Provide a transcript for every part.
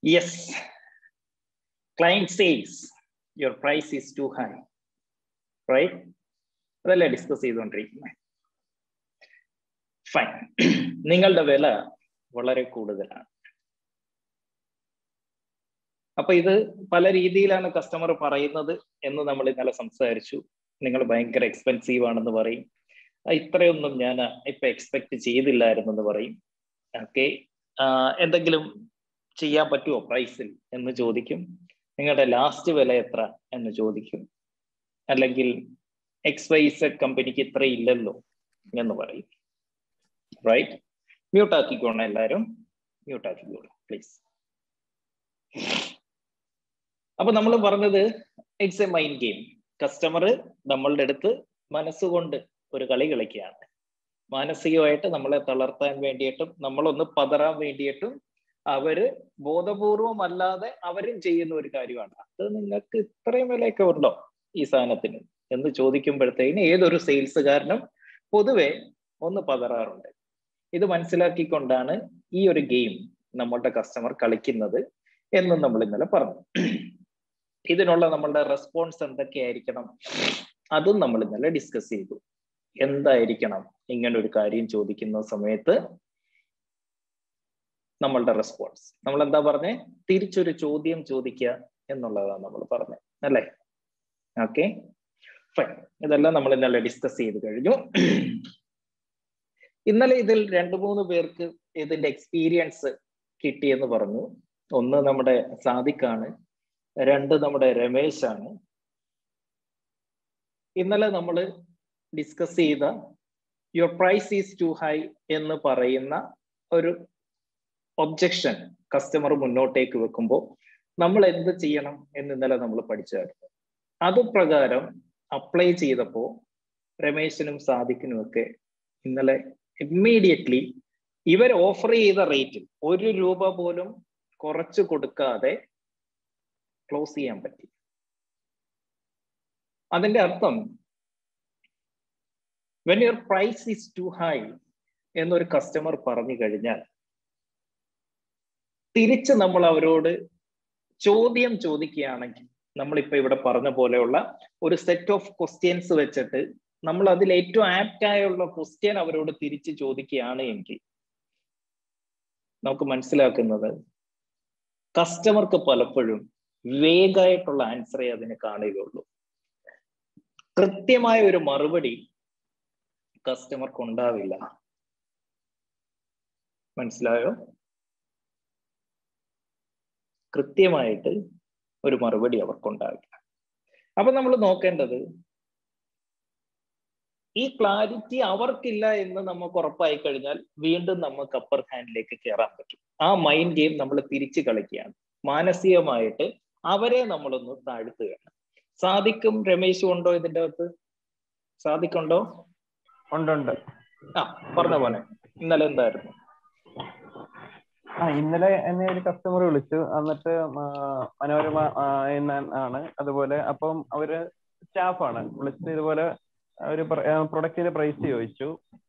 Yes. Client says your price is too high. Right? അതല്ലേ discuss ചെയ്തുകൊണ്ടിരിക്കുന്നത് fine നിങ്ങളുടെ വില വളരെ കൂടുതലാണ് അപ്പൊ ഇത് പല രീതിയിലാണ് കസ്റ്റമർ പറയുന്നത് എന്ന് നമ്മൾ ഇന്നലെ സംസാരിച്ചു നിങ്ങൾ ഭയങ്കര എക്സ്പെൻസീവ് ആണെന്ന് പറയും ഇത്രയൊന്നും ഞാൻ ഇപ്പൊ എക്സ്പെക്ട് ചെയ്തില്ലായിരുന്നെന്ന് പറയും ഓക്കെ എന്തെങ്കിലും ചെയ്യാൻ പറ്റുമോ പ്രൈസിൽ എന്ന് ചോദിക്കും നിങ്ങളുടെ ലാസ്റ്റ് വില എത്ര എന്ന് ചോദിക്കും അല്ലെങ്കിൽ എക്സ് വൈ സെഡ് കമ്പനിക്ക് ഇത്ര ഇല്ലല്ലോ എന്ന് പറയും റൈറ്റ് മ്യൂട്ട് ആക്കിക്കോണം എല്ലാവരും മ്യൂട്ട് ആക്കിക്കോളൂ പ്ലീസ് അപ്പൊ നമ്മൾ പറഞ്ഞത് it's a mind game customer നമ്മളുടെ അടുത്ത് മനസ്സുകൊണ്ട് ഒരു കളി കളിക്കുകയാണ് മാനസികമായിട്ട് നമ്മളെ തളർത്താൻ വേണ്ടിയിട്ടും നമ്മളൊന്ന് പതറാൻ വേണ്ടിയിട്ടും അവര് ബോധപൂർവം അല്ലാതെ അവരും ചെയ്യുന്ന ഒരു കാര്യമാണ് അത് നിങ്ങൾക്ക് ഇത്രയും വിലയൊക്കെ ഉണ്ടോ ഈ സാധനത്തിന് എന്ന് ചോദിക്കുമ്പോഴത്തേന് ഏതൊരു സെയിൽസുകാരനും പൊതുവെ ഒന്ന് പതറാറുണ്ട് ഇത് മനസ്സിലാക്കിക്കൊണ്ടാണ് ഈ ഒരു ഗെയിം നമ്മളുടെ കസ്റ്റമർ കളിക്കുന്നത് എന്നും നമ്മൾ ഇന്നലെ പറഞ്ഞു ഇതിനുള്ള നമ്മളുടെ റെസ്പോൺസ് എന്തൊക്കെയായിരിക്കണം അതും നമ്മൾ ഇന്നലെ ഡിസ്കസ് ചെയ്തു എന്തായിരിക്കണം ഇങ്ങനെ ഒരു കാര്യം ചോദിക്കുന്ന സമയത്ത് നമ്മളുടെ റെസ്പോൺസ് നമ്മൾ എന്താ പറഞ്ഞേ തിരിച്ചൊരു ചോദ്യം ചോദിക്കുക എന്നുള്ളതാണ് നമ്മൾ പറഞ്ഞത് അല്ലേ ഓക്കെ ഫൈൻ ഇതെല്ലാം നമ്മൾ ഇന്നലെ ഡിസ്കസ് ചെയ്ത് കഴിഞ്ഞു ഇന്നലെ ഇതിൽ രണ്ടു മൂന്ന് പേർക്ക് ഇതിന്റെ എക്സ്പീരിയൻസ് കിട്ടിയെന്ന് പറഞ്ഞു ഒന്ന് നമ്മുടെ സാദിഖാണ് രണ്ട് നമ്മുടെ രമേശ് ആണ് ഇന്നലെ നമ്മൾ ഡിസ്കസ് ചെയ്ത your price is too high എന്ന് പറയുന്ന ഒരു ഒബ്ജക്ഷൻ കസ്റ്റമർ മുന്നോട്ടേക്ക് വെക്കുമ്പോൾ നമ്മൾ എന്ത് ചെയ്യണം എന്ന് ഇന്നലെ നമ്മൾ പഠിച്ചായിരുന്നു അത് പ്രകാരം അപ്ലൈ ചെയ്തപ്പോൾ രമേശിനും സാദിഖിനും ഒക്കെ ഇന്നലെ ഇമ്മീഡിയറ്റ്ലി ഇവർ ഓഫർ ചെയ്ത റേറ്റിൽ ഒരു രൂപ പോലും കുറച്ച് കൊടുക്കാതെ ക്ലോസ് ചെയ്യാൻ പറ്റി അതിന്റെ അർത്ഥം when your price is too high എന്നൊരു കസ്റ്റമർ പറഞ്ഞു കഴിഞ്ഞാൽ തിരിച്ച് നമ്മൾ അവരോട് ചോദ്യം ചോദിക്കുകയാണെങ്കിൽ നമ്മളിപ്പോ ഇവിടെ പറഞ്ഞ പോലെയുള്ള ഒരു സെറ്റ് ഓഫ് ക്വസ്റ്റ്യൻസ് വെച്ചിട്ട് നമ്മൾ അതിൽ ഏറ്റവും ആപ്റ്റ് ആയുള്ള ക്വസ്റ്റ്യൻ അവരോട് തിരിച്ച് ചോദിക്കുകയാണ് എങ്കിൽ നമുക്ക് മനസ്സിലാക്കുന്നത് കസ്റ്റമർക്ക് പലപ്പോഴും വേഗമായിട്ടുള്ള ആൻസറേ അതിന് കാണുകയുള്ളൂ കൃത്യമായ ഒരു മറുപടി കസ്റ്റമർക്ക് ഉണ്ടാവില്ല മനസ്സിലായോ കൃത്യമായിട്ട് ഒരു മറുപടി അവർക്കുണ്ടാവില്ല അപ്പൊ നമ്മൾ നോക്കേണ്ടത് ഈ ക്ലാരിറ്റി അവർക്കില്ല എന്ന് നമുക്ക് ഉറപ്പായി കഴിഞ്ഞാൽ വീണ്ടും നമുക്ക് അപ്പർ ഹാൻഡിലേക്ക് കയറാൻ പറ്റും ആ മൈൻഡ് ഗെയിം നമ്മൾ തിരിച്ചു കളിക്കുകയാണ് മാനസികമായിട്ട് അവരെ നമ്മളൊന്ന് താഴ്ത്തുകയാണ് സാദിക്കും രമേശും ഉണ്ടോ ഇതിന്റെ അകത്ത് സാദിക്കുണ്ടോ ഉണ്ട് ഉണ്ട് ആ പറഞ്ഞ പോലെ ഇന്നലെ എന്തായിരുന്നു ആ ഇന്നലെ എന്നെ ഒരു കസ്റ്റമർ വിളിച്ചു എന്നിട്ട് മനോരമ ആണ് അതുപോലെ അപ്പം അവര് സ്റ്റാഫാണ് വിളിച്ചിട്ട് ഇതുപോലെ ഒരു പ്രൊഡക്റ്റിന്റെ പ്രൈസ് ചോദിച്ചു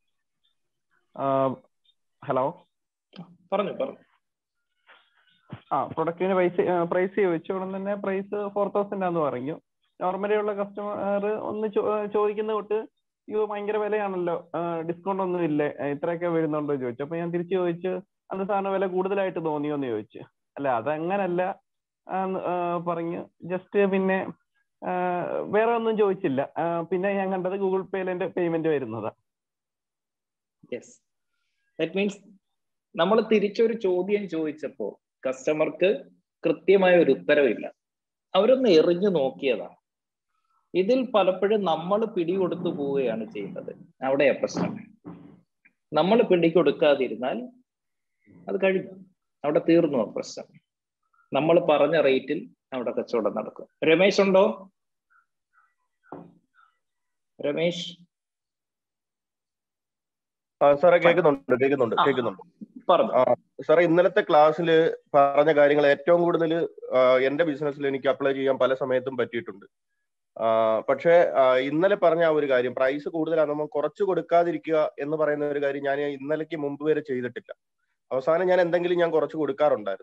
ഹലോ പറഞ്ഞു പറഞ്ഞു ആ പ്രൊഡക്റ്റിന് പ്രൈസ് പ്രൈസ് ചോദിച്ചു ഉടൻ തന്നെ പ്രൈസ് ഫോർ തൗസൻഡ് ആന്ന് പറഞ്ഞു നോർമലി ഉള്ള കസ്റ്റമർ ഒന്ന് ചോദിക്കുന്ന തൊട്ട് ഇത് ഭയങ്കര വിലയാണല്ലോ ഡിസ്കൗണ്ട് ഒന്നും ഇല്ലേ ഇത്രയൊക്കെ വരുന്നുണ്ടോ ചോദിച്ചു അപ്പൊ ഞാൻ തിരിച്ചു ചോദിച്ചു അന്ന് സാറിന് വില കൂടുതലായിട്ട് തോന്നിയോ എന്ന് ചോദിച്ചു അല്ല അതങ്ങനല്ല പറഞ്ഞു ജസ്റ്റ് പിന്നെ വേറെ ഒന്നും ചോദിച്ചില്ല പിന്നെ ഞാൻ കണ്ടത് ഗൂഗിൾ പേയിൽ എന്റെ പേയ്മെന്റ് വരുന്നതാ യെസ് ദാറ്റ് മീൻസ് നമ്മൾ തിരിച്ചൊരു ചോദ്യം ചോദിച്ചപ്പോ കസ്റ്റമർക്ക് കൃത്യമായ ഒരു ഉത്തരവില്ല അവരൊന്ന് എറിഞ്ഞു നോക്കിയതാണ് ഇതിൽ പലപ്പോഴും നമ്മൾ പിടികൊടുത്തു പോവുകയാണ് ചെയ്യുന്നത് അവിടെയാ പ്രശ്നം നമ്മൾ പിടികൊടുക്കാതിരുന്നാൽ അത് കഴിഞ്ഞു അവിടെ തീർന്നു ആ പ്രശ്നം നമ്മൾ പറഞ്ഞ റേറ്റിൽ അവിടെ കച്ചവടം നടക്കും രമേശ് ഉണ്ടോ രമേശ് സാറേ കേൾക്കുന്നുണ്ട് കേൾക്കുന്നുണ്ട് കേൾക്കുന്നുണ്ട് പറഞ്ഞു സാറേ ഇന്നലത്തെ ക്ലാസ്സിൽ പറഞ്ഞ കാര്യങ്ങൾ ഏറ്റവും കൂടുതൽ എന്റെ ബിസിനസ്സിൽ എനിക്ക് അപ്ലൈ ചെയ്യാൻ പല സമയത്തും പറ്റിയിട്ടുണ്ട് പക്ഷേ ഇന്നലെ പറഞ്ഞ ആ ഒരു കാര്യം പ്രൈസ് കൂടുതലാണെന്ന് കുറച്ച് കൊടുക്കാതിരിക്കുക എന്ന് പറയുന്ന ഒരു കാര്യം ഞാൻ ഇന്നലേക്ക് മുമ്പ് വരെ ചെയ്തിട്ടില്ല അവസാനം ഞാൻ എന്തെങ്കിലും ഞാൻ കുറച്ച് കൊടുക്കാറുണ്ടായിരുന്നു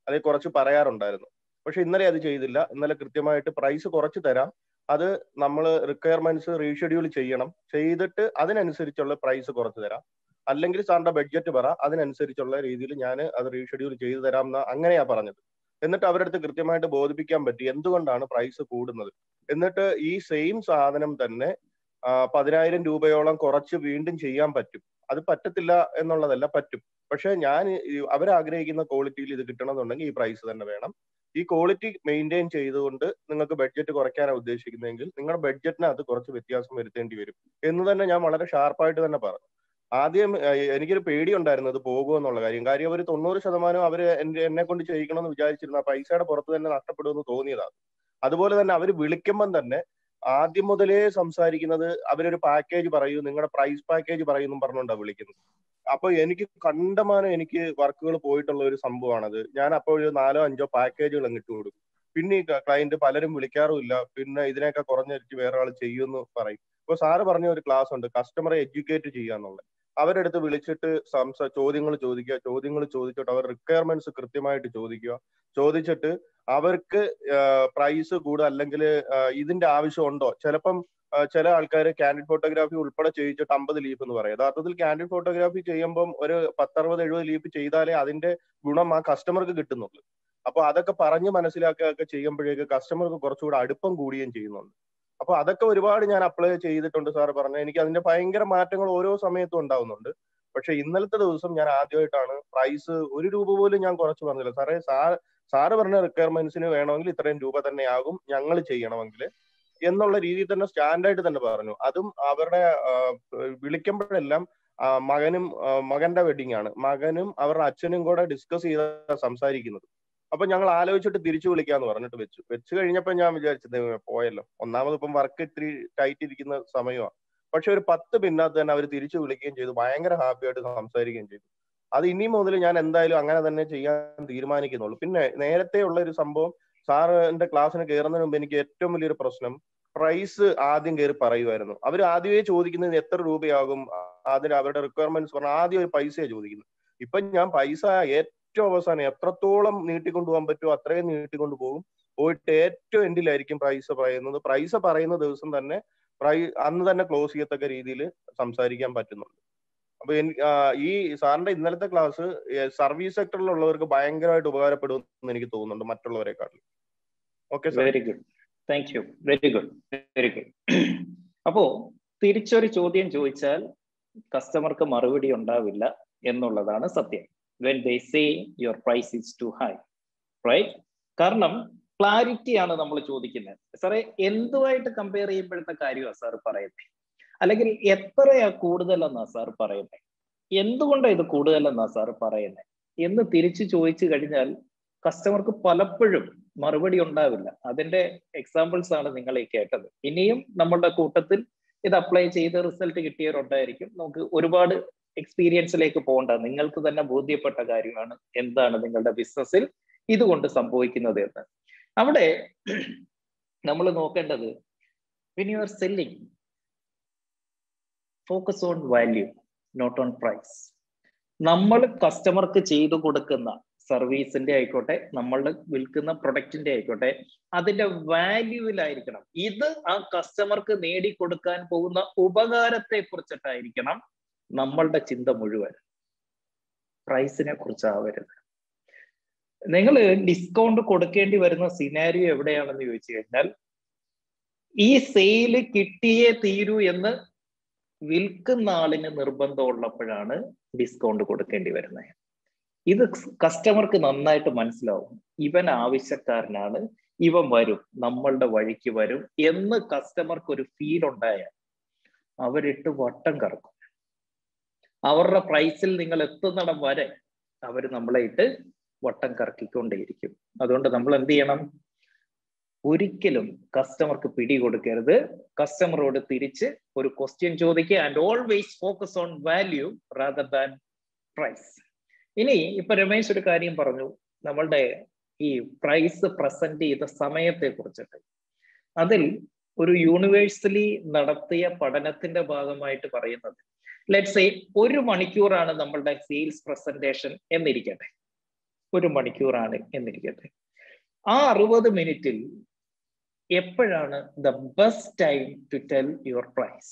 അല്ലെങ്കിൽ കുറച്ച് പറയാറുണ്ടായിരുന്നു പക്ഷെ ഇന്നലെ അത് ചെയ്തില്ല ഇന്നലെ കൃത്യമായിട്ട് പ്രൈസ് കുറച്ച് തരാം അത് നമ്മൾ റിക്വയർമെന്റ്സ് റീഷെഡ്യൂൾ ചെയ്യണം ചെയ്തിട്ട് അതിനനുസരിച്ചുള്ള പ്രൈസ് കുറച്ച് തരാം അല്ലെങ്കിൽ സാറിന്റെ ബഡ്ജറ്റ് പറ അതിനനുസരിച്ചുള്ള രീതിയിൽ ഞാൻ അത് റീഷെഡ്യൂൾ ചെയ്തു തരാം എന്ന് അങ്ങനെയാ പറഞ്ഞത് എന്നിട്ട് അവരുടെ അടുത്ത് കൃത്യമായിട്ട് ബോധിപ്പിക്കാൻ പറ്റി എന്തുകൊണ്ടാണ് പ്രൈസ് കൂടുന്നത് എന്നിട്ട് ഈ സെയിം സാധനം തന്നെ പതിനായിരം രൂപയോളം കുറച്ച് വീണ്ടും ചെയ്യാൻ പറ്റും അത് പറ്റത്തില്ല എന്നുള്ളതല്ല പറ്റും പക്ഷെ ഞാൻ അവരാഗ്രഹിക്കുന്ന ക്വാളിറ്റിയിൽ ഇത് കിട്ടണമെന്നുണ്ടെങ്കിൽ ഈ പ്രൈസ് തന്നെ വേണം ഈ ക്വാളിറ്റി മെയിൻറ്റെയിൻ ചെയ്തുകൊണ്ട് നിങ്ങൾക്ക് ബഡ്ജറ്റ് കുറയ്ക്കാനാണ് ഉദ്ദേശിക്കുന്നതെങ്കിൽ നിങ്ങളുടെ ബഡ്ജറ്റിനകത്ത് കുറച്ച് വ്യത്യാസം വരുത്തേണ്ടി വരും എന്ന് തന്നെ ഞാൻ വളരെ ഷാർപ്പായിട്ട് തന്നെ പറഞ്ഞു ആദ്യം എനിക്കൊരു പേടി ഉണ്ടായിരുന്നു അത് പോകുമോ എന്നുള്ള കാര്യം കാര്യം അവർ തൊണ്ണൂറ് ശതമാനം അവർ എന്റെ എന്നെ കൊണ്ട് ചെയ്യിക്കണമെന്ന് വിചാരിച്ചിരുന്ന പൈസയുടെ പുറത്ത് തന്നെ നഷ്ടപ്പെടുമെന്ന് തോന്നിയതാണ് അതുപോലെ തന്നെ അവർ വിളിക്കുമ്പം തന്നെ ആദ്യം മുതലേ സംസാരിക്കുന്നത് അവരൊരു പാക്കേജ് പറയൂ നിങ്ങളുടെ പ്രൈസ് പാക്കേജ് പറയുന്നു പറഞ്ഞുകൊണ്ടാണ് വിളിക്കുന്നത് അപ്പൊ എനിക്ക് കണ്ടമാനം എനിക്ക് വർക്കുകൾ പോയിട്ടുള്ള ഒരു സംഭവമാണത് ഞാൻ അപ്പോൾ ഒരു നാലോ അഞ്ചോ പാക്കേജുകൾ അങ്ങിട്ട് കൊടുക്കും പിന്നെ ഈ ക്ലയന്റ് പലരും വിളിക്കാറുമില്ല പിന്നെ ഇതിനൊക്കെ കുറഞ്ഞിട്ട് വേറെ ആൾ ചെയ്യുമെന്ന് പറയും ഇപ്പൊ സാറ് പറഞ്ഞ ഒരു ക്ലാസ് ഉണ്ട് കസ്റ്റമറെ എഡ്യൂക്കേറ്റ് ചെയ്യാന്നുള്ളത് അവരുടെ അടുത്ത് വിളിച്ചിട്ട് സംസാ ചോദ്യങ്ങൾ ചോദിക്കുക ചോദ്യങ്ങൾ ചോദിച്ചിട്ട് അവർ റിക്വയർമെന്റ്സ് കൃത്യമായിട്ട് ചോദിക്കുക ചോദിച്ചിട്ട് അവർക്ക് പ്രൈസ് കൂടുക അല്ലെങ്കിൽ ഇതിന്റെ ആവശ്യമുണ്ടോ ചിലപ്പം ചില ആൾക്കാർ കാൻഡിഡ് ഫോട്ടോഗ്രാഫി ഉൾപ്പെടെ ചെയ്യിച്ചിട്ട് അമ്പത് ലീഫ് എന്ന് പറയും യഥാർത്ഥത്തിൽ കാൻഡിഡ് ഫോട്ടോഗ്രാഫി ചെയ്യുമ്പം ഒരു പത്തറുപത് എഴുപത് ലീഫ് ചെയ്താലേ അതിന്റെ ഗുണം ആ കസ്റ്റമർക്ക് കിട്ടുന്നുള്ളൂ അപ്പൊ അതൊക്കെ പറഞ്ഞ് മനസ്സിലാക്കുകയൊക്കെ ചെയ്യുമ്പോഴേക്ക് കസ്റ്റമർക്ക് കുറച്ചുകൂടെ അടുപ്പം കൂടുകയും ചെയ്യുന്നുണ്ട് അപ്പൊ അതൊക്കെ ഒരുപാട് ഞാൻ അപ്ലൈ ചെയ്തിട്ടുണ്ട് സാർ പറഞ്ഞ എനിക്ക് അതിന്റെ ഭയങ്കര മാറ്റങ്ങൾ ഓരോ സമയത്തും ഉണ്ടാവുന്നുണ്ട് പക്ഷെ ഇന്നലത്തെ ദിവസം ഞാൻ ആദ്യമായിട്ടാണ് പ്രൈസ് ഒരു രൂപ പോലും ഞാൻ കുറച്ച് പറഞ്ഞില്ല സാറേ സാർ സാറ് പറഞ്ഞ റിക്വയർമെന്റ്സിന് വേണമെങ്കിൽ ഇത്രയും രൂപ തന്നെ ആകും ഞങ്ങൾ ചെയ്യണമെങ്കിൽ എന്നുള്ള രീതിയിൽ തന്നെ സ്റ്റാൻഡായിട്ട് തന്നെ പറഞ്ഞു അതും അവരുടെ വിളിക്കുമ്പോഴെല്ലാം മകനും മകന്റെ വെഡിങ് ആണ് മകനും അവരുടെ അച്ഛനും കൂടെ ഡിസ്കസ് ചെയ്ത സംസാരിക്കുന്നത് അപ്പൊ ഞങ്ങൾ ആലോചിച്ചിട്ട് തിരിച്ചു വിളിക്കാന്ന് പറഞ്ഞിട്ട് വെച്ചു വെച്ച് കഴിഞ്ഞപ്പോ ഞാൻ വിചാരിച്ചത് പോയല്ലോ ഒന്നാമത് ഇപ്പം വർക്ക് ഇത്തിരി ടൈറ്റ് ഇരിക്കുന്ന സമയമാണ് പക്ഷെ ഒരു പത്ത് പിന്നകത്ത് തന്നെ അവർ തിരിച്ചു വിളിക്കുകയും ചെയ്തു ഭയങ്കര ഹാപ്പി ആയിട്ട് സംസാരിക്കുകയും ചെയ്തു അത് ഇനി മുതൽ ഞാൻ എന്തായാലും അങ്ങനെ തന്നെ ചെയ്യാൻ തീരുമാനിക്കുന്നുള്ളൂ പിന്നെ നേരത്തെ ഉള്ള ഒരു സംഭവം സാറിന്റെ ക്ലാസ്സിന് കയറുന്നതിന് മുമ്പ് എനിക്ക് ഏറ്റവും വലിയൊരു പ്രശ്നം പ്രൈസ് ആദ്യം കയറി പറയുമായിരുന്നു അവർ ആദ്യമേ ചോദിക്കുന്നത് എത്ര രൂപയാകും അതിന് അവരുടെ റിക്വയർമെന്റ്സ് പറഞ്ഞാൽ ആദ്യം ഒരു പൈസയാണ് ചോദിക്കുന്നത് ഇപ്പൊ ഞാൻ പൈസ ഏറ്റവും അവസാനം എത്രത്തോളം നീട്ടിക്കൊണ്ടുപോകാൻ പറ്റുമോ അത്രയും നീട്ടിക്കൊണ്ടു പോകും പോയിട്ട് ഏറ്റവും എൻഡിലായിരിക്കും പ്രൈസ് പറയുന്നത് പ്രൈസ് പറയുന്ന ദിവസം തന്നെ പ്രൈ അന്ന് തന്നെ ക്ലോസ് ചെയ്യത്തക്ക രീതിയിൽ സംസാരിക്കാൻ പറ്റുന്നുണ്ട് അപ്പൊ ഈ സാറിന്റെ ഇന്നലത്തെ ക്ലാസ് സർവീസ് സെക്ടറിലുള്ളവർക്ക് ഭയങ്കരമായിട്ട് ഉപകാരപ്പെടുമെന്ന് എനിക്ക് തോന്നുന്നുണ്ട് മറ്റുള്ളവരെക്കാട്ടിലും okay very good thank you very good very good അപ്പോ തിരിച്ചൊരു ചോദ്യം ചോദിച്ചാൽ കസ്റ്റമർക്ക് മറുപടി ഉണ്ടാവില്ല എന്നുള്ളതാണ് സത്യം when they say your price is too high right കാരണം ക്ലാരിറ്റി ആണ് നമ്മൾ ചോദിക്കുന്നത് സാറേ എന്തുമായിട്ട് കമ്പയർ ചെയ്യുമ്പോഴത്തെ കാര്യമാണ് സാർ പറയുന്നത് അല്ലെങ്കിൽ എത്രയാ കൂടുതലെന്നാ സാർ പറയുന്നത് എന്തുകൊണ്ടാണ് ഇത് കൂടുതലെന്നാ സാർ പറയുന്നത് എന്ന് തിരിച്ചു ചോദിച്ചു കഴിഞ്ഞാൽ കസ്റ്റമർക്ക് പലപ്പോഴും മറുപടി ഉണ്ടാവില്ല അതിന്റെ എക്സാമ്പിൾസ് ആണ് നിങ്ങൾ ഈ കേട്ടത് ഇനിയും നമ്മളുടെ കൂട്ടത്തിൽ ഇത് അപ്ലൈ ചെയ്ത് റിസൾട്ട് കിട്ടിയവരുണ്ടായിരിക്കും നമുക്ക് ഒരുപാട് എക്സ്പീരിയൻസിലേക്ക് പോകണ്ട നിങ്ങൾക്ക് തന്നെ ബോധ്യപ്പെട്ട കാര്യമാണ് എന്താണ് നിങ്ങളുടെ ബിസിനസ്സിൽ ഇതുകൊണ്ട് സംഭവിക്കുന്നത് എന്ന് അവിടെ നമ്മൾ നോക്കേണ്ടത് when you are selling focus on value not on price നമ്മൾ കസ്റ്റമർക്ക് ചെയ്തു കൊടുക്കുന്ന സർവീസിന്റെ ആയിക്കോട്ടെ നമ്മളുടെ വിൽക്കുന്ന പ്രൊഡക്റ്റിന്റെ ആയിക്കോട്ടെ അതിന്റെ വാല്യൂവിലായിരിക്കണം ഇത് ആ കസ്റ്റമർക്ക് നേടിക്കൊടുക്കാൻ പോകുന്ന ഉപകാരത്തെ കുറിച്ചിട്ടായിരിക്കണം നമ്മളുടെ ചിന്ത മുഴുവൻ പ്രൈസിനെ കുറിച്ചാവരുത് നിങ്ങൾ ഡിസ്കൗണ്ട് കൊടുക്കേണ്ടി വരുന്ന സിനാരിയോ എവിടെയാണെന്ന് ചോദിച്ചു കഴിഞ്ഞാൽ ഈ സെയില് കിട്ടിയേ തീരൂ എന്ന് വിൽക്കുന്ന ആളിന് നിർബന്ധം ഉള്ളപ്പോഴാണ് ഡിസ്കൗണ്ട് കൊടുക്കേണ്ടി വരുന്നത് ഇത് കസ്റ്റമർക്ക് നന്നായിട്ട് മനസ്സിലാവും ഇവൻ ആവശ്യക്കാരനാണ് ഇവൻ വരും നമ്മളുടെ വഴിക്ക് വരും എന്ന് കസ്റ്റമർക്ക് ഒരു ഫീൽ ഉണ്ടായാൽ അവരിട്ട് വട്ടം കറക്കും അവരുടെ പ്രൈസിൽ നിങ്ങൾ എത്തുന്നിടം വരെ അവർ നമ്മളെ ഇട്ട് വട്ടം കറക്കിക്കൊണ്ടേയിരിക്കും അതുകൊണ്ട് നമ്മൾ എന്ത് ചെയ്യണം ഒരിക്കലും കസ്റ്റമർക്ക് പിടി കൊടുക്കരുത് കസ്റ്റമറോട് തിരിച്ച് ഒരു ക്വസ്റ്റ്യൻ ചോദിക്കുക and always focus on value rather than price ഇനി ഇപ്പൊ രമേശ് ഒരു കാര്യം പറഞ്ഞു നമ്മളുടെ ഈ പ്രൈസ് പ്രസന്റ് ചെയ്ത സമയത്തെ കുറിച്ചിട്ട് അതിൽ ഒരു യൂണിവേഴ്സലി നടത്തിയ പഠനത്തിന്റെ ഭാഗമായിട്ട് പറയുന്നത് ലെറ്റ്സ് സേ ഒരു മണിക്കൂറാണ് നമ്മളുടെ സെയിൽസ് പ്രസന്റേഷൻ എന്നിരിക്കട്ടെ ഒരു മണിക്കൂറാണ് എന്നിരിക്കട്ടെ ആ അറുപത് മിനിറ്റിൽ എപ്പോഴാണ് the best time to tell your price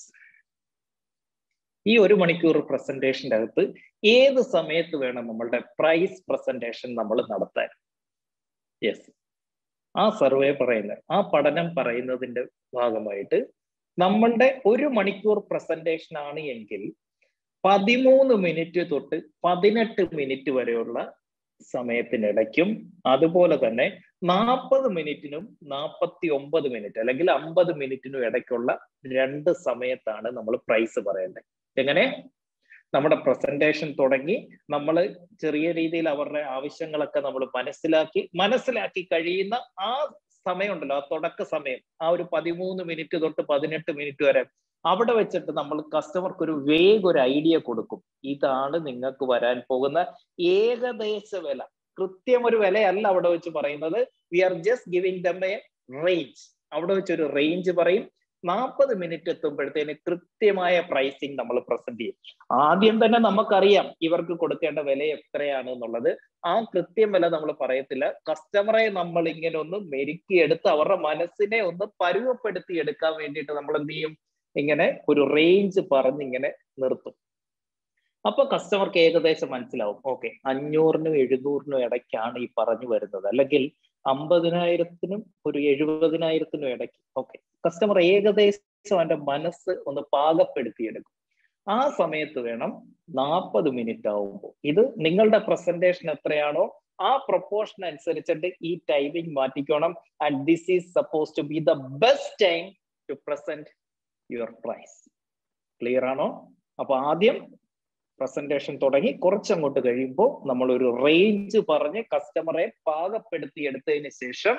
ഈ ഒരു മണിക്കൂർ പ്രസന്റേഷന്റെ അകത്ത് ഏത് സമയത്ത് വേണം നമ്മളുടെ പ്രൈസ് പ്രസന്റേഷൻ നമ്മൾ നടത്താൻ യെസ് ആ സർവേ പറയുന്നത് ആ പഠനം പറയുന്നതിന്റെ ഭാഗമായിട്ട് നമ്മളുടെ ഒരു മണിക്കൂർ പ്രസന്റേഷൻ ആണ് എങ്കിൽ പതിമൂന്ന് മിനിറ്റ് തൊട്ട് പതിനെട്ട് മിനിറ്റ് വരെയുള്ള സമയത്തിനിടയ്ക്കും അതുപോലെ തന്നെ നാൽപ്പത് മിനിറ്റിനും നാൽപ്പത്തി ഒമ്പത് മിനിറ്റ് അല്ലെങ്കിൽ അമ്പത് മിനിറ്റിനും ഇടയ്ക്കുള്ള രണ്ട് സമയത്താണ് നമ്മൾ പ്രൈസ് പറയേണ്ടത് എങ്ങനെ നമ്മുടെ പ്രസന്റേഷൻ തുടങ്ങി നമ്മൾ ചെറിയ രീതിയിൽ അവരുടെ ആവശ്യങ്ങളൊക്കെ നമ്മൾ മനസ്സിലാക്കി മനസ്സിലാക്കി കഴിയുന്ന ആ സമയമുണ്ടല്ലോ ആ തുടക്ക സമയം ആ ഒരു പതിമൂന്ന് മിനിറ്റ് തൊട്ട് പതിനെട്ട് മിനിറ്റ് വരെ അവിടെ വെച്ചിട്ട് നമ്മൾ കസ്റ്റമർക്ക് ഒരു വേഗം ഒരു ഐഡിയ കൊടുക്കും ഇതാണ് നിങ്ങൾക്ക് വരാൻ പോകുന്ന ഏകദേശ വില കൃത്യം ഒരു വിലയല്ല അവിടെ വെച്ച് പറയുന്നത് we are just giving them a range അവിടെ വെച്ച് ഒരു റേഞ്ച് പറയും നാൽപ്പത് മിനിറ്റ് എത്തുമ്പോഴത്തേന് കൃത്യമായ പ്രൈസിങ് നമ്മൾ പ്രസന്റ് ചെയ്യും ആദ്യം തന്നെ നമുക്കറിയാം ഇവർക്ക് കൊടുക്കേണ്ട വില എത്രയാണ് എന്നുള്ളത് ആ കൃത്യം വില നമ്മൾ പറയത്തില്ല കസ്റ്റമറെ നമ്മൾ ഇങ്ങനെ ഒന്ന് മെരുക്കിയെടുത്ത് അവരുടെ മനസ്സിനെ ഒന്ന് പരുവപ്പെടുത്തി എടുക്കാൻ വേണ്ടിയിട്ട് നമ്മൾ എന്ത് ചെയ്യും ഇങ്ങനെ ഒരു റേഞ്ച് പറഞ്ഞ് ഇങ്ങനെ നിർത്തും അപ്പൊ കസ്റ്റമർക്ക് ഏകദേശം മനസ്സിലാവും ഓക്കെ അഞ്ഞൂറിനും എഴുന്നൂറിനും ഇടയ്ക്കാണ് ഈ പറഞ്ഞു വരുന്നത് അല്ലെങ്കിൽ അമ്പതിനായിരത്തിനും ഒരു എഴുപതിനായിരത്തിനും ഇടയ്ക്ക് ഓക്കെ കസ്റ്റമർ ഏകദേശം അവന്റെ മനസ്സ് ഒന്ന് പാകപ്പെടുത്തിയെടുക്കും ആ സമയത്ത് വേണം നാൽപ്പത് മിനിറ്റ് ആവുമ്പോൾ ഇത് നിങ്ങളുടെ പ്രസന്റേഷൻ എത്രയാണോ ആ പ്രൊപ്പോർഷൻ അനുസരിച്ചിട്ട് ഈ ടൈമിംഗ് മാറ്റിക്കോണം and this is suppose to be the best time to present your price clear ആണോ അപ്പൊ ആദ്യം പ്രസന്റേഷൻ തുടങ്ങി കുറച്ചങ്ങോട്ട് കഴിയുമ്പോൾ നമ്മൾ ഒരു റേഞ്ച് പറഞ്ഞ് കസ്റ്റമറെ പാകപ്പെടുത്തി എടുത്തതിന് ശേഷം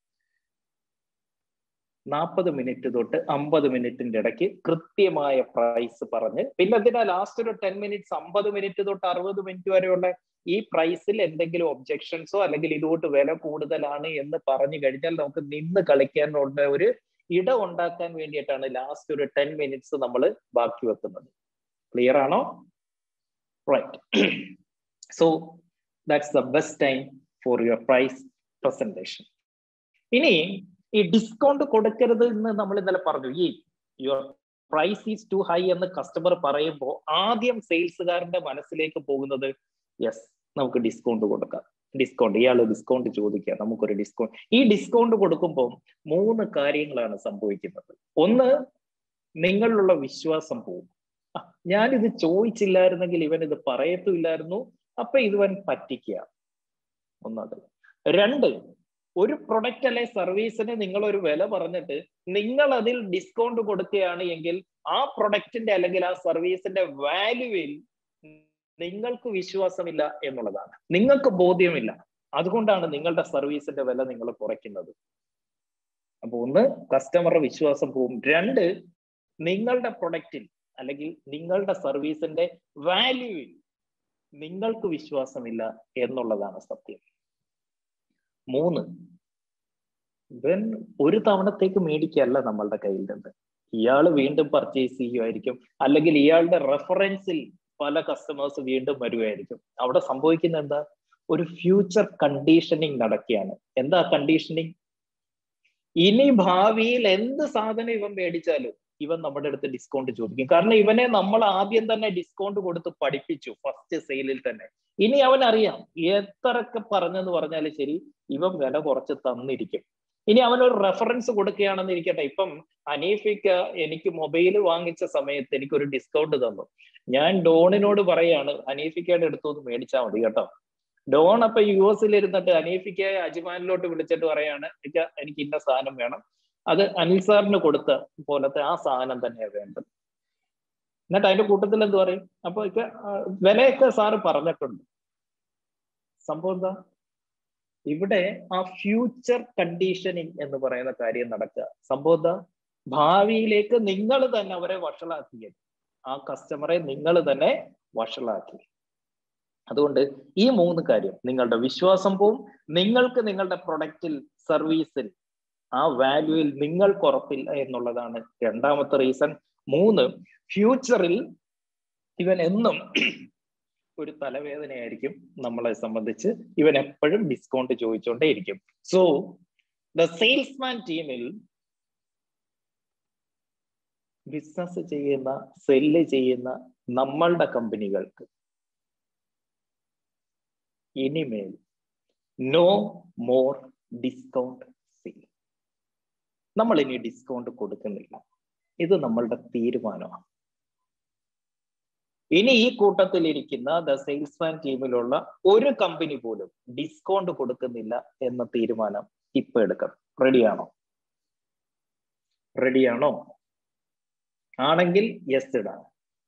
നാൽപ്പത് മിനിറ്റ് തൊട്ട് അമ്പത് മിനിറ്റിന്റെ ഇടയ്ക്ക് കൃത്യമായ പ്രൈസ് പറഞ്ഞ് പിന്നെ എന്തിനാ ലാസ്റ്റ് ഒരു ടെൻ മിനിറ്റ്സ് അമ്പത് മിനിറ്റ് തൊട്ട് അറുപത് മിനിറ്റ് വരെയുള്ള ഈ പ്രൈസിൽ എന്തെങ്കിലും ഒബ്ജെക്ഷൻസോ അല്ലെങ്കിൽ ഇതുകൊണ്ട് വില കൂടുതലാണ് എന്ന് പറഞ്ഞു കഴിഞ്ഞാൽ നമുക്ക് നിന്ന് കളിക്കാനുള്ള ഒരു ഇടം ഉണ്ടാക്കാൻ വേണ്ടിയിട്ടാണ് ലാസ്റ്റ് ഒരു ടെൻ മിനിറ്റ്സ് നമ്മൾ ബാക്കി വെക്കുന്നത് ക്ലിയർ ആണോ right so that's the best time for your price presentation ഇനി ഈ ഡിസ്കൗണ്ട് കൊടുക്കരുത് എന്ന് നമ്മൾ ഇന്നലെ പറഞ്ഞു ഈ your price is too high എന്ന് കസ്റ്റമർ പറയുമ്പോൾ ആദ്യം സെയിൽസുകാരന്റെ മനസ്സിലേക്ക് പോകുന്നത് യെസ് നമുക്ക് ഡിസ്കൗണ്ട് കൊടുക്കാം ഡിസ്കൗണ്ട് ഇയാൾ ഡിസ്കൗണ്ട് ചോദിക്കുക നമുക്കൊരു ഡിസ്കൗണ്ട് ഈ ഡിസ്കൗണ്ട് കൊടുക്കുമ്പോൾ മൂന്ന് കാര്യങ്ങളാണ് സംഭവിക്കുന്നത് ഒന്ന് നിങ്ങളിലുള്ള വിശ്വാസം പോകും ഞാനിത് ചോദിച്ചില്ലായിരുന്നെങ്കിൽ ഇവൻ ഇത് പറയത്തുമില്ലായിരുന്നു അപ്പൊ ഇതുവൻ പറ്റിക്കുക ഒന്നത് രണ്ട് ഒരു പ്രൊഡക്റ്റ് അല്ലെ സർവീസിന് നിങ്ങൾ ഒരു വില പറഞ്ഞിട്ട് നിങ്ങൾ അതിൽ ഡിസ്കൗണ്ട് കൊടുക്കുകയാണ് എങ്കിൽ ആ പ്രൊഡക്റ്റിന്റെ അല്ലെങ്കിൽ ആ സർവീസിന്റെ വാല്യൂവിൽ നിങ്ങൾക്ക് വിശ്വാസമില്ല എന്നുള്ളതാണ് നിങ്ങൾക്ക് ബോധ്യമില്ല അതുകൊണ്ടാണ് നിങ്ങളുടെ സർവീസിന്റെ വില നിങ്ങൾ കുറയ്ക്കുന്നത് അപ്പൊ ഒന്ന് കസ്റ്റമറുടെ വിശ്വാസം പോവും രണ്ട് നിങ്ങളുടെ പ്രൊഡക്റ്റിൽ അല്ലെങ്കിൽ നിങ്ങളുടെ സർവീസിന്റെ വാല്യൂവിൽ നിങ്ങൾക്ക് വിശ്വാസമില്ല എന്നുള്ളതാണ് സത്യം മൂന്ന് ഇവൻ ഒരു തവണത്തേക്ക് മേടിക്കല്ല നമ്മളുടെ കയ്യിൽ നിന്ന് ഇയാൾ വീണ്ടും പർച്ചേസ് ചെയ്യുമായിരിക്കും അല്ലെങ്കിൽ ഇയാളുടെ റെഫറൻസിൽ പല കസ്റ്റമേഴ്സ് വീണ്ടും വരുമായിരിക്കും അവിടെ സംഭവിക്കുന്ന എന്താ ഒരു ഫ്യൂച്ചർ കണ്ടീഷനിങ് നടക്കുകയാണ് എന്താ കണ്ടീഷനിങ് ഇനി ഭാവിയിൽ എന്ത് സാധനം ഇവൻ മേടിച്ചാലും ഇവൻ നമ്മുടെ അടുത്ത് ഡിസ്കൗണ്ട് ചോദിക്കും കാരണം ഇവനെ നമ്മൾ ആദ്യം തന്നെ ഡിസ്കൗണ്ട് കൊടുത്ത് പഠിപ്പിച്ചു ഫസ്റ്റ് സെയിലിൽ തന്നെ ഇനി അവൻ അറിയാം എത്രയൊക്കെ പറഞ്ഞെന്ന് പറഞ്ഞാലും ശരി ഇവൻ വില കുറച്ച് തന്നിരിക്കും ഇനി അവനൊരു റെഫറൻസ് കൊടുക്കുകയാണെന്ന് ഇരിക്കട്ടെ ഇപ്പം അനീഫിക്ക് എനിക്ക് മൊബൈൽ വാങ്ങിച്ച സമയത്ത് എനിക്കൊരു ഡിസ്കൗണ്ട് തന്നു ഞാൻ ഡോണിനോട് പറയാണ് അനീഫിക്കയുടെ അടുത്തൊന്ന് മേടിച്ചാൽ മതി കേട്ടോ ഡോൺ അപ്പൊ യു എസിൽ ഇരുന്നിട്ട് അനീഫിക്ക് അജ്മാനിലോട്ട് വിളിച്ചിട്ട് പറയാണ് എനിക്ക് എനിക്ക് ഇന്ന സാധനം വേണം അത് അനിൽ സാറിന് കൊടുത്ത പോലത്തെ ആ സാധനം തന്നെയാണ് വേണ്ടത് എന്നിട്ട് അതിന്റെ കൂട്ടത്തിൽ എന്ത് പറയും അപ്പൊ ഇപ്പൊ വിലയൊക്കെ സാറ് പറഞ്ഞിട്ടുണ്ട് സംഭവം എന്താ ഇവിടെ ആ ഫ്യൂച്ചർ കണ്ടീഷനിങ് എന്ന് പറയുന്ന കാര്യം നടക്കുക സംഭവം എന്താ ഭാവിയിലേക്ക് നിങ്ങൾ തന്നെ അവരെ വഷളാക്കിയത് ആ കസ്റ്റമറെ നിങ്ങൾ തന്നെ വഷളാക്കി അതുകൊണ്ട് ഈ മൂന്ന് കാര്യം നിങ്ങളുടെ വിശ്വാസം പോവും നിങ്ങൾക്ക് നിങ്ങളുടെ പ്രൊഡക്റ്റിൽ സർവീസിൽ ആ വാല്യൂയിൽ നിങ്ങൾക്ക് ഉറപ്പില്ല എന്നുള്ളതാണ് രണ്ടാമത്തെ റീസൺ മൂന്ന് ഫ്യൂച്ചറിൽ ഇവൻ എന്നും ഒരു തലവേദനയായിരിക്കും നമ്മളെ സംബന്ധിച്ച് ഇവൻ എപ്പോഴും ഡിസ്കൗണ്ട് ചോദിച്ചുകൊണ്ടേയിരിക്കും സോ ദ സെയിൽസ്മാൻ ടീമിൽ ബിസിനസ് ചെയ്യുന്ന സെല്ല് ചെയ്യുന്ന നമ്മളുടെ കമ്പനികൾക്ക് ഇനിമേൽ നോ മോർ ഡിസ്കൗണ്ട് സെയിൽ നമ്മൾ ഇനി ഡിസ്കൗണ്ട് കൊടുക്കുന്നില്ല ഇത് നമ്മളുടെ തീരുമാനമാണ് ഇനി ഈ കൂട്ടത്തിൽ ഇരിക്കുന്ന ദ സെയിൽസ്മാൻ ടീമിലുള്ള ഒരു കമ്പനി പോലും ഡിസ്കൗണ്ട് കൊടുക്കുന്നില്ല എന്ന തീരുമാനം ഇപ്പൊ എടുക്കണം റെഡിയാണോ റെഡിയാണോ ആണെങ്കിൽ യെസ് ഇടാം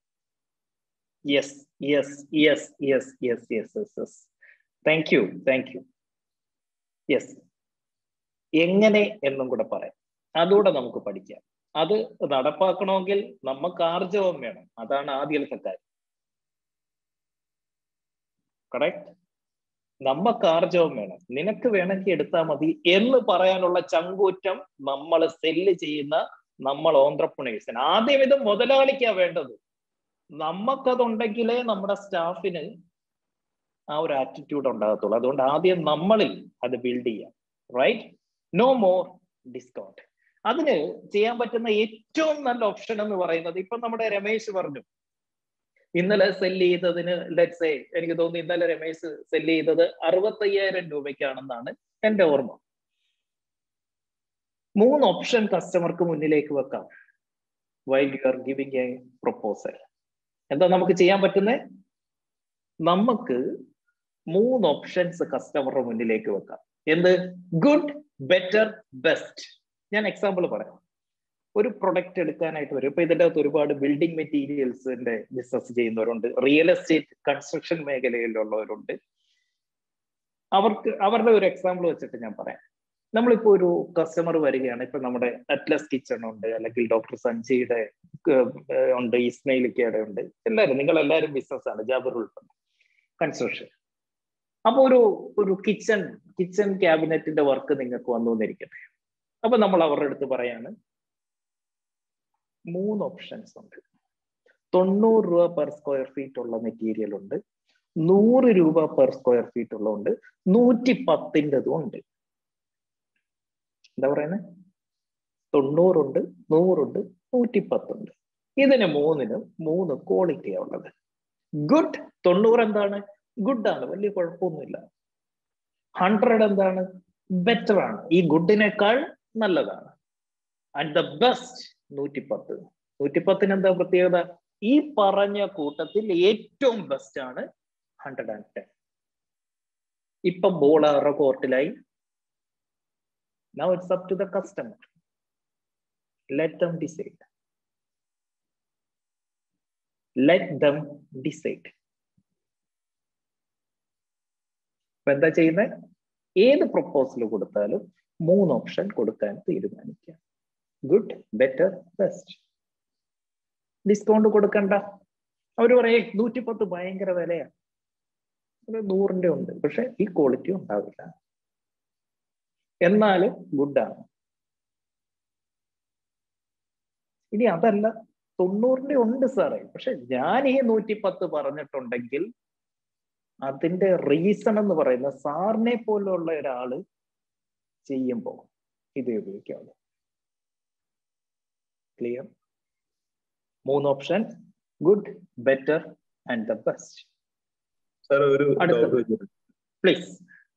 yes yes yes yes yes yes yes yes thank you thank you yes എങ്ങനെ എന്നും കൂടെ പറയാം അതുകൂടെ നമുക്ക് പഠിക്കാം അത് നടപ്പാക്കണമെങ്കിൽ നമുക്ക് ആർജവം വേണം അതാണ് ആദ്യത്തെ കാര്യം കറക്റ്റ് നമുക്ക് ആർജവം വേണം നിനക്ക് വേണമെങ്കിൽ എടുത്താൽ മതി എന്ന് പറയാനുള്ള ചങ്കൂറ്റം നമ്മൾ സെല്ല് ചെയ്യുന്ന നമ്മൾ ഓന്ത്രപ്രണേഴ്സിന് ആദ്യം ഇത് മുതലാളിക്കാ വേണ്ടത് നമുക്കതുണ്ടെങ്കിലേ നമ്മുടെ സ്റ്റാഫിന് ആ ഒരു ആറ്റിറ്റ്യൂഡ് ഉണ്ടാകത്തുള്ളൂ അതുകൊണ്ട് ആദ്യം നമ്മളിൽ അത് ബിൽഡ് ചെയ്യാം റൈറ്റ് നോ മോർ ഡിസ്കൗണ്ട് അതിന് ചെയ്യാൻ പറ്റുന്ന ഏറ്റവും നല്ല ഓപ്ഷൻ എന്ന് പറയുന്നത് ഇപ്പൊ നമ്മുടെ രമേശ് പറഞ്ഞു ഇന്നലെ സെല് ചെയ്തതിന് ലെറ്റ്സ് എനിക്ക് തോന്നുന്നു ഇന്നലെ രമേശ് സെല് ചെയ്തത് അറുപത്തയ്യായിരം രൂപയ്ക്കാണെന്നാണ് എന്റെ ഓർമ്മ മൂന്ന് ഓപ്ഷൻ കസ്റ്റമർക്ക് മുന്നിലേക്ക് വെക്കാം while you are giving a proposal എന്താ നമുക്ക് ചെയ്യാൻ പറ്റുന്നത് നമുക്ക് മൂന്ന് ഓപ്ഷൻസ് കസ്റ്റമറുടെ മുന്നിലേക്ക് വെക്കാം എന്ത് ഗുഡ് ബെറ്റർ ബെസ്റ്റ് ഞാൻ എക്സാമ്പിൾ പറയാം ഒരു പ്രൊഡക്റ്റ് എടുക്കാനായിട്ട് വരും ഇപ്പൊ ഇതിന്റെ അകത്ത് ഒരുപാട് ബിൽഡിംഗ് മെറ്റീരിയൽസിന്റെ ബിസിനസ് ചെയ്യുന്നവരുണ്ട് റിയൽ എസ്റ്റേറ്റ് കൺസ്ട്രക്ഷൻ മേഖലയിലുള്ളവരുണ്ട് അവർക്ക് അവരുടെ ഒരു എക്സാമ്പിൾ വെച്ചിട്ട് ഞാൻ പറയാം നമ്മളിപ്പോ ഒരു കസ്റ്റമർ വരികയാണ് ഇപ്പൊ നമ്മുടെ അറ്റ്ലസ് കിച്ചൺ ഉണ്ട് അല്ലെങ്കിൽ ഡോക്ടർ സഞ്ജയുടെ ഉണ്ട് ഇസ്മയിലിക്കയുടെ ഉണ്ട് എല്ലാവരും നിങ്ങൾ എല്ലാവരും ബിസിനസ് ആണ് ജാബർ ഉൾപ്പെടെ കൺസ്ട്രക്ഷൻ അപ്പൊ ഒരു ഒരു കിച്ചൺ കിച്ചൺ ക്യാബിനറ്റിന്റെ വർക്ക് നിങ്ങൾക്ക് വന്നു എന്നിരിക്കട്ടെ അപ്പൊ നമ്മൾ അവരുടെ അടുത്ത് പറയാണ് മൂന്ന് ഓപ്ഷൻസ് ഉണ്ട് തൊണ്ണൂറ് രൂപ പെർ സ്ക്വയർ ഫീറ്റ് ഉള്ള മെറ്റീരിയൽ ഉണ്ട് നൂറ് രൂപ പെർ സ്ക്വയർ ഫീറ്റ് ഉള്ളതുണ്ട് നൂറ്റി പത്തിൻ്റെതും ഉണ്ട് എന്താ പറയുന്നത് തൊണ്ണൂറുണ്ട് നൂറുണ്ട് നൂറ്റി പത്തുണ്ട് ഇതിന് മൂന്നിനും മൂന്ന് ക്വാളിറ്റിയാണ് ഉള്ളത് ഗുഡ് തൊണ്ണൂറ് എന്താണ് ഗുഡ് ആണ് വലിയ കുഴപ്പമൊന്നുമില്ല ഹൺഡ്രഡ് എന്താണ് ബെറ്റർ ആണ് ഈ ഗുഡിനേക്കാൾ നല്ലതാണ് ആൻഡ് ദ ബെസ്റ്റ് നൂറ്റിപ്പത്ത് നൂറ്റിപ്പത്തിന് എന്താ പ്രത്യേകത ഈ പറഞ്ഞ കൂട്ടത്തിൽ ഏറ്റവും ബെസ്റ്റ് ആണ് ഹൺഡ്രഡ് ആൻഡ് ടെൻ ഇപ്പം ബോൾ അവരുടെ കോർട്ടിലായി now it's up to the customer let them decide let them decide അപ്പൊ എന്താ ചെയ്യുന്നത് ഏത് പ്രൊപ്പോസൽ കൊടുത്താലും മൂന്ന് ഓപ്ഷൻ കൊടുക്കാൻ തീരുമാനിക്കുക ഗുഡ് ബെറ്റർ ബെസ്റ്റ് ഡിസ്കൗണ്ട് കൊടുക്കണ്ട അവർ പറയേ നൂറ്റിപ്പത്ത് ഭയങ്കര വിലയാണ് ഒരു നൂറിന്റെ ഉണ്ട് പക്ഷെ ഈ ക്വാളിറ്റി ഉണ്ടാവില്ല എന്നാലും ഗുഡാണ് ഇനി അതല്ല തൊണ്ണൂറിന്റെ ഉണ്ട് സാറേ പക്ഷെ ഞാൻ ഈ നൂറ്റിപ്പത്ത് പറഞ്ഞിട്ടുണ്ടെങ്കിൽ അതിന്റെ റീസൺ എന്ന് പറയുന്ന സാറിനെ പോലുള്ള ഒരാള് ചെയ്യുമ്പോൾ ഇത് ഉപയോഗിക്കാവുള്ളൂ ക്ലിയർ മൂന്ന് option good better and the best sir ഒരു അടുത്തത്. Please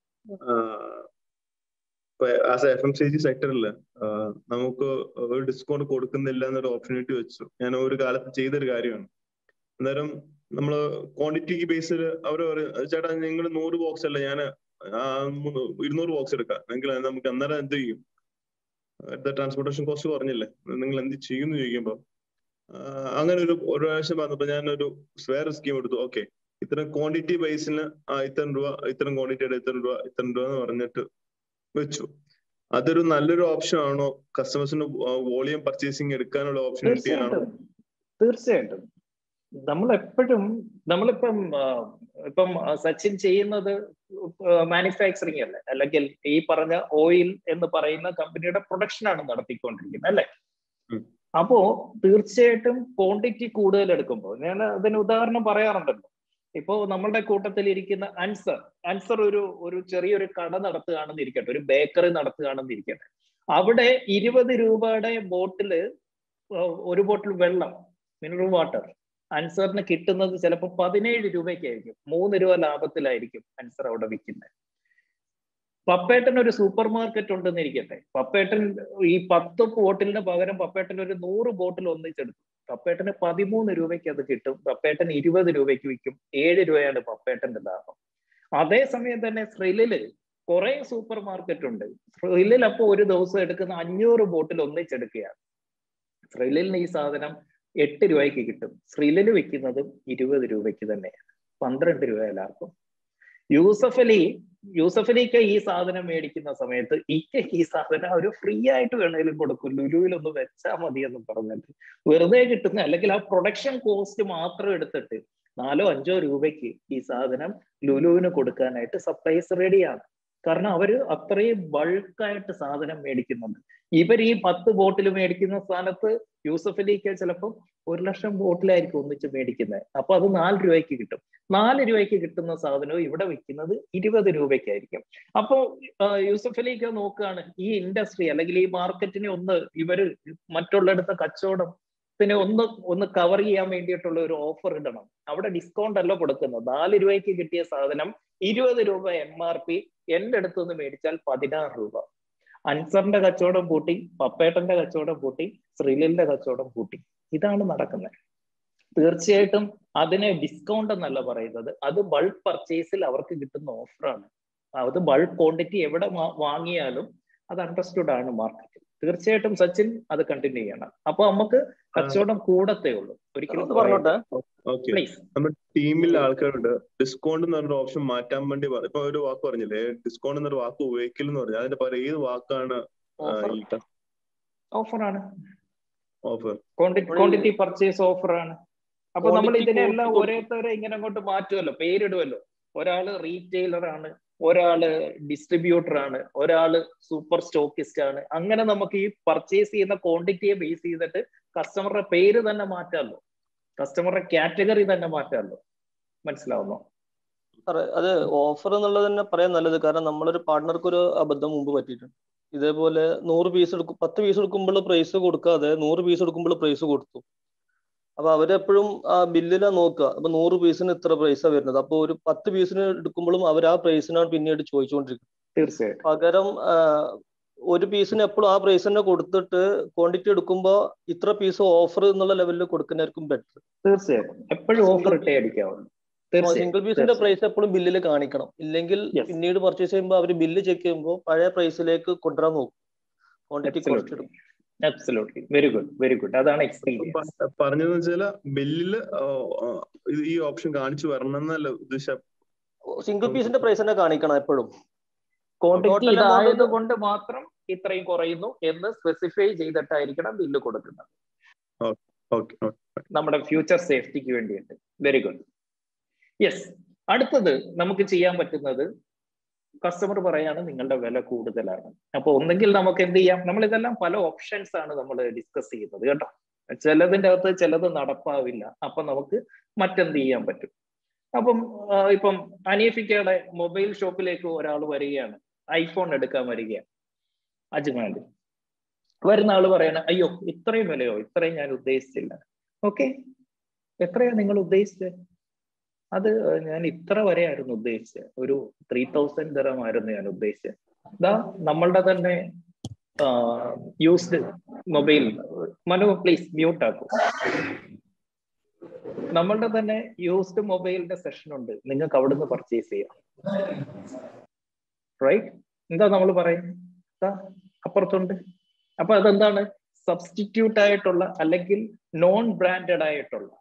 as F M C G സെക്ടറിൽ നമുക്ക് ഒരു ഡിസ്കൗണ്ട് കൊടുക്കുന്നില്ല എന്നൊരു ഓപ്പർച്യൂണിറ്റി വെച്ചു ഞാൻ ഒരു കാലത്ത് ചെയ്തൊരു കാര്യമാണ് അന്നേരം നമ്മൾ ക്വാണ്ടിറ്റിക്ക് ബേസിൽ അവർ പറയും ചേട്ടാ നിങ്ങൾ നൂറ് ബോക്സ് അല്ല ഞാൻ ഇരുന്നൂറ് ബോക്സ് എടുക്കാം എങ്കിൽ നമുക്ക് അന്നേരം എന്ത് ചെയ്യും ട്രാൻസ്പോർട്ടേഷൻ കോസ്റ്റ് പറഞ്ഞില്ലേ നിങ്ങൾ എന്ത് ചെയ്യുമെന്ന് ചോദിക്കുമ്പോൾ അങ്ങനെ ഒരു ഒരു പ്രാവശ്യം വന്നപ്പോ ഞാനൊരു വേറെ സ്കീം എടുത്തു ഓക്കെ ഇത്ര ക്വാണ്ടിറ്റി ബേസിന് ഇത്ര രൂപ ഇത്തരം ക്വാണ്ടിറ്റിയുടെ ഇത്ര രൂപ ഇത്ര രൂപ എന്ന് പറഞ്ഞിട്ട് വെച്ചു അതൊരു നല്ലൊരു ഓപ്ഷൻ ആണോ കസ്റ്റമേഴ്സിന് വോളിയം പർച്ചേസിങ് എടുക്കാനുള്ള ഓപ്പർച്യൂണിറ്റി ആണോ തീർച്ചയായിട്ടും തീർച്ചയായിട്ടും നമ്മൾ എപ്പോഴും നമ്മളിപ്പം ഇപ്പം സച്ചിൻ ചെയ്യുന്നത് മാനുഫാക്ചറിങ് അല്ലേ അല്ലെങ്കിൽ ഈ പറഞ്ഞ ഓയിൽ എന്ന് പറയുന്ന കമ്പനിയുടെ പ്രൊഡക്ഷൻ ആണ് നടത്തിക്കൊണ്ടിരിക്കുന്നത് അല്ലെ അപ്പോ തീർച്ചയായിട്ടും ക്വാണ്ടിറ്റി കൂടുതൽ എടുക്കുമ്പോൾ ഞാൻ അതിന് ഉദാഹരണം പറയാറുണ്ടല്ലോ ഇപ്പോ നമ്മളുടെ കൂട്ടത്തിൽ ഇരിക്കുന്ന അൻസർ അൻസർ ഒരു ഒരു ചെറിയൊരു കട നടത്തുകയാണെന്ന് ഇരിക്കട്ടെ ഒരു ബേക്കറി നടത്തുകയാണെന്ന് ഇരിക്കട്ടെ അവിടെ ഇരുപത് രൂപയുടെ ബോട്ടില് ഒരു ബോട്ടിൽ വെള്ളം മിനറൽ വാട്ടർ അൻസറിന് കിട്ടുന്നത് ചിലപ്പോൾ പതിനേഴ് രൂപയ്ക്കായിരിക്കും മൂന്ന് രൂപ ലാഭത്തിലായിരിക്കും അൻസർ അവിടെ വിൽക്കുന്നത് പപ്പേട്ടൻ ഒരു സൂപ്പർ മാർക്കറ്റ് ഉണ്ടെന്ന് ഇരിക്കട്ടെ പപ്പേട്ടൻ ഈ പത്ത് ബോട്ടിലിന് പകരം പപ്പേട്ടൻ ഒരു നൂറ് ബോട്ടിൽ ഒന്നിച്ചെടുത്തു പപ്പേട്ടന് പതിമൂന്ന് രൂപയ്ക്ക് അത് കിട്ടും പപ്പേട്ടൻ ഇരുപത് രൂപയ്ക്ക് വിൽക്കും ഏഴ് രൂപയാണ് പപ്പേട്ടന്റെ ലാഭം അതേസമയം തന്നെ ശ്രിലില് കുറെ സൂപ്പർ മാർക്കറ്റ് ഉണ്ട് ശ്രിലിൽ അപ്പോൾ ഒരു ദിവസം എടുക്കുന്ന അഞ്ഞൂറ് ബോട്ടിൽ ഒന്നിച്ചെടുക്കുകയാണ് ശ്രിലിന് ഈ സാധനം എട്ട് രൂപയ്ക്ക് കിട്ടും ശ്രീലില് വിൽക്കുന്നതും ഇരുപത് രൂപയ്ക്ക് തന്നെയാണ് പന്ത്രണ്ട് രൂപ ലാഭം യൂസഫ് അലി യൂസഫ് അലിക്ക് ഈ സാധനം മേടിക്കുന്ന സമയത്ത് ഇക്ക് ഈ സാധനം ഒരു ഫ്രീ ആയിട്ട് വേണേലും കൊടുക്കും ലുലുവിലൊന്ന് വെച്ചാൽ മതി എന്ന് പറഞ്ഞിട്ട് വെറുതെ കിട്ടുന്ന അല്ലെങ്കിൽ ആ പ്രൊഡക്ഷൻ കോസ്റ്റ് മാത്രം എടുത്തിട്ട് നാലോ അഞ്ചോ രൂപയ്ക്ക് ഈ സാധനം ലുലുവിന് കൊടുക്കാനായിട്ട് സപ്ലൈസ് റെഡിയാണ് കാരണം അവര് അത്രയും ബൾക്കായിട്ട് സാധനം മേടിക്കുന്നുണ്ട് ഇവർ ഈ പത്ത് ബോട്ടിൽ മേടിക്കുന്ന സ്ഥാനത്ത് യൂസഫ് അലിക്ക് ചിലപ്പോൾ ഒരു ലക്ഷം ബോട്ടിലായിരിക്കും ഒന്നിച്ച് മേടിക്കുന്നത് അപ്പൊ അത് നാല് രൂപയ്ക്ക് കിട്ടും നാല് രൂപയ്ക്ക് കിട്ടുന്ന സാധനവും ഇവിടെ വിൽക്കുന്നത് ഇരുപത് രൂപയ്ക്കായിരിക്കും അപ്പോ യൂസഫ് അലിക്ക് നോക്കുകയാണ് ഈ ഇൻഡസ്ട്രി അല്ലെങ്കിൽ ഈ മാർക്കറ്റിനെ ഒന്ന് ഇവര് മറ്റുള്ളിടത്തെ കച്ചവടം പിന്നെ ഒന്ന് ഒന്ന് കവർ ചെയ്യാൻ വേണ്ടിയിട്ടുള്ള ഒരു ഓഫർ ഇടണം അവിടെ ഡിസ്കൗണ്ട് അല്ല കൊടുക്കുന്നത് നാല് രൂപയ്ക്ക് കിട്ടിയ സാധനം ഇരുപത് രൂപ എം ആർ പി എന്റെ അടുത്തുനിന്ന് മേടിച്ചാൽ പതിനാറ് രൂപ അൻസറിന്റെ കച്ചവടം പൂട്ടി പപ്പേട്ടന്റെ കച്ചവടം പൂട്ടി ശ്രീലിന്റെ കച്ചവടം പൂട്ടി ഇതാണ് നടക്കുന്നത് തീർച്ചയായിട്ടും അതിനെ ഡിസ്കൗണ്ട് എന്നല്ല പറയുന്നത് അത് ബൾക്ക് പർച്ചേസിൽ അവർക്ക് കിട്ടുന്ന ഓഫറാണ് അത് ബൾക്ക് ക്വാണ്ടിറ്റി എവിടെ വാങ്ങിയാലും അത് അണ്ടർസ്റ്റുഡ് ആണ് മാർക്കറ്റിൽ തീർച്ചയായിട്ടും സച്ചിൻ അത് കണ്ടിന്യൂ ചെയ്യണം അപ്പൊ നമുക്ക് കച്ചവടം കൂടത്തേ ഉള്ളൂ ഒരിക്കലും പറഞ്ഞോട്ടെ ഓക്കെ പ്ലീസ് നമ്മുടെ ടീമിലെ ആൾക്കാരുണ്ട് ഡിസ്കൗണ്ട് എന്ന് പറഞ്ഞ ഓപ്ഷൻ മാറ്റാൻ വേണ്ടി പറ- ഇപ്പൊ ഒരു വാക്ക് പറഞ്ഞില്ലേ ഡിസ്കൗണ്ട് എന്നൊരു വാക്ക് ഉപയോഗിക്കൽ എന്ന് പറഞ്ഞു അതിന്റെ പകരം ഏത് വാക്കാണ് ആ, ഓഫർ ഈ ഓഫറാണ് ഓഫർ ക്വാണ്ടിറ്റി പർച്ചേസ് ഓഫറാണ് അപ്പൊ നമ്മൾ Quantity ഇതിനെല്ലാം കൂട്ടി ഓരോരുത്തരെ ഇങ്ങനെ അങ്ങോട്ട് മാറ്റുമല്ലോ പേരിടുമല്ലോ ഒരാള് റീറ്റെയിലർ ആണ് ഒരാള് ഡിസ്ട്രിബ്യൂട്ടർ ആണ് ഒരാള് സൂപ്പർ സ്റ്റോക്കിസ്റ്റ് ആണ് അങ്ങനെ നമുക്ക് ഈ പർച്ചേസ് ചെയ്യുന്ന ക്വാണ്ടിറ്റിയെ ബേസ് ചെയ്തിട്ട് കസ്റ്റമറുടെ പേര് തന്നെ മാറ്റാമല്ലോ കസ്റ്റമറുടെ കാറ്റഗറി തന്നെ മാറ്റാമല്ലോ മനസ്സിലാവുന്നോ സാറേ അത് ഓഫർ എന്നുള്ളത് തന്നെ പറയാൻ നല്ലത് കാരണം നമ്മളൊരു പാർട്ട്ണർക്ക് ഒരു അബദ്ധം മുമ്പ് പറ്റിയിട്ടുണ്ട് ഇതേപോലെ നൂറ് പീസ് എടുക്കും പത്ത് പീസ് എടുക്കുമ്പോൾ പ്രൈസ് കൊടുക്കാതെ നൂറ് പീസ് എടുക്കുമ്പോൾ പ്രൈസ് കൊടുത്തു അപ്പൊ അവരെപ്പോഴും ആ ബില്ലിലാ നോക്കുക അപ്പൊ നൂറ് പീസിന് ഇത്ര പ്രൈസാണ് വരുന്നത് അപ്പൊ ഒരു പത്ത് പീസിന് എടുക്കുമ്പോഴും അവർ ആ പ്രൈസിനാണ് പിന്നീട് ചോദിച്ചുകൊണ്ടിരിക്കുന്നത് തീർച്ചയായിട്ടും പകരം ആ, ഒരു പീസിന് എപ്പോഴും ആ പ്രൈസ് തന്നെ കൊടുത്തിട്ട് ക്വാണ്ടിറ്റി എടുക്കുമ്പോൾ ഇത്ര പീസ് ഓഫർ എന്നുള്ള ലെവലിൽ കൊടുക്കുന്നതായിരിക്കും ബെറ്റർ തീർച്ചയായിട്ടും എപ്പോഴും ഓഫർ ഇട്ടേ അടിക്കാവുള്ളൂ തീർച്ചയായും സിംഗിൾ പീസിന്റെ പ്രൈസ് എപ്പോഴും ബില്ലിൽ കാണിക്കണം ഇല്ലെങ്കിൽ Yes. പിന്നീട് പർച്ചേസ് ചെയ്യുമ്പോൾ അവർ ബില്ല് ചെക്ക് ചെയ്യുമ്പോൾ പഴയ പ്രൈസിലേക്ക് കൊണ്ടുവരാൻ നോക്കും ക്വാണ്ടിറ്റി കുറച്ച് Absolutely. Absolutely very good very good അതാണ് എക്സ്പീരിയൻസ് പറഞ്ഞതെന്ന് വെച്ചാല് ബില്ലില് ഇത് ഈ ഓപ്ഷൻ കാണിച്ചു വരണം എന്നല്ല ഉദ്ദേശം സിംഗിൾ പീസിന്റെ പ്രൈസ് തന്നെ കാണിക്കണം എപ്പോഴും ക്വാണ്ടിറ്റി Total amount ഇതായത് കൊണ്ട് മാത്രം ഇത്രയും കുറയുന്നു എന്ന് സ്പെസിഫൈ ചെയ്തിട്ടായിരിക്കണം ബില്ല് കൊടുക്കുന്നത് ഓക്കെ നമ്മുടെ ഫ്യൂച്ചർ സേഫ്റ്റിക്ക് വേണ്ടിയിട്ട് വെരി ഗുഡ് യെസ് അടുത്തത് നമുക്ക് ചെയ്യാൻ പറ്റുന്നത് കസ്റ്റമർ പറയാണ് നിങ്ങളുടെ വില കൂടുതലാണ് അപ്പൊ ഒന്നെങ്കിൽ നമുക്ക് എന്ത് ചെയ്യാം നമ്മൾ ഇതെല്ലാം പല ഓപ്ഷൻസ് ആണ് നമ്മൾ ഡിസ്കസ് ചെയ്യുന്നത് കേട്ടോ ചിലതിന്റെ അകത്ത് ചിലത് നടപ്പാവില്ല അപ്പൊ നമുക്ക് മറ്റെന്ത് ചെയ്യാൻ പറ്റും അപ്പം ആ, ഇപ്പം അനീഫിക്കയുടെ മൊബൈൽ ഷോപ്പിലേക്ക് ഒരാൾ വരികയാണ് ഐഫോൺ എടുക്കാൻ വരികയാണ് അജ്മാൻഡ് വരുന്ന ആള് പറയണ അയ്യോ ഇത്രയും വിലയോ ഇത്രയും ഞാൻ ഉദ്ദേശിച്ചില്ല ഓക്കെ എത്രയാ നിങ്ങൾ ഉദ്ദേശിച്ചത് അത് ഞാൻ ഇത്ര വരെയായിരുന്നു ഉദ്ദേശിച്ചത് ഒരു ത്രീ തൗസൻഡ് ദറമായിരുന്നു ഞാൻ ഉദ്ദേശിച്ചത് ഇതാ നമ്മളുടെ തന്നെ used mobile Manu please mute ആക്കൂ നമ്മളുടെ തന്നെ യൂസ്ഡ് മൊബൈലിന്റെ സെഷൻ ഉണ്ട് നിങ്ങൾക്ക് അവിടുന്ന് പർച്ചേസ് ചെയ്യാം റൈറ്റ് എന്താ നമ്മൾ പറയുന്നത് അപ്പുറത്തുണ്ട് അപ്പൊ അതെന്താണ് സബ്സ്റ്റിറ്റ്യൂട്ട് ആയിട്ടുള്ള അല്ലെങ്കിൽ നോൺ ബ്രാൻഡഡ് ആയിട്ടുള്ള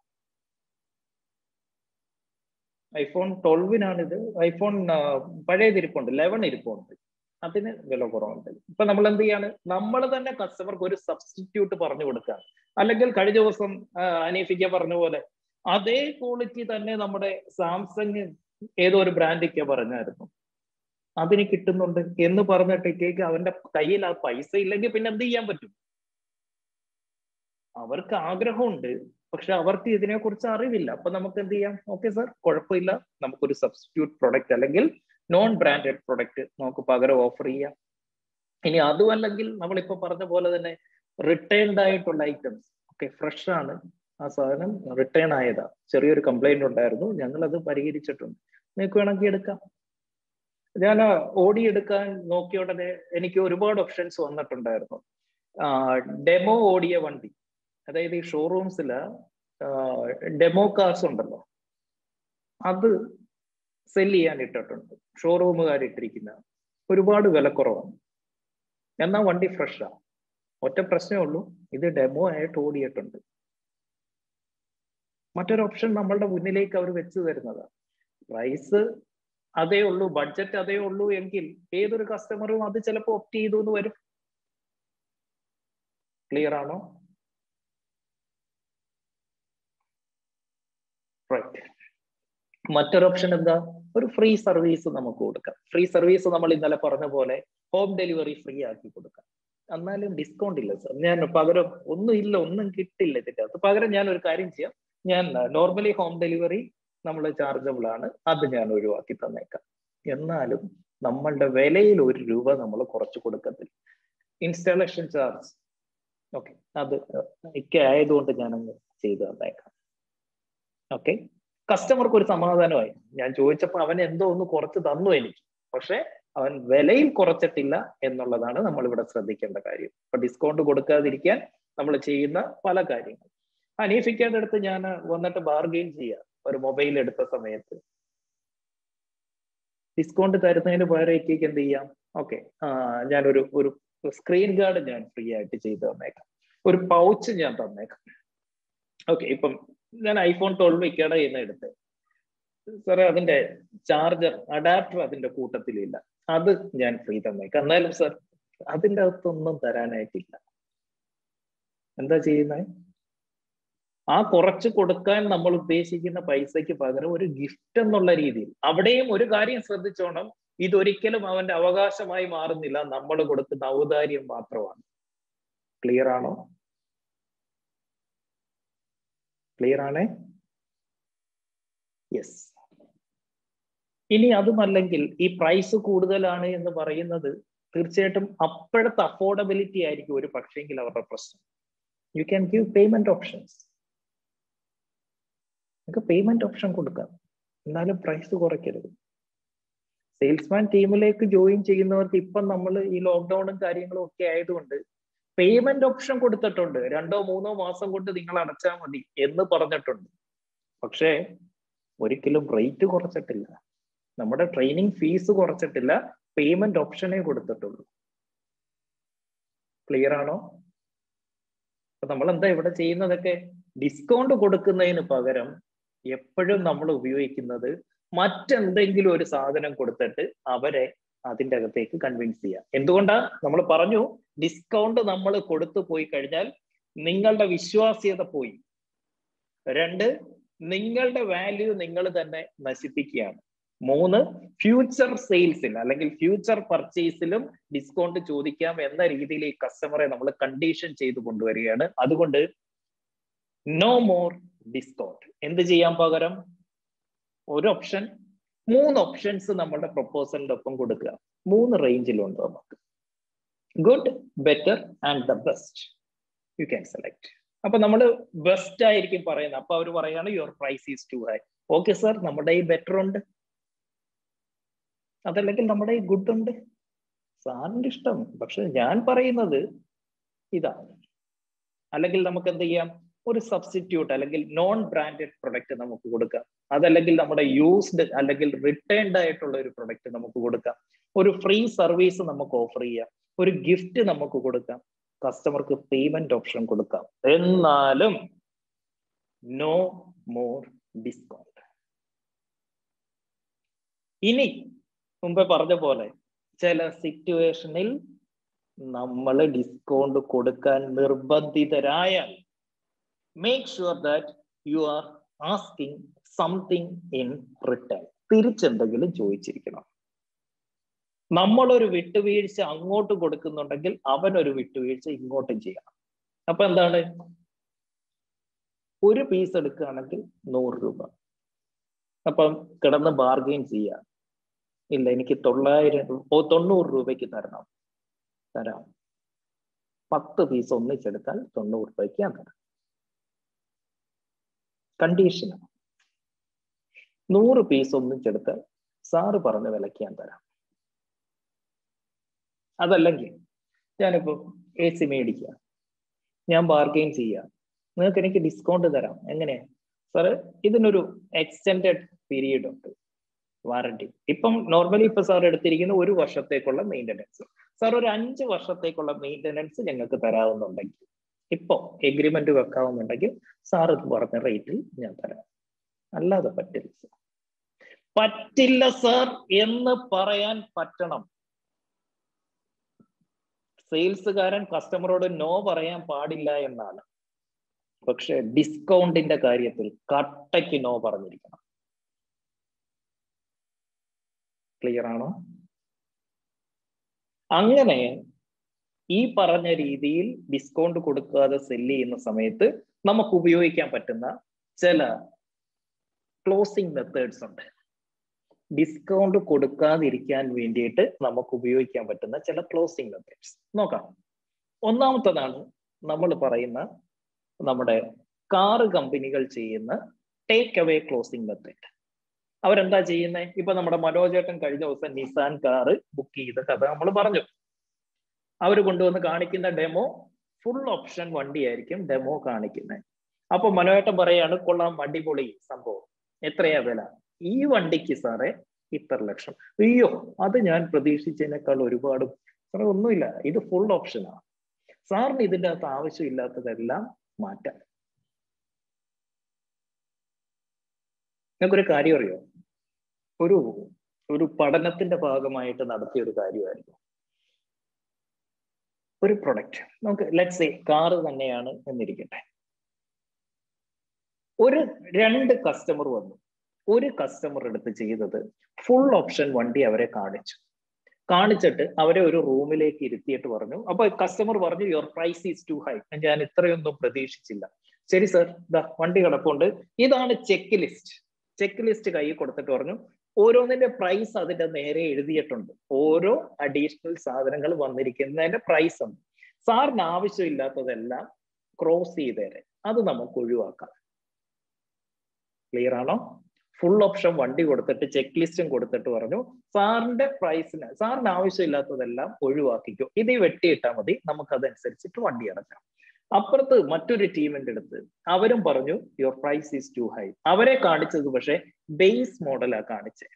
ഐഫോൺ ട്വൽവിനാണിത് ഐഫോൺ പഴയത് ഇരിപ്പുണ്ട് ലെവൻ ഇരിപ്പുണ്ട് അതിന് വില കുറവുണ്ട് ഇപ്പൊ നമ്മൾ എന്ത് ചെയ്യാണ് നമ്മൾ തന്നെ കസ്റ്റമർക്ക് ഒരു സബ്സ്റ്റിറ്റ്യൂട്ട് പറഞ്ഞു കൊടുക്കുക അല്ലെങ്കിൽ കഴിഞ്ഞ ദിവസം ആ, അനീഫിക്ക പറഞ്ഞ പോലെ അതേ ക്വാളിറ്റി തന്നെ നമ്മുടെ സാംസങ് ഏതോ ഒരു ബ്രാൻഡിക്ക പറഞ്ഞായിരുന്നു അതിന് കിട്ടുന്നുണ്ട് എന്ന് പറഞ്ഞിട്ടേക്ക് അവന്റെ കയ്യിൽ ആ പൈസ ഇല്ലെങ്കിൽ പിന്നെ എന്ത് ചെയ്യാൻ പറ്റും അവർക്ക് ആഗ്രഹമുണ്ട് പക്ഷെ അവർക്ക് ഇതിനെക്കുറിച്ച് അറിവില്ല അപ്പൊ നമുക്ക് എന്ത് ചെയ്യാം ഓക്കെ സാർ കുഴപ്പമില്ല നമുക്കൊരു സബ്സ്റ്റിറ്റ്യൂട്ട് പ്രൊഡക്റ്റ് അല്ലെങ്കിൽ നോൺ ബ്രാൻഡഡ് പ്രൊഡക്റ്റ് നമുക്ക് പകരം ഓഫർ ചെയ്യാം ഇനി അതുമല്ലെങ്കിൽ നമ്മളിപ്പോ പറഞ്ഞ പോലെ തന്നെ റിട്ടേൺഡ് ആയിട്ടുള്ള ഐറ്റംസ് ഓക്കെ ഫ്രഷ് ആണ് ആ സാധനം റിട്ടേൺ ആയതാ ചെറിയൊരു കംപ്ലൈന്റ് ഉണ്ടായിരുന്നു ഞങ്ങൾ അത് പരിഹരിച്ചിട്ടുണ്ട് നിങ്ങൾക്ക് വേണമെങ്കിൽ എടുക്കാം ഞാൻ ഓടി എടുക്കാൻ നോക്കിയ ഉടനെ എനിക്ക് ഒരുപാട് ഓപ്ഷൻസ് വന്നിട്ടുണ്ടായിരുന്നു ഡെമോ ഓടിയ വണ്ടി അതായത് ഈ ഷോറൂംസില് ഡെമോ കാർസ് ഉണ്ടല്ലോ അത് സെല് ചെയ്യാൻ ഇട്ടിട്ടുണ്ട് ഷോറൂമുകാർ ഇട്ടിരിക്കുന്ന ഒരുപാട് വിലക്കുറവാണ് എന്നാൽ വണ്ടി ഫ്രഷാ ഒറ്റ പ്രശ്നമേ ഉള്ളൂ ഇത് ഡെമോ ആയിട്ട് ഓടിയിട്ടുണ്ട് മറ്റൊരു ഓപ്ഷൻ നമ്മളുടെ മുന്നിലേക്ക് അവർ വെച്ച് തരുന്നതാണ് പ്രൈസ് അതേ ഉള്ളൂ ബഡ്ജറ്റ് അതേ ഉള്ളൂ എങ്കിൽ ഏതൊരു കസ്റ്റമറും അത് ചിലപ്പോൾ ഒപ്റ്റ് ചെയ്തു എന്ന് വരും ക്ലിയർ ആണോ റൈറ്റ് മറ്റൊരു ഓപ്ഷൻ എന്താ ഒരു ഫ്രീ സർവീസ് നമുക്ക് കൊടുക്കാം ഫ്രീ സർവീസ് നമ്മൾ ഇന്നലെ പറഞ്ഞ പോലെ ഹോം ഡെലിവറി ഫ്രീ ആക്കി കൊടുക്കാം എന്നാലും ഡിസ്കൗണ്ട് ഇല്ല സർ ഞാൻ പകരം ഒന്നും ഇല്ല ഒന്നും കിട്ടില്ല ഇതിന്റെ അകത്ത് പകരം ഞാൻ ഒരു കാര്യം ചെയ്യാം ഞാൻ നോർമലി ഹോം ഡെലിവറി നമ്മൾ ചാർജബിൾ ആണ് അത് ഞാൻ ഒഴിവാക്കി തന്നേക്കാം എന്നാലും നമ്മളുടെ വിലയിൽ ഒരു രൂപ നമ്മൾ കുറച്ച് കൊടുക്കത്തില്ല ഇൻസ്റ്റാളേഷൻ ചാർജ് ഓക്കെ അത് ഒക്കെ ആയതുകൊണ്ട് ഞാൻ അങ്ങ് ചെയ്തു തന്നേക്കാം ഓക്കെ കസ്റ്റമർക്ക് ഒരു സമാധാനമായി ഞാൻ ചോദിച്ചപ്പോൾ അവൻ എന്തോ ഒന്ന് കുറച്ച് തന്നു എനിക്ക് പക്ഷെ അവൻ വിലയിൽ കുറച്ചിട്ടില്ല എന്നുള്ളതാണ് നമ്മൾ ഇവിടെ ശ്രദ്ധിക്കേണ്ട കാര്യം അപ്പൊ ഡിസ്കൗണ്ട് കൊടുക്കാതിരിക്കാൻ നമ്മൾ ചെയ്യുന്ന പല കാര്യങ്ങൾ ഹനീഫിക്കാന്റെ അടുത്ത് ഞാൻ വന്നിട്ട് ബാർഗെയിൻ ചെയ്യാം ഒരു മൊബൈൽ എടുത്ത സമയത്ത് ഡിസ്കൗണ്ട് തരുന്നതിന് പകരത്തേക്ക് എന്ത് ചെയ്യാം ഓക്കെ ഞാനൊരു ഒരു സ്ക്രീൻ ഗാർഡ് ഞാൻ ഫ്രീ ആയിട്ട് ചെയ്ത് തന്നേക്കാം ഒരു പൗച്ച് ഞാൻ തന്നേക്കാം ഓക്കെ ഇപ്പം ഞാൻ ഐഫോൺ ട്വൽവ് ഇക്കയുടെ ചെയ്യുന്ന എടുത്ത് സാറേ അതിന്റെ ചാർജർ അഡാപ്റ്റർ അതിന്റെ കൂട്ടത്തിലില്ല അത് ഞാൻ ഫ്രീ തന്നേക്കാം എന്നാലും സാർ അതിൻ്റെ അകത്തൊന്നും തരാനായിട്ടില്ല എന്താ ചെയ്യുന്നത് ആ കുറച്ച് കൊടുക്കാൻ നമ്മൾ ഉദ്ദേശിക്കുന്ന പൈസയ്ക്ക് പകരം ഒരു ഗിഫ്റ്റ് എന്നുള്ള രീതിയിൽ അവിടെയും ഒരു കാര്യം ശ്രദ്ധിച്ചോണം ഇതൊരിക്കലും അവന്റെ അവകാശമായി മാറുന്നില്ല നമ്മൾ കൊടുക്കുന്ന ഔദാര്യം മാത്രമാണ് ക്ലിയർ ആണോ ക്ലിയർ ആണേ യെസ് ഇനി അതുമല്ലെങ്കിൽ ഈ പ്രൈസ് കൂടുതലാണ് എന്ന് പറയുന്നത് തീർച്ചയായിട്ടും അപ്പോഴത്തെ അഫോർഡബിലിറ്റി ആയിരിക്കും ഒരു പക്ഷേങ്കിൽ അവരുടെ പ്രശ്നം you can give payment options നിങ്ങൾക്ക് പേയ്മെന്റ് ഓപ്ഷൻ കൊടുക്കാം എന്നാലും പ്രൈസ് കുറയ്ക്കരുത് സെയിൽസ്മാൻ ടീമിലേക്ക് ജോയിൻ ചെയ്യുന്നവർക്ക് ഇപ്പം നമ്മൾ ഈ ലോക്ക്ഡൌണും കാര്യങ്ങളും ഒക്കെ ആയതുകൊണ്ട് പേയ്മെന്റ് ഓപ്ഷൻ കൊടുത്തിട്ടുണ്ട് രണ്ടോ മൂന്നോ മാസം കൊണ്ട് നിങ്ങൾ അടച്ചാൽ മതി എന്ന് പറഞ്ഞിട്ടുണ്ട് പക്ഷേ ഒരിക്കലും റേറ്റ് കുറച്ചിട്ടില്ല നമ്മുടെ ട്രെയിനിങ് ഫീസ് കുറച്ചിട്ടില്ല പേയ്മെന്റ് ഓപ്ഷനേ കൊടുത്തിട്ടുള്ളൂ ക്ലിയർ ആണോ അപ്പൊ നമ്മൾ എന്താ ഇവിടെ ചെയ്യുന്നതൊക്കെ ഡിസ്കൗണ്ട് കൊടുക്കുന്നതിന് പകരം എപ്പോഴും നമ്മൾ ഉപയോഗിക്കുന്നത് മറ്റെന്തെങ്കിലും ഒരു സാധനം കൊടുത്തിട്ട് അവരെ അതിൻ്റെ അകത്തേക്ക് കൺവിൻസ് ചെയ്യാം എന്തുകൊണ്ടാ നമ്മൾ പറഞ്ഞു ഡിസ്കൗണ്ട് നമ്മൾ കൊടുത്തു പോയി കഴിഞ്ഞാൽ നിങ്ങളുടെ വിശ്വാസ്യത പോയി രണ്ട് നിങ്ങളുടെ വാല്യൂ നിങ്ങൾ തന്നെ നശിപ്പിക്കുകയാണ് മൂന്ന് ഫ്യൂച്ചർ സെയിൽസിൽ അല്ലെങ്കിൽ ഫ്യൂച്ചർ പർച്ചേസിലും ഡിസ്കൗണ്ട് ചോദിക്കാം എന്ന രീതിയിൽ ഈ കസ്റ്റമറെ നമ്മൾ കണ്ടീഷൻ ചെയ്ത് കൊണ്ടുവരികയാണ് അതുകൊണ്ട് നോ മോർ ഡിസ്കൗണ്ട് എന്ത് ചെയ്യാൻ പകരം ഒരു ഓപ്ഷൻ മൂന്ന് ഓപ്ഷൻസ് നമ്മുടെ പ്രപ്പോസലിന്റെ ഒപ്പം കൊടുക്കുക മൂന്ന് റേഞ്ചിലുണ്ട് നമുക്ക് good better and the best you can select അപ്പൊ നമ്മൾ ബെസ്റ്റ് ആയിരിക്കും പറയുന്നത് അപ്പൊ അവർ പറയാണ് your price is too high okay sir നമ്മുടെ ഈ ബെറ്റർ ഉണ്ട് അതല്ലെങ്കിൽ നമ്മുടെ ഈ ഗുഡ് ഉണ്ട് സാറിന്റെ ഇഷ്ടം പക്ഷെ ഞാൻ പറയുന്നത് ഇതാണ് അല്ലെങ്കിൽ നമുക്ക് എന്ത് ചെയ്യാം ഒരു സബ്സ്റ്റിറ്റ്യൂട്ട് അല്ലെങ്കിൽ നോൺ ബ്രാൻഡഡ് പ്രൊഡക്റ്റ് നമുക്ക് കൊടുക്കാം അതല്ലെങ്കിൽ നമ്മുടെ യൂസ്ഡ് അല്ലെങ്കിൽ റിട്ടേൺഡ് ആയിട്ടുള്ള ഒരു പ്രൊഡക്റ്റ് നമുക്ക് കൊടുക്കാം ഒരു ഫ്രീ സർവീസ് നമുക്ക് ഓഫർ ചെയ്യാം ഒരു ഗിഫ്റ്റ് നമുക്ക് കൊടുക്കാം കസ്റ്റമർക്ക് പേയ്മെന്റ് ഓപ്ഷൻ കൊടുക്കാം എന്നാലും നോ മോർ ഡിസ്കൗണ്ട് ഇനി മുമ്പേ പറഞ്ഞ പോലെ ചില സിറ്റുവേഷനിൽ നമ്മൾ ഡിസ്കൗണ്ട് കൊടുക്കാൻ നിർബന്ധിതരായാൽ make sure that you are asking something in return തിരിച്ചെന്തെങ്കിലും ചോദിച്ചിരിക്കണം നമ്മളൊരു വിട്ടുവീഴ്ച അങ്ങോട്ട് കൊടുക്കുന്നുണ്ടെങ്കിൽ അവൻ ഒരു വിട്ടുവീഴ്ച ഇങ്ങോട്ടും ചെയ്യണം അപ്പൊ എന്താണ് ഒരു പീസ് എടുക്കുകയാണെങ്കിൽ നൂറ് രൂപ അപ്പം കിടന്ന് ബാർഗെയിൻ ചെയ്യാം ഇല്ല എനിക്ക് തൊള്ളായിരം രൂ- ഓ തൊണ്ണൂറ് രൂപയ്ക്ക് തരണം തരാം പത്ത് പീസ് ഒന്നിച്ചെടുത്താൽ തൊണ്ണൂറ് രൂപയ്ക്ക് ഞാൻ തരാം കണ്ടീഷൻ നൂറ് പീസ് ഒന്നിച്ചെടുത്താൽ സാറ് പറഞ്ഞ വിലയ്ക്ക് ഞാൻ തരാം അതല്ലെങ്കിൽ ഞാനിപ്പോ എ സി മേടിക്കുക ഞാൻ ബാർഗെയിൻ ചെയ്യാം നിങ്ങൾക്ക് എനിക്ക് ഡിസ്കൗണ്ട് തരാം എങ്ങനെയാ സാറ് ഇതിനൊരു എക്സ്റ്റെൻഡഡ് പീരീഡ് ഉണ്ട് വാറണ്ടി ഇപ്പം നോർമലി ഇപ്പൊ സാർ എടുത്തിരിക്കുന്ന ഒരു വർഷത്തേക്കുള്ള മെയിൻ്റനൻസ് സാർ ഒരു അഞ്ച് വർഷത്തേക്കുള്ള മെയിൻ്റനൻസ് ഞങ്ങൾക്ക് തരാവുന്നുണ്ടെങ്കിൽ ഇപ്പോ എഗ്രിമെന്റ് വെക്കാവുന്നുണ്ടെങ്കിൽ സാർ ഇത് പറഞ്ഞ റേറ്റിൽ ഞാൻ തരാം അല്ലാതെ പറ്റില്ല സാർ പറ്റില്ല സാർ എന്ന് പറയാൻ പറ്റണം സെയിൽസുകാരൻ കസ്റ്റമറോട് നോ പറയാൻ പാടില്ല എന്നാണ് പക്ഷെ ഡിസ്കൗണ്ടിന്റെ കാര്യത്തിൽ കട്ടയ്ക്ക് നോ പറഞ്ഞിരിക്കണം ക്ലിയർ ആണോ അങ്ങനെ ഈ പറഞ്ഞ രീതിയിൽ ഡിസ്കൗണ്ട് കൊടുക്കാതെ സെല്ല് ചെയ്യുന്ന സമയത്ത് നമുക്ക് ഉപയോഗിക്കാൻ പറ്റുന്ന ചില ക്ലോസിംഗ് മെത്തേഡ്സ് ഉണ്ട് ഡിസ്കൗണ്ട് കൊടുക്കാതിരിക്കാൻ വേണ്ടിയിട്ട് നമുക്ക് ഉപയോഗിക്കാൻ പറ്റുന്ന ചില ക്ലോസിംഗ് മെത്തേഡ്സ് നോക്കാം ഒന്നാമത്തതാണ് നമ്മൾ പറയുന്ന നമ്മുടെ കാറ് കമ്പനികൾ ചെയ്യുന്ന ടേക്ക് അവേ ക്ലോസിംഗ് മെത്തേഡ് അവരെന്താ ചെയ്യുന്നത് ഇപ്പൊ നമ്മുടെ മനോജേട്ടൻ കഴിഞ്ഞ ദിവസം നിസാൻ കാറ് ബുക്ക് ചെയ്ത കഥ നമ്മൾ പറഞ്ഞു അവർ കൊണ്ടുവന്ന് കാണിക്കുന്ന ഡെമോ ഫുൾ ഓപ്ഷൻ വണ്ടിയായിരിക്കും ഡെമോ കാണിക്കുന്നത് അപ്പൊ മനോജേട്ടൻ പറയാണ് കൊള്ളാം അടിപൊളി സംഭവം എത്രയാ വില ഈ വണ്ടിക്ക് സാറേ ഇത്ര ലക്ഷം അയ്യോ അത് ഞാൻ പ്രതീക്ഷിച്ചതിനേക്കാൾ ഒരുപാട് സാറേ ഒന്നുമില്ല ഇത് ഫുൾ ഓപ്ഷനാണ് സാറിന് ഇതിൻ്റെ അകത്ത് ആവശ്യമില്ലാത്തതെല്ലാം മാറ്റാം നിങ്ങൾക്കൊരു കാര്യം അറിയോ ഒരു ഒരു പഠനത്തിന്റെ ഭാഗമായിട്ട് നടത്തിയ ഒരു കാര്യമായിരുന്നു ഒരു പ്രൊഡക്റ്റ് നമുക്ക് ലെറ്റ്സ് എ കാറ് തന്നെയാണ് എന്നിരിക്കട്ടെ ഒരു രണ്ട് കസ്റ്റമർ വന്നു ഒരു കസ്റ്റമർ എടുത്ത് ചെയ്തത് ഫുൾ ഓപ്ഷൻ വണ്ടി അവരെ കാണിച്ചു കാണിച്ചിട്ട് അവരെ ഒരു റൂമിലേക്ക് ഇരുത്തിയിട്ട് പറഞ്ഞു അപ്പൊ കസ്റ്റമർ പറഞ്ഞു your price is too high ഞാൻ ഇത്രയൊന്നും പ്രതീക്ഷിച്ചില്ല ശരി സർ ഇതാ വണ്ടി കിടപ്പുണ്ട് ഇതാണ് ചെക്ക് ലിസ്റ്റ് ചെക്ക് ലിസ്റ്റ് കൈ കൊടുത്തിട്ട് പറഞ്ഞു ഓരോന്നിന്റെ പ്രൈസ് അതിന്റെ നേരെ എഴുതിയിട്ടുണ്ട് ഓരോ അഡീഷണൽ സാധനങ്ങൾ വന്നിരിക്കുന്നതിന്റെ പ്രൈസ് ഉണ്ട് സാറിന് ആവശ്യമില്ലാത്തതെല്ലാം ക്രോസ് ചെയ്തേരെ അത് നമുക്ക് ഒഴിവാക്കാം ക്ലിയർ ആണോ ഫുൾ ഓപ്ഷൻ വണ്ടി കൊടുത്തിട്ട് ചെക്ക് ലിസ്റ്റും കൊടുത്തിട്ട് പറഞ്ഞു സാറിന്റെ പ്രൈസിന് സാറിന് ആവശ്യമില്ലാത്തതെല്ലാം ഒഴിവാക്കിക്കോ ഇത് വെട്ടിയിട്ടാൽ മതി നമുക്ക് അതനുസരിച്ചിട്ട് വണ്ടി അടക്കാം അപ്പുറത്ത് മറ്റൊരു ടീമിന്റെ അടുത്ത് അവരും പറഞ്ഞു your price is too high അവരെ കാണിച്ചത് പക്ഷെ ബേസ് മോഡലാ കാണിച്ചത്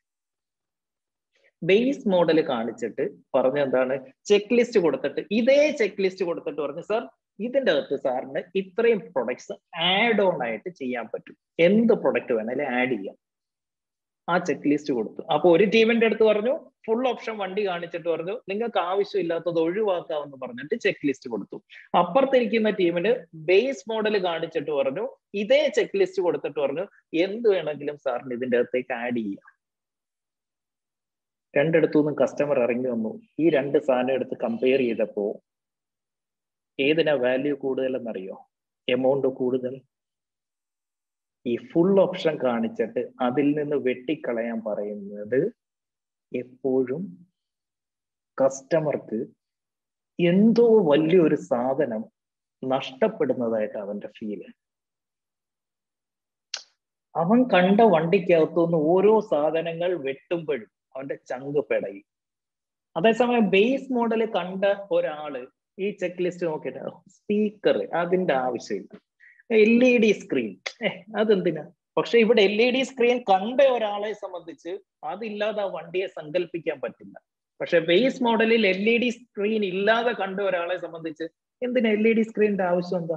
ബേസ് മോഡൽ കാണിച്ചിട്ട് പറഞ്ഞ എന്താണ് ചെക്ക് ലിസ്റ്റ് കൊടുത്തിട്ട് ഇതേ ചെക്ക് ലിസ്റ്റ് കൊടുത്തിട്ട് പറഞ്ഞു സാർ ഇതിന്റെ അകത്ത് സാറിന് ഇത്രയും പ്രൊഡക്ട്സ് ആഡ് ഓൺ ആയിട്ട് ചെയ്യാൻ പറ്റും എന്ത് പ്രൊഡക്റ്റ് വേണേലും ആഡ് ചെയ്യാം ആ ചെക്ക് ലിസ്റ്റ് കൊടുത്തു അപ്പൊ ഒരു ടീമിന്റെ അടുത്ത് പറഞ്ഞു ഫുൾ ഓപ്ഷൻ വണ്ടി കാണിച്ചിട്ട് പറഞ്ഞു നിങ്ങൾക്ക് ആവശ്യമില്ലാത്തത് ഒഴിവാക്കാമെന്ന് പറഞ്ഞിട്ട് ചെക്ക് ലിസ്റ്റ് കൊടുത്തു അപ്പുറത്തിരിക്കുന്ന ടീമിന് ബേസ് മോഡൽ കാണിച്ചിട്ട് പറഞ്ഞു ഇതേ ചെക്ക് ലിസ്റ്റ് കൊടുത്തിട്ട് പറഞ്ഞു എന്ത് വേണമെങ്കിലും സാറിന് ഇതിന്റെ അകത്തേക്ക് ആഡ് ചെയ്യാം രണ്ടിടത്തു നിന്നും കസ്റ്റമർ ഇറങ്ങി വന്നു ഈ രണ്ട് സാധനം എടുത്ത് കമ്പയർ ചെയ്തപ്പോ ഏതിനാ വാല്യൂ കൂടുതലെന്നറിയോ എമൗണ്ട് കൂടുതൽ ഈ ഫുൾ ഓപ്ഷൻ കാണിച്ചിട്ട് അതിൽ നിന്ന് വെട്ടിക്കളയാൻ പറയുന്നത് എപ്പോഴും കസ്റ്റമർക്ക് എന്തോ വലിയൊരു സാധനം നഷ്ടപ്പെടുന്നതായിട്ട് അവന്റെ ഫീല് അവൻ കണ്ട വണ്ടിക്കകത്തുനിന്ന് ഓരോ സാധനങ്ങൾ വെട്ടുമ്പോഴും അവന്റെ ചങ്ക് പെടയും അതേസമയം ബേസ് മോഡൽ കണ്ട ഒരാള് ഈ ചെക്ക് ലിസ്റ്റ് നോക്കിയിട്ട് സ്പീക്കർ അതിന്റെ ആവശ്യമില്ല എൽ ഇ ഡി സ്ക്രീൻ ഏഹ് അതെന്തിനാ പക്ഷെ ഇവിടെ എൽ ഇ ഡി സ്ക്രീൻ കണ്ട ഒരാളെ സംബന്ധിച്ച് അതില്ലാതെ ആ വണ്ടിയെ സങ്കല്പിക്കാൻ പറ്റില്ല പക്ഷെ ബേസ് മോഡലിൽ എൽ ഇ ഡി സ്ക്രീൻ ഇല്ലാതെ കണ്ട ഒരാളെ സംബന്ധിച്ച് എന്തിനാ എൽ ഇ ഡി സ്ക്രീനിന്റെ ആവശ്യം എന്താ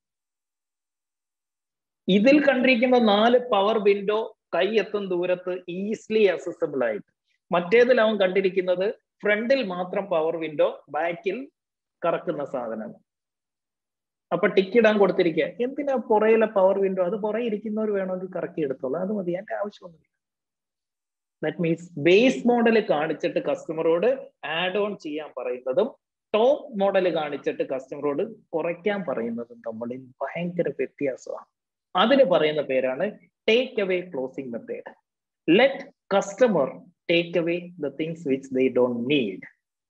ഇതിൽ കണ്ടിരിക്കുന്ന നാല് പവർ വിൻഡോ കൈ എത്തും ദൂരത്ത് ഈസിലി അസസിബിൾ ആയിട്ട് മറ്റേതിൽ അവൻ കണ്ടിരിക്കുന്നത് ഫ്രണ്ടിൽ മാത്രം പവർ വിൻഡോ ബാക്കിൽ കറക്കുന്ന സാധനം അപ്പൊ ടിക്ക് ഇടാൻ കൊടുത്തിരിക്കുക എന്തിനാ പുറയിലെ പവർ വിൻഡോ അത് പുറകെ ഇരിക്കുന്നവർ വേണമെങ്കിൽ കറക്കി എടുത്തോളാം അത് മതി എന്റെ ആവശ്യമൊന്നുമില്ല ദാറ്റ് മീൻസ് ബേസ് മോഡൽ കാണിച്ചിട്ട് കസ്റ്റമറോട് ആഡ് ഓൺ ചെയ്യാൻ പറയുന്നതും ടോപ്പ് മോഡൽ കാണിച്ചിട്ട് കസ്റ്റമറോട് കുറയ്ക്കാൻ പറയുന്നതും തമ്മിൽ ഭയങ്കര വ്യത്യാസമാണ് അതിന് പറയുന്ന പേരാണ് take away closing method let customer take away the things which they don't need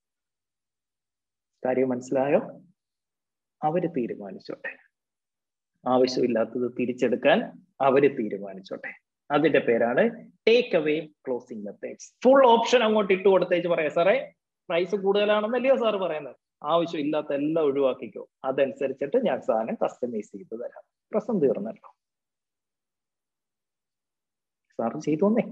കാര്യം മനസ്സിലായോ അവര് തീരുമാനിച്ചോട്ടെ ആവശ്യമില്ലാത്തത് തിരിച്ചെടുക്കാൻ അവര് തീരുമാനിച്ചോട്ടെ അതിന്റെ പേരാണ് take away closing methods full option അങ്ങോട്ട് ഇട്ട് കൊടുത്തേച്ച് പറയാം സാറേ പ്രൈസ് കൂടുതലാണെന്നല്ലയോ സാർ പറയുന്നത് ആവശ്യമില്ലാത്ത എല്ലാം ഒഴിവാക്കിക്കോ അതനുസരിച്ചിട്ട് ഞാൻ സാധനം കസ്റ്റമൈസ് ചെയ്ത് തരാം പ്രശ്നം തീർന്നല്ലോ സാർ ചെയ്തോന്നേ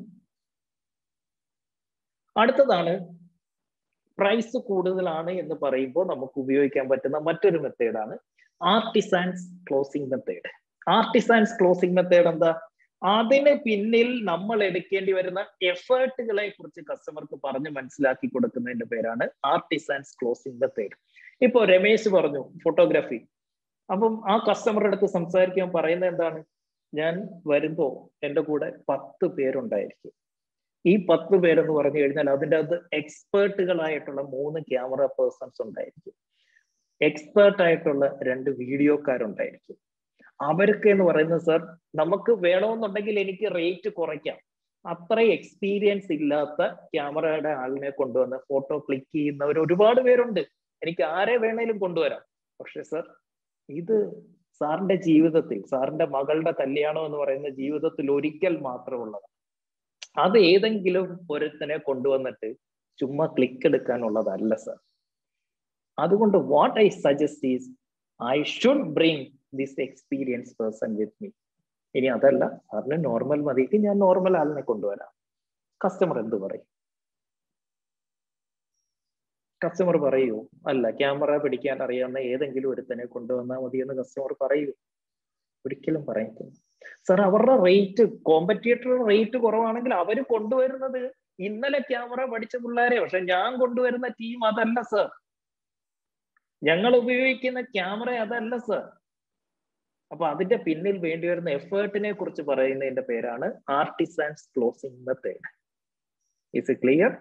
അടുത്തതാണ് പ്രൈസ് കൂടുതലാണ് എന്ന് പറയുമ്പോൾ നമുക്ക് ഉപയോഗിക്കാൻ പറ്റുന്ന മറ്റൊരു മെത്തേഡാണ് artisans closing method artisans closing method എന്താ അതിന് പിന്നിൽ നമ്മൾ എടുക്കേണ്ടി വരുന്ന എഫേർട്ടുകളെ കുറിച്ച് കസ്റ്റമർക്ക് പറഞ്ഞ് മനസ്സിലാക്കി കൊടുക്കുന്നതിന്റെ പേരാണ് ആർട്ടിസാൻസ് ക്ലോസിംഗ് മെത്തേഡ് ഇപ്പോ രമേശ് പറഞ്ഞു ഫോട്ടോഗ്രാഫി അപ്പം ആ കസ്റ്റമറുടെ അടുത്ത് സംസാരിക്കാൻ പറയുന്നത് എന്താണ് ഞാൻ വരുമ്പോ എൻ്റെ കൂടെ പത്ത് പേരുണ്ടായിരിക്കും ഈ പത്ത് പേരെന്ന് പറഞ്ഞു കഴിഞ്ഞാൽ അതിൻ്റെ അകത്ത് എക്സ്പേർട്ടുകളായിട്ടുള്ള മൂന്ന് ക്യാമറ പേഴ്സൺസ് ഉണ്ടായിരിക്കും എക്സ്പേർട്ട് ആയിട്ടുള്ള രണ്ട് വീഡിയോക്കാരുണ്ടായിരിക്കും അവർക്ക് എന്ന് പറയുന്നത് സർ നമുക്ക് വേണമെന്നുണ്ടെങ്കിൽ എനിക്ക് റേറ്റ് കുറയ്ക്കാം അത്ര എക്സ്പീരിയൻസ് ഇല്ലാത്ത ക്യാമറയുടെ ആളിനെ കൊണ്ടുവന്ന് ഫോട്ടോ ക്ലിക്ക് ചെയ്യുന്നവർ ഒരുപാട് പേരുണ്ട് എനിക്ക് ആരെ വേണേലും കൊണ്ടുവരാം പക്ഷെ സർ ഇത് സാറിന്റെ ജീവിതത്തിൽ സാറിന്റെ മകളുടെ കല്യാണം എന്ന് പറയുന്ന ജീവിതത്തിൽ ഒരിക്കൽ മാത്രമുള്ളതാണ് അത് ഏതെങ്കിലും ഒരുത്തനെ കൊണ്ടുവന്നിട്ട് ചുമ്മാ ക്ലിക്ക് എടുക്കാനുള്ളതല്ല സർ അതുകൊണ്ട് what I suggest is I should bring this experience person with me ഇനി അതല്ല സാറിന് നോർമൽ മതിക്ക് ഞാൻ നോർമൽ ആളിനെ കൊണ്ടുവരാം കസ്റ്റമർ എന്ത് പറയും കസ്റ്റമർ പറയൂ അല്ല ക്യാമറ പിടിക്കാൻ അറിയാവുന്ന ഏതെങ്കിലും ഒരുത്തനെ കൊണ്ടുവന്നാൽ മതി എന്ന് കസ്റ്റമർ പറയൂ ഒരിക്കലും പറയത്തില്ല സാർ അവരുടെ റേറ്റ് കോമ്പറ്റീറ്റർ റേറ്റ് കുറവാണെങ്കിൽ അവർ കൊണ്ടുവരുന്നത് ഇന്നലെ ക്യാമറ പഠിച്ച പിള്ളേരെ പക്ഷെ ഞാൻ കൊണ്ടുവരുന്ന ടീം അതല്ല സർ ഞങ്ങൾ ഉപയോഗിക്കുന്ന ക്യാമറ അതല്ല സർ അപ്പൊ അതിന്റെ പിന്നിൽ വേണ്ടി വരുന്ന എഫേർട്ടിനെ കുറിച്ച് പറയുന്നതിന്റെ പേരാണ് artisans closing method is it clear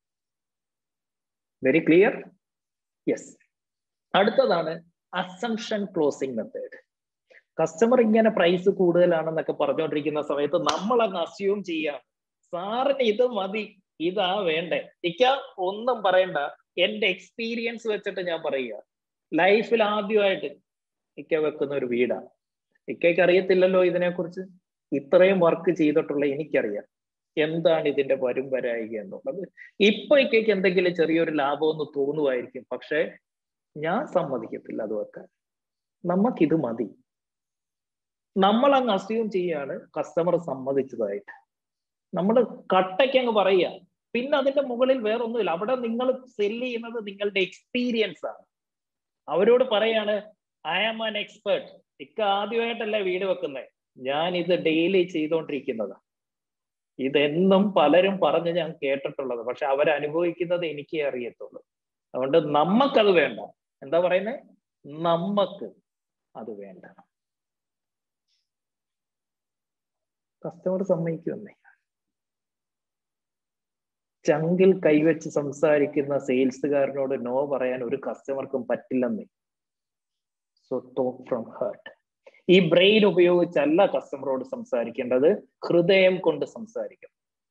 very clear yes അടുത്തതാണ് അസംഷൻ ക്ലോസിംഗ് മെത്തേഡ് കസ്റ്റമർ ഇങ്ങനെ പ്രൈസ് കൂടുതലാണെന്നൊക്കെ പറഞ്ഞുകൊണ്ടിരിക്കുന്ന സമയത്ത് നമ്മൾ അങ്ങ് അസ്യൂം ചെയ്യാം സാറിന് ഇത് മതി ഇതാ വേണ്ടേ ഇക്ക ഒന്നും പറയണ്ട എന്റെ എക്സ്പീരിയൻസ് വെച്ചിട്ട് ഞാൻ പറയുക ലൈഫിൽ ആദ്യമായിട്ട് ഇക്ക വെക്കുന്ന ഒരു വീടാണ് ഇക്കയ്ക്ക് അറിയത്തില്ലല്ലോ ഇതിനെക്കുറിച്ച് ഇത്രയും വർക്ക് ചെയ്തിട്ടുള്ള എനിക്കറിയാം എന്താണ് ഇതിന്റെ വരും വരായിക എന്നുള്ളത് ഇപ്പൊ ഇക്കയ്ക്ക് എന്തെങ്കിലും ചെറിയൊരു ലാഭം ഒന്ന് തോന്നുമായിരിക്കും പക്ഷെ ഞാൻ സമ്മതിക്കത്തില്ല അത് വെക്കാൻ നമുക്കിത് മതി നമ്മൾ അങ്ങ് അസ്യൂം ചെയ്യാണ് കസ്റ്റമർ സമ്മതിച്ചതായിട്ട് നമ്മൾ കട്ടയ്ക്ക് അങ്ങ് പറയുക പിന്നെ അതിന്റെ മുകളിൽ വേറൊന്നുമില്ല അവിടെ നിങ്ങൾ സെല് ചെയ്യുന്നത് നിങ്ങളുടെ എക്സ്പീരിയൻസ് ആണ് അവരോട് പറയാണ് ഐ ആം ആൻ എക്സ്പേർട്ട് ഇക്ക ആദ്യമായിട്ടല്ല വീട് വെക്കുന്നത് ഞാൻ ഇത് ഡെയിലി ചെയ്തുകൊണ്ടിരിക്കുന്നത് ഇതെന്നും പലരും പറഞ്ഞ് ഞാൻ കേട്ടിട്ടുള്ളത് പക്ഷെ അവരനുഭവിക്കുന്നത് എനിക്കേ അറിയത്തുള്ളൂ അതുകൊണ്ട് നമ്മക്കത് വേണ്ട എന്താ പറയുന്നത് നമ്മക്ക് അത് വേണ്ട കസ്റ്റമർ സമ്മതിക്കുമെന്നേ ചങ്കിൽ കൈവച്ച് സംസാരിക്കുന്ന സെയിൽസുകാരനോട് നോ പറയാൻ ഒരു കസ്റ്റമർക്കും പറ്റില്ലെന്നേ സോ ടോക്ക് ഫ്രം ഹേർട്ട് ഈ ബ്രെയിൻ ഉപയോഗിച്ചല്ല കസ്റ്റമറോട് സംസാരിക്കേണ്ടത് ഹൃദയം കൊണ്ട് സംസാരിക്കണം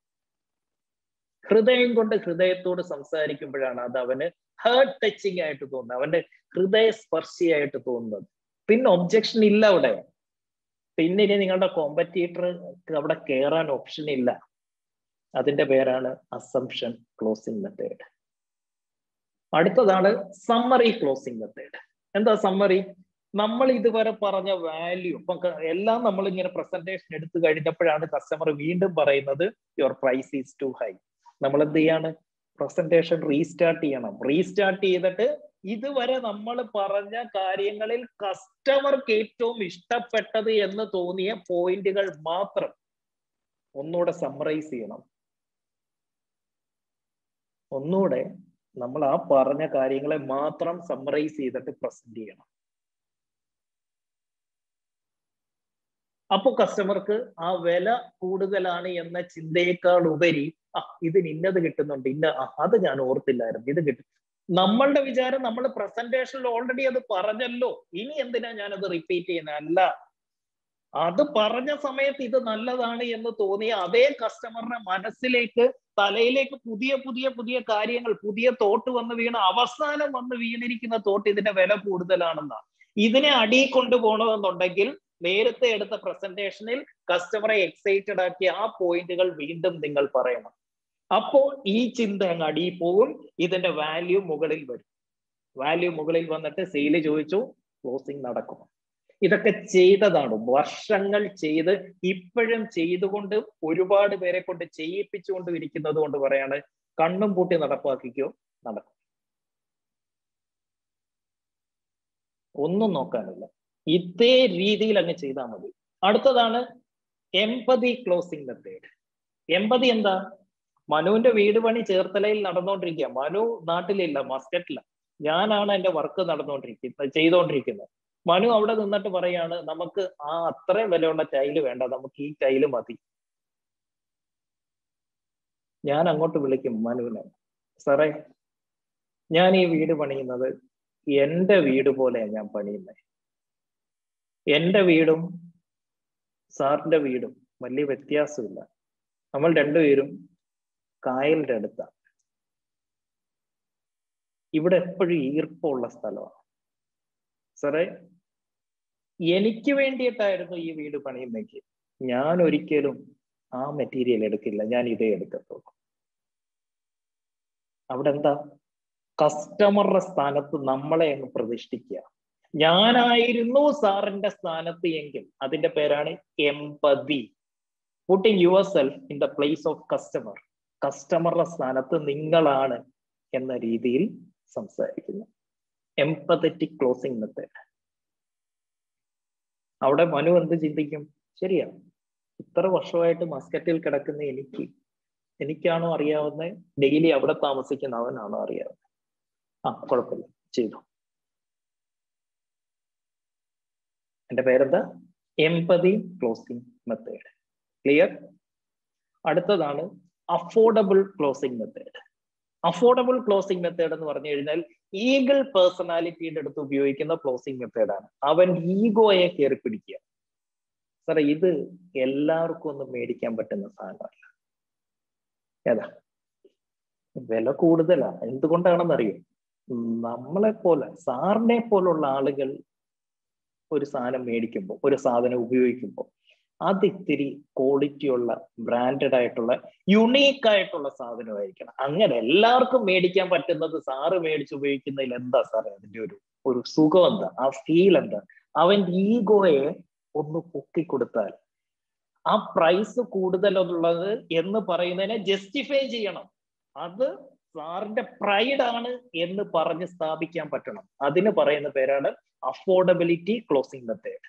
ഹൃദയം കൊണ്ട് ഹൃദയത്തോട് സംസാരിക്കുമ്പോഴാണ് അത് അവന് ഹേർട്ട് ടച്ചിങ് ആയിട്ട് തോന്നുന്നത് അവന്റെ ഹൃദയ സ്പർശിയായിട്ട് തോന്നുന്നത് പിന്നെ ഒബ്ജക്ഷൻ ഇല്ല അവിടെ പിന്നെ ഇനി നിങ്ങളുടെ കോമ്പറ്റീറ്റർ അവിടെ കയറാൻ ഓപ്ഷൻ ഇല്ല അതിന്റെ പേരാണ് അസംഷൻ ക്ലോസിംഗ് മെത്തേഡ് അടുത്തതാണ് സമ്മറി ക്ലോസിംഗ് മെത്തേഡ് എന്താ സമ്മറി നമ്മൾ ഇതുവരെ പറഞ്ഞ വാല്യൂ ഇപ്പൊ എല്ലാം നമ്മൾ ഇങ്ങനെ പ്രസന്റേഷൻ എടുത്തു കഴിഞ്ഞപ്പോഴാണ് കസ്റ്റമർ വീണ്ടും പറയുന്നത് your price is too high നമ്മൾ എന്ത് ചെയ്യാണ് പ്രസന്റേഷൻ റീസ്റ്റാർട്ട് ചെയ്യണം റീസ്റ്റാർട്ട് ചെയ്തിട്ട് ഇതുവരെ നമ്മൾ പറഞ്ഞ കാര്യങ്ങളിൽ കസ്റ്റമർക്ക് ഏറ്റവും ഇഷ്ടപ്പെട്ടത് എന്ന് തോന്നിയ പോയിന്റുകൾ മാത്രം ഒന്നുകൂടെ സമ്മറൈസ് ചെയ്യണം ഒന്നുകൂടെ നമ്മൾ ആ പറഞ്ഞ കാര്യങ്ങളെ മാത്രം സമ്മറൈസ് ചെയ്തിട്ട് പ്രസന്റ് ചെയ്യണം അപ്പൊ കസ്റ്റമർക്ക് ആ വില കൂടുതലാണ് എന്ന ചിന്തയേക്കാൾ ഉപരി ആ ഇതിന് ഇന്നത് കിട്ടുന്നുണ്ട് ഇന്ന അത് ഞാൻ ഓർത്തില്ലായിരുന്നു ഇത് കിട്ടും നമ്മളുടെ വിചാരം നമ്മൾ പ്രസന്റേഷനിൽ ഓൾറെഡി അത് പറഞ്ഞല്ലോ ഇനി എന്തിനാ ഞാനത് റിപ്പീറ്റ് ചെയ്യുന്നത് അല്ല അത് പറഞ്ഞ സമയത്ത് ഇത് നല്ലതാണ് എന്ന് തോന്നിയ അതേ കസ്റ്റമറിന്റെ മനസ്സിലേക്ക് തലയിലേക്ക് പുതിയ പുതിയ പുതിയ കാര്യങ്ങൾ പുതിയ തോട്ട് വന്ന് വീണ അവസാനം വന്ന് വീണിരിക്കുന്ന തോട്ട് ഇതിന്റെ വില കൂടുതലാണെന്നാ ഇതിനെ അടി കൊണ്ടുപോകണമെന്നുണ്ടെങ്കിൽ നേരത്തെ എടുത്ത പ്രസന്റേഷനിൽ കസ്റ്റമറെ എക്സൈറ്റഡ് ആക്കിയ ആ പോയിന്റുകൾ വീണ്ടും നിങ്ങൾ പറയണം അപ്പോൾ ഈ ചിന്ത അങ്ങ് അടിയിൽ പോകും ഇതിന്റെ വാല്യൂ മുകളിൽ വരും വാല്യൂ മുകളിൽ വന്നിട്ട് സെയില് ചോദിച്ചു ക്ലോസിംഗ് നടക്കും ഇതൊക്കെ ചെയ്തതാണ് വർഷങ്ങൾ ചെയ്ത് ഇപ്പോഴും ചെയ്തുകൊണ്ട് ഒരുപാട് പേരെ കൊണ്ട് ചെയ്യിപ്പിച്ചുകൊണ്ട് ഇരിക്കുന്നത് കൊണ്ട് പറയാണ് കണ്ണും പൂട്ടി നടപ്പാക്കിക്കോ നടക്കും ഒന്നും നോക്കാനില്ല ഇതേ രീതിയിൽ അങ്ങ് ചെയ്താൽ മതി അടുത്തതാണ് എമ്പതി ക്ലോസിംഗ് മെത്തേഡ് എമ്പതി എന്താ മനുവിന്റെ വീട് പണി ചേർത്തലയിൽ നടന്നുകൊണ്ടിരിക്കുക മനു നാട്ടിലില്ല മസ്കറ്റില്ല ഞാനാണ് എന്റെ വർക്ക് നടന്നുകൊണ്ടിരിക്കുന്നത് ചെയ്തുകൊണ്ടിരിക്കുന്നത് മനു അവിടെ നിന്നിട്ട് പറയാണ് നമുക്ക് ആ അത്രയും വിലയുള്ള ടൈല് വേണ്ട നമുക്ക് ഈ ടൈല് മതി ഞാൻ അങ്ങോട്ട് വിളിക്കും മനുവിനെ സാറേ ഞാൻ ഈ വീട് പണിയുന്നത് എന്റെ വീട് പോലെയാണ് ഞാൻ പണിയുന്നത് എന്റെ വീടും സാറിന്റെ വീടും വലിയ വ്യത്യാസമില്ല നമ്മൾ രണ്ടുപേരും കായലിന്റെ അടുത്താണ് ഇവിടെ എപ്പോഴും ഈർപ്പമുള്ള സ്ഥലമാണ് സാറേ എനിക്ക് വേണ്ടിയിട്ടായിരുന്നു ഈ വീട് പണിയുന്നെങ്കിൽ ഞാൻ ഒരിക്കലും ആ മെറ്റീരിയൽ എടുക്കില്ല ഞാൻ ഇതേ എടുക്കത്തുള്ളൂ അവിടെ എന്താ കസ്റ്റമറുടെ സ്ഥാനത്ത് നമ്മളെ അങ്ങ് പ്രതിഷ്ഠിക്കുക ഞാനായിരുന്നു സാറിന്റെ സ്ഥാനത്ത് എങ്കിൽ അതിന്റെ പേരാണ് empathy putting yourself in the place of customer കസ്റ്റമറുടെ സ്ഥാനത്ത് നിങ്ങളാണ് എന്ന രീതിയിൽ സംസാരിക്കുന്നു എംപതറ്റിക് ക്ലോസിംഗ് മെത്തേഡ് അവിടെ മനു എന്ത് ചിന്തിക്കും ശരിയാ ഇത്ര വർഷമായിട്ട് മസ്കറ്റിൽ കിടക്കുന്ന എനിക്ക് എനിക്കാണോ അറിയാവുന്ന ഡെയിലി അവിടെ താമസിക്കുന്ന അവനാണോ അറിയാവുന്നത് ആ കുഴപ്പമില്ല ചെയ്തു എന്റെ പേരെന്താ എംപതി ക്ലോസിംഗ് മെത്തേഡ് ക്ലിയർ അടുത്തതാണ് affordable closing method affordable closing method എന്ന് പറഞ്ഞു കഴിഞ്ഞാൽ ഈഗിൾ പേഴ്സണാലിറ്റിയുടെ അടുത്ത് ഉപയോഗിക്കുന്ന ക്ലോസിംഗ് മെത്തേഡാണ് അവൻ ഈഗോയെ കയറി പിടിക്കുക സാറേ ഇത് എല്ലാവർക്കും ഒന്നും മേടിക്കാൻ പറ്റുന്ന സാധനമല്ല ഏതാ വില കൂടുതലാണ് എന്തുകൊണ്ടാണെന്നറിയോ നമ്മളെ പോലെ സാറിനെ പോലുള്ള ആളുകൾ ഒരു സാധനം മേടിക്കുമ്പോൾ ഒരു സാധനം ഉപയോഗിക്കുമ്പോൾ അത് ഇത്തിരി ക്വാളിറ്റി ഉള്ള ബ്രാൻഡഡ് ആയിട്ടുള്ള യുണീക്ക് ആയിട്ടുള്ള സാധനമായിരിക്കണം അങ്ങനെ എല്ലാവർക്കും മേടിക്കാൻ പറ്റുന്നത് സാറ് മേടിച്ച് ഉപയോഗിക്കുന്നതിൽ എന്താ സാറേ അതിന്റെ ഒരു ഒരു സുഖം എന്താ ആ ഫീൽ എന്താ അവന്റെ ഈഗോയെ ഒന്ന് പൊക്കി കൊടുത്താൽ ആ പ്രൈസ് കൂടുതലുള്ളത് എന്ന് പറയുന്നതിനെ ജസ്റ്റിഫൈ ചെയ്യണം അത് സാറിന്റെ പ്രൈഡ് ആണ് എന്ന് പറഞ്ഞ് സ്ഥാപിക്കാൻ പറ്റണം അതിന് പറയുന്ന പേരാണ് അഫോർഡബിലിറ്റി ക്ലോസിംഗ് മെത്തേഡ്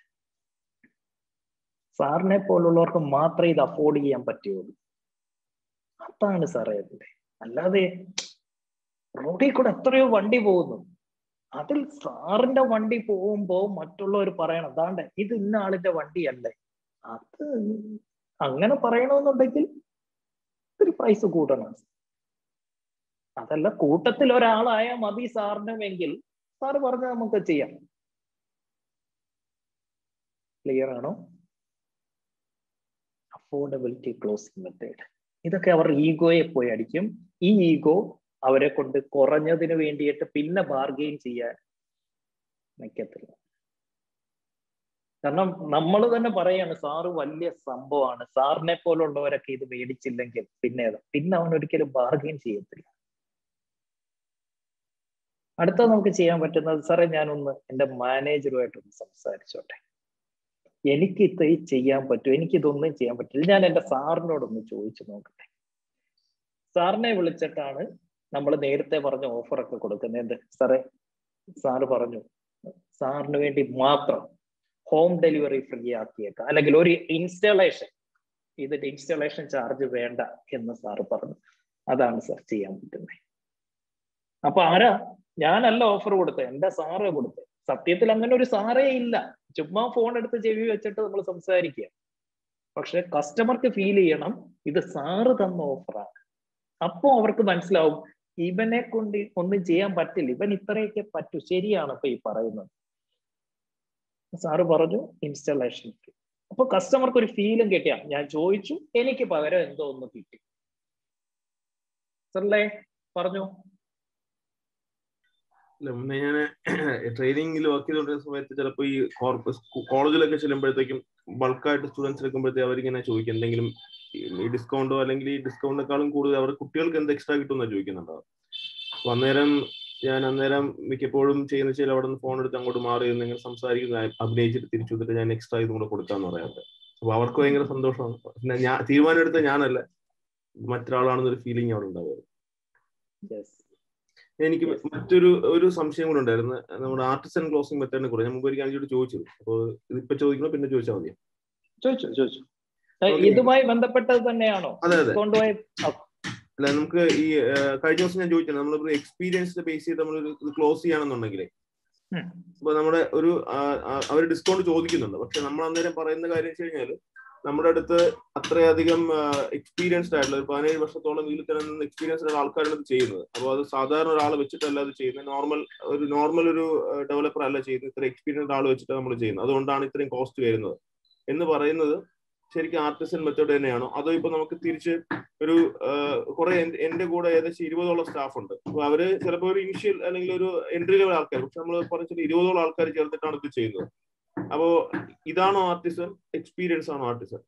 സാറിനെ പോലുള്ളവർക്ക് മാത്രമേ ഇത് അഫോർഡ് ചെയ്യാൻ പറ്റുള്ളൂ അതാണ് സാറേ അതിന്റെ അല്ലാതെ റോഡിൽ കൂടെ എത്രയോ വണ്ടി പോകുന്നു അതിൽ സാറിന്റെ വണ്ടി പോകുമ്പോ മറ്റുള്ളവർ പറയണം അതാണ്ട് ഇത് ഇന്ന ആളിന്റെ വണ്ടിയല്ലേ അത് അങ്ങനെ പറയണമെന്നുണ്ടെങ്കിൽ ഇത്തിരി പ്രൈസ് കൂട്ടണം അതല്ല കൂട്ടത്തിൽ ഒരാളായാൽ മതി സാറിനുമെങ്കിൽ സാറ് പറഞ്ഞ നമുക്ക് ചെയ്യാം ക്ലിയർ ആണോ അഫോർഡബിലിറ്റി ക്ലോസിംഗ് മെത്തേഡ് ഇതൊക്കെ അവർ ഈഗോയെ പോയി അടിക്കും ഈ ഈഗോ അവരെ കൊണ്ട് കുറഞ്ഞതിന് വേണ്ടിയിട്ട് പിന്നെ ബാർഗെയിൻ ചെയ്യാൻ നിൽക്കത്തില്ല കാരണം നമ്മൾ തന്നെ പറയാണ് സാറ് വലിയ സംഭവമാണ് സാറിനെ പോലുള്ളവരൊക്കെ ഇത് മേടിച്ചില്ലെങ്കിൽ പിന്നെ പിന്നെ അവൻ ഒരിക്കലും ബാർഗെയിൻ ചെയ്യത്തില്ല അടുത്ത നമുക്ക് ചെയ്യാൻ പറ്റുന്നത് സാറേ ഞാനൊന്ന് എൻ്റെ മാനേജറുമായിട്ടൊന്ന് സംസാരിച്ചോട്ടെ എനിക്ക് ഇത് ചെയ്യാൻ പറ്റും എനിക്ക് ഇതൊന്നും ചെയ്യാൻ പറ്റില്ല ഞാൻ എൻ്റെ സാറിനോടൊന്ന് ചോദിച്ചു നോക്കട്ടെ സാറിനെ വിളിച്ചിട്ടാണ് നമ്മൾ നേരത്തെ പറഞ്ഞ ഓഫറൊക്കെ കൊടുക്കുന്നത് എന്ത് സാറേ സാറ് പറഞ്ഞു സാറിന് വേണ്ടി മാത്രം ഹോം ഡെലിവറി ഫ്രീ ആക്കിയേക്കാം അല്ലെങ്കിൽ ഒരു ഇൻസ്റ്റാളേഷൻ ഇതിന്റെ ഇൻസ്റ്റാളേഷൻ ചാർജ് വേണ്ട എന്ന് സാറ് പറഞ്ഞു അതാണ് സാർ ചെയ്യാൻ പറ്റുന്നത് അപ്പൊ ആരാ ഞാനല്ല ഓഫർ കൊടുത്തത് എന്റെ സാറ് കൊടുത്തത് സത്യത്തിൽ അങ്ങനെ ഒരു സാറേ ഇല്ല ചുമ്മാ ഫോൺ എടുത്ത് ചെവി വെച്ചിട്ട് നമ്മൾ സംസാരിക്കുക പക്ഷെ കസ്റ്റമർക്ക് ഫീൽ ചെയ്യണം ഇത് സാറ് തന്ന ഓഫറാണ് അപ്പോ അവർക്ക് മനസ്സിലാവും ഇവനെ കൊണ്ട് ഒന്നും ചെയ്യാൻ പറ്റില്ല ഇവൻ ഇത്രയൊക്കെ പറ്റൂ ശരിയാണ് ഇപ്പൊ ഈ പറയുന്നത് സാറ് പറഞ്ഞു ഇൻസ്റ്റലേഷൻ അപ്പൊ കസ്റ്റമർക്ക് ഒരു ഫീലും കിട്ടിയ ഞാൻ ചോദിച്ചു എനിക്ക് പകരം എന്തോ ഒന്ന് കിട്ടി സല്ലേ പറഞ്ഞു ഇല്ല മുന്നേ ഞാൻ ട്രെയിനിങ്ങിൽ വർക്ക് ചെയ്തുകൊണ്ടിരുന്ന സമയത്ത് ചിലപ്പോൾ ഈ കോളേജിലൊക്കെ ചെല്ലുമ്പോഴത്തേക്കും ബൾക്കായിട്ട് സ്റ്റുഡൻസ് എടുക്കുമ്പോഴത്തേക്ക് അവരിങ്ങനെ ചോദിക്കും എന്തെങ്കിലും ഈ ഡിസ്കൗണ്ടോ അല്ലെങ്കിൽ ഈ ഡിസ്കൗണ്ടിനേക്കാളും കൂടുതൽ അവർ കുട്ടികൾക്ക് എന്ത് എക്സ്ട്രാ കിട്ടുമെന്നാണ് ചോദിക്കുന്നുണ്ടാവും അപ്പൊ അന്നേരം ഞാൻ അന്നേരം മിക്കപ്പോഴും ചെയ്യുന്ന വെച്ചാൽ അവിടെ നിന്ന് ഫോൺ എടുത്ത് അങ്ങോട്ട് മാറി നിങ്ങൾ സംസാരിക്കുന്ന അഭിനയിച്ചിട്ട് തിരിച്ചു വന്നിട്ട് ഞാൻ എക്സ്ട്രാ ഇതും കൂടെ കൊടുക്കാന്ന് പറയാറുണ്ട് അപ്പൊ അവർക്ക് ഭയങ്കര സന്തോഷമാണ് പിന്നെ ഞാൻ തീരുമാനം എടുത്ത ഞാനല്ല മറ്റൊരാളാണെന്നൊരു ഫീലിംഗ് അവിടെ ഉണ്ടാവുക എനിക്ക് മറ്റൊരു ഒരു സംശയം കൂടെ ഉണ്ടായിരുന്നു നമ്മുടെ ആർട്ടിസൺ ക്ലോസിംഗ് മെത്തേഡിനെ കുറിച്ച് നമുക്ക് ഒരു കാര്യം ചോദിച്ചു അപ്പോൾ ഇതിപ്പോ ചോദിക്കണോ പിന്നെ ചോദിച്ചാൽ മതിയോ ചോദിച്ചു ചോദിച്ചു ഇതുമായി ബന്ധപ്പെട്ടത് തന്നെയാണോ അതെ അതെ കൊണ്ടുപോയി അല്ല നമുക്ക് ഈ കഴിഞ്ഞ ദിവസം ഞാൻ ചോദിച്ചത് നമ്മളൊരു എക്സ്പീരിയൻസ് ബേസ് ചെയ്ത് നമ്മൾ ക്ലോസ് ചെയ്യണമെന്നുണ്ടെങ്കിൽ അപ്പൊ നമ്മുടെ ഒരു അവർ ഡിസ്കൗണ്ട് ചോദിക്കുന്നുണ്ട് പക്ഷെ നമ്മൾ അന്നേരം പറയുന്ന കാര്യം വെച്ച് കഴിഞ്ഞാൽ നമ്മുടെ അടുത്ത് അത്രയധികം എക്സ്പീരിയൻസ്ഡ് ആയിട്ടുള്ള ഒരു പതിനേഴ് വർഷത്തോളം ഇതിൽ തന്നെ നിന്ന് എക്സ്പീരിയൻസ്ഡ് ആയ ആൾക്കാരാണ് ഇത് ചെയ്യുന്നത് അപ്പോൾ അത് സാധാരണ ഒരാളെ വെച്ചിട്ടല്ല അത് ചെയ്യുന്നത് നോർമൽ ഒരു നോർമൽ ഒരു ഡെവലപ്പർ അല്ല ചെയ്യുന്നത് ഇത്ര എക്സ്പീരിയൻസ്ഡ് ആൾ വെച്ചിട്ട് നമ്മൾ ചെയ്യുന്നത് അതുകൊണ്ടാണ് ഇത്രയും കോസ്റ്റ് വരുന്നത് എന്ന് പറയുന്നത് ശരിക്കും ആർട്ടിസൻ മെത്തേഡ് തന്നെയാണോ അതോ ഇപ്പൊ നമുക്ക് തിരിച്ച് ഒരു കുറെ എന്റെ കൂടെ ഏകദേശം ഇരുപതോളം സ്റ്റാഫ് ഉണ്ട് അപ്പൊ അവര് ചിലപ്പോൾ ഒരു ഇനിഷ്യൽ അല്ലെങ്കിൽ ഒരു എൻട്രി ലെവൽ ആൾക്കാർ പക്ഷെ നമ്മൾ പറഞ്ഞിട്ട് ഇരുപതോളം ആൾക്കാർ ചേർത്തിട്ടാണ് ഇത് ചെയ്യുന്നത് അപ്പോ ഇതാണോ ആർട്ടിസൺ എക്സ്പീരിയൻസ് ആണോ ആർട്ടിസൺ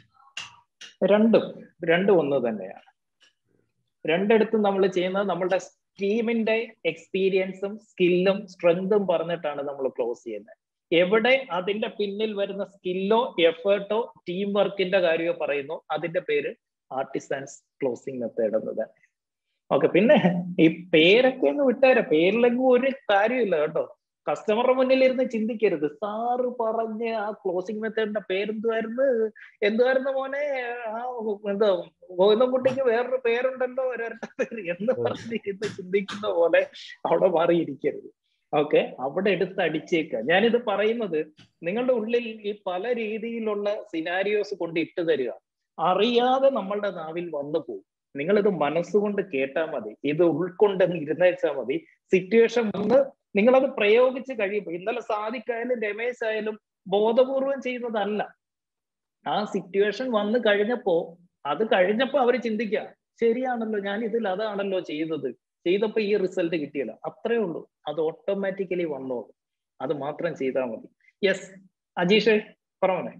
രണ്ടും രണ്ടും ഒന്ന് തന്നെയാണ് രണ്ടിടത്തും നമ്മൾ ചെയ്യുന്നത് നമ്മളുടെ ടീമിന്റെ എക്സ്പീരിയൻസും സ്കില്ലും സ്ട്രെങ്തും പറഞ്ഞിട്ടാണ് നമ്മൾ ക്ലോസ് ചെയ്യുന്നത് എവിടെ അതിന്റെ പിന്നിൽ വരുന്ന സ്കില്ലോ എഫേർട്ടോ ടീം വർക്കിന്റെ കാര്യമോ പറയുന്നു അതിന്റെ പേര് ആർട്ടിസൻസ് ക്ലോസിംഗ് മെത്തേഡ് എന്ന് തന്നെ ഓക്കെ പിന്നെ ഈ പേരൊക്കെ അങ്ങ് വിട്ടേരെ പേരിലെങ്ങും ഒരു കാര്യമില്ല കേട്ടോ കസ്റ്റമറുടെ മുന്നിൽ ഇരുന്ന് ചിന്തിക്കരുത് സാറ് പറഞ്ഞ ആ ക്ലോസിംഗ് മെത്തേഡിന്റെ പേരെന്തുവായിരുന്നു എന്തുവായിരുന്നു മോനെ ആ എന്താ ഗോവിന്ദൻകുട്ടിക്ക് വേറൊരു പേരുണ്ടല്ലോ ഒരൊറ്റ പേര് എന്ന് പറഞ്ഞിരുന്ന് ചിന്തിക്കുന്ന പോലെ അവിടെ മാറിയിരിക്കരുത് ഓക്കെ അവിടെ എടുത്ത് അടിച്ചേക്കുക ഞാനിത് പറയുന്നത് നിങ്ങളുടെ ഉള്ളിൽ ഈ പല രീതിയിലുള്ള സിനാരിയോസ് കൊണ്ട് ഇട്ട് തരിക അറിയാതെ നമ്മളുടെ നാവിൽ വന്നു പോകും നിങ്ങളിത് മനസ്സുകൊണ്ട് കേട്ടാൽ മതി ഇത് ഉൾക്കൊണ്ടെന്ന് ഇരുന്നേച്ചാൽ മതി സിറ്റുവേഷൻ വന്ന് നിങ്ങളത് പ്രയോഗിച്ച് കഴിയുമ്പോൾ ഇന്നലെ സാദിക്കായാലും രമേശ് ആയാലും ബോധപൂർവം ചെയ്യുന്നതല്ല ആ സിറ്റുവേഷൻ വന്നു കഴിഞ്ഞപ്പോ അത് കഴിഞ്ഞപ്പോ അവർ ചിന്തിക്കുക ശരിയാണല്ലോ ഞാൻ ഇതിൽ അതാണല്ലോ ചെയ്തത് ചെയ്തപ്പോ ഈ റിസൾട്ട് കിട്ടിയല്ലോ അത്രേ ഉള്ളൂ അത് ഓട്ടോമാറ്റിക്കലി വന്നോളൂ അത് മാത്രം ചെയ്താൽ മതി യെസ് അജീഷ് പറഞ്ഞേ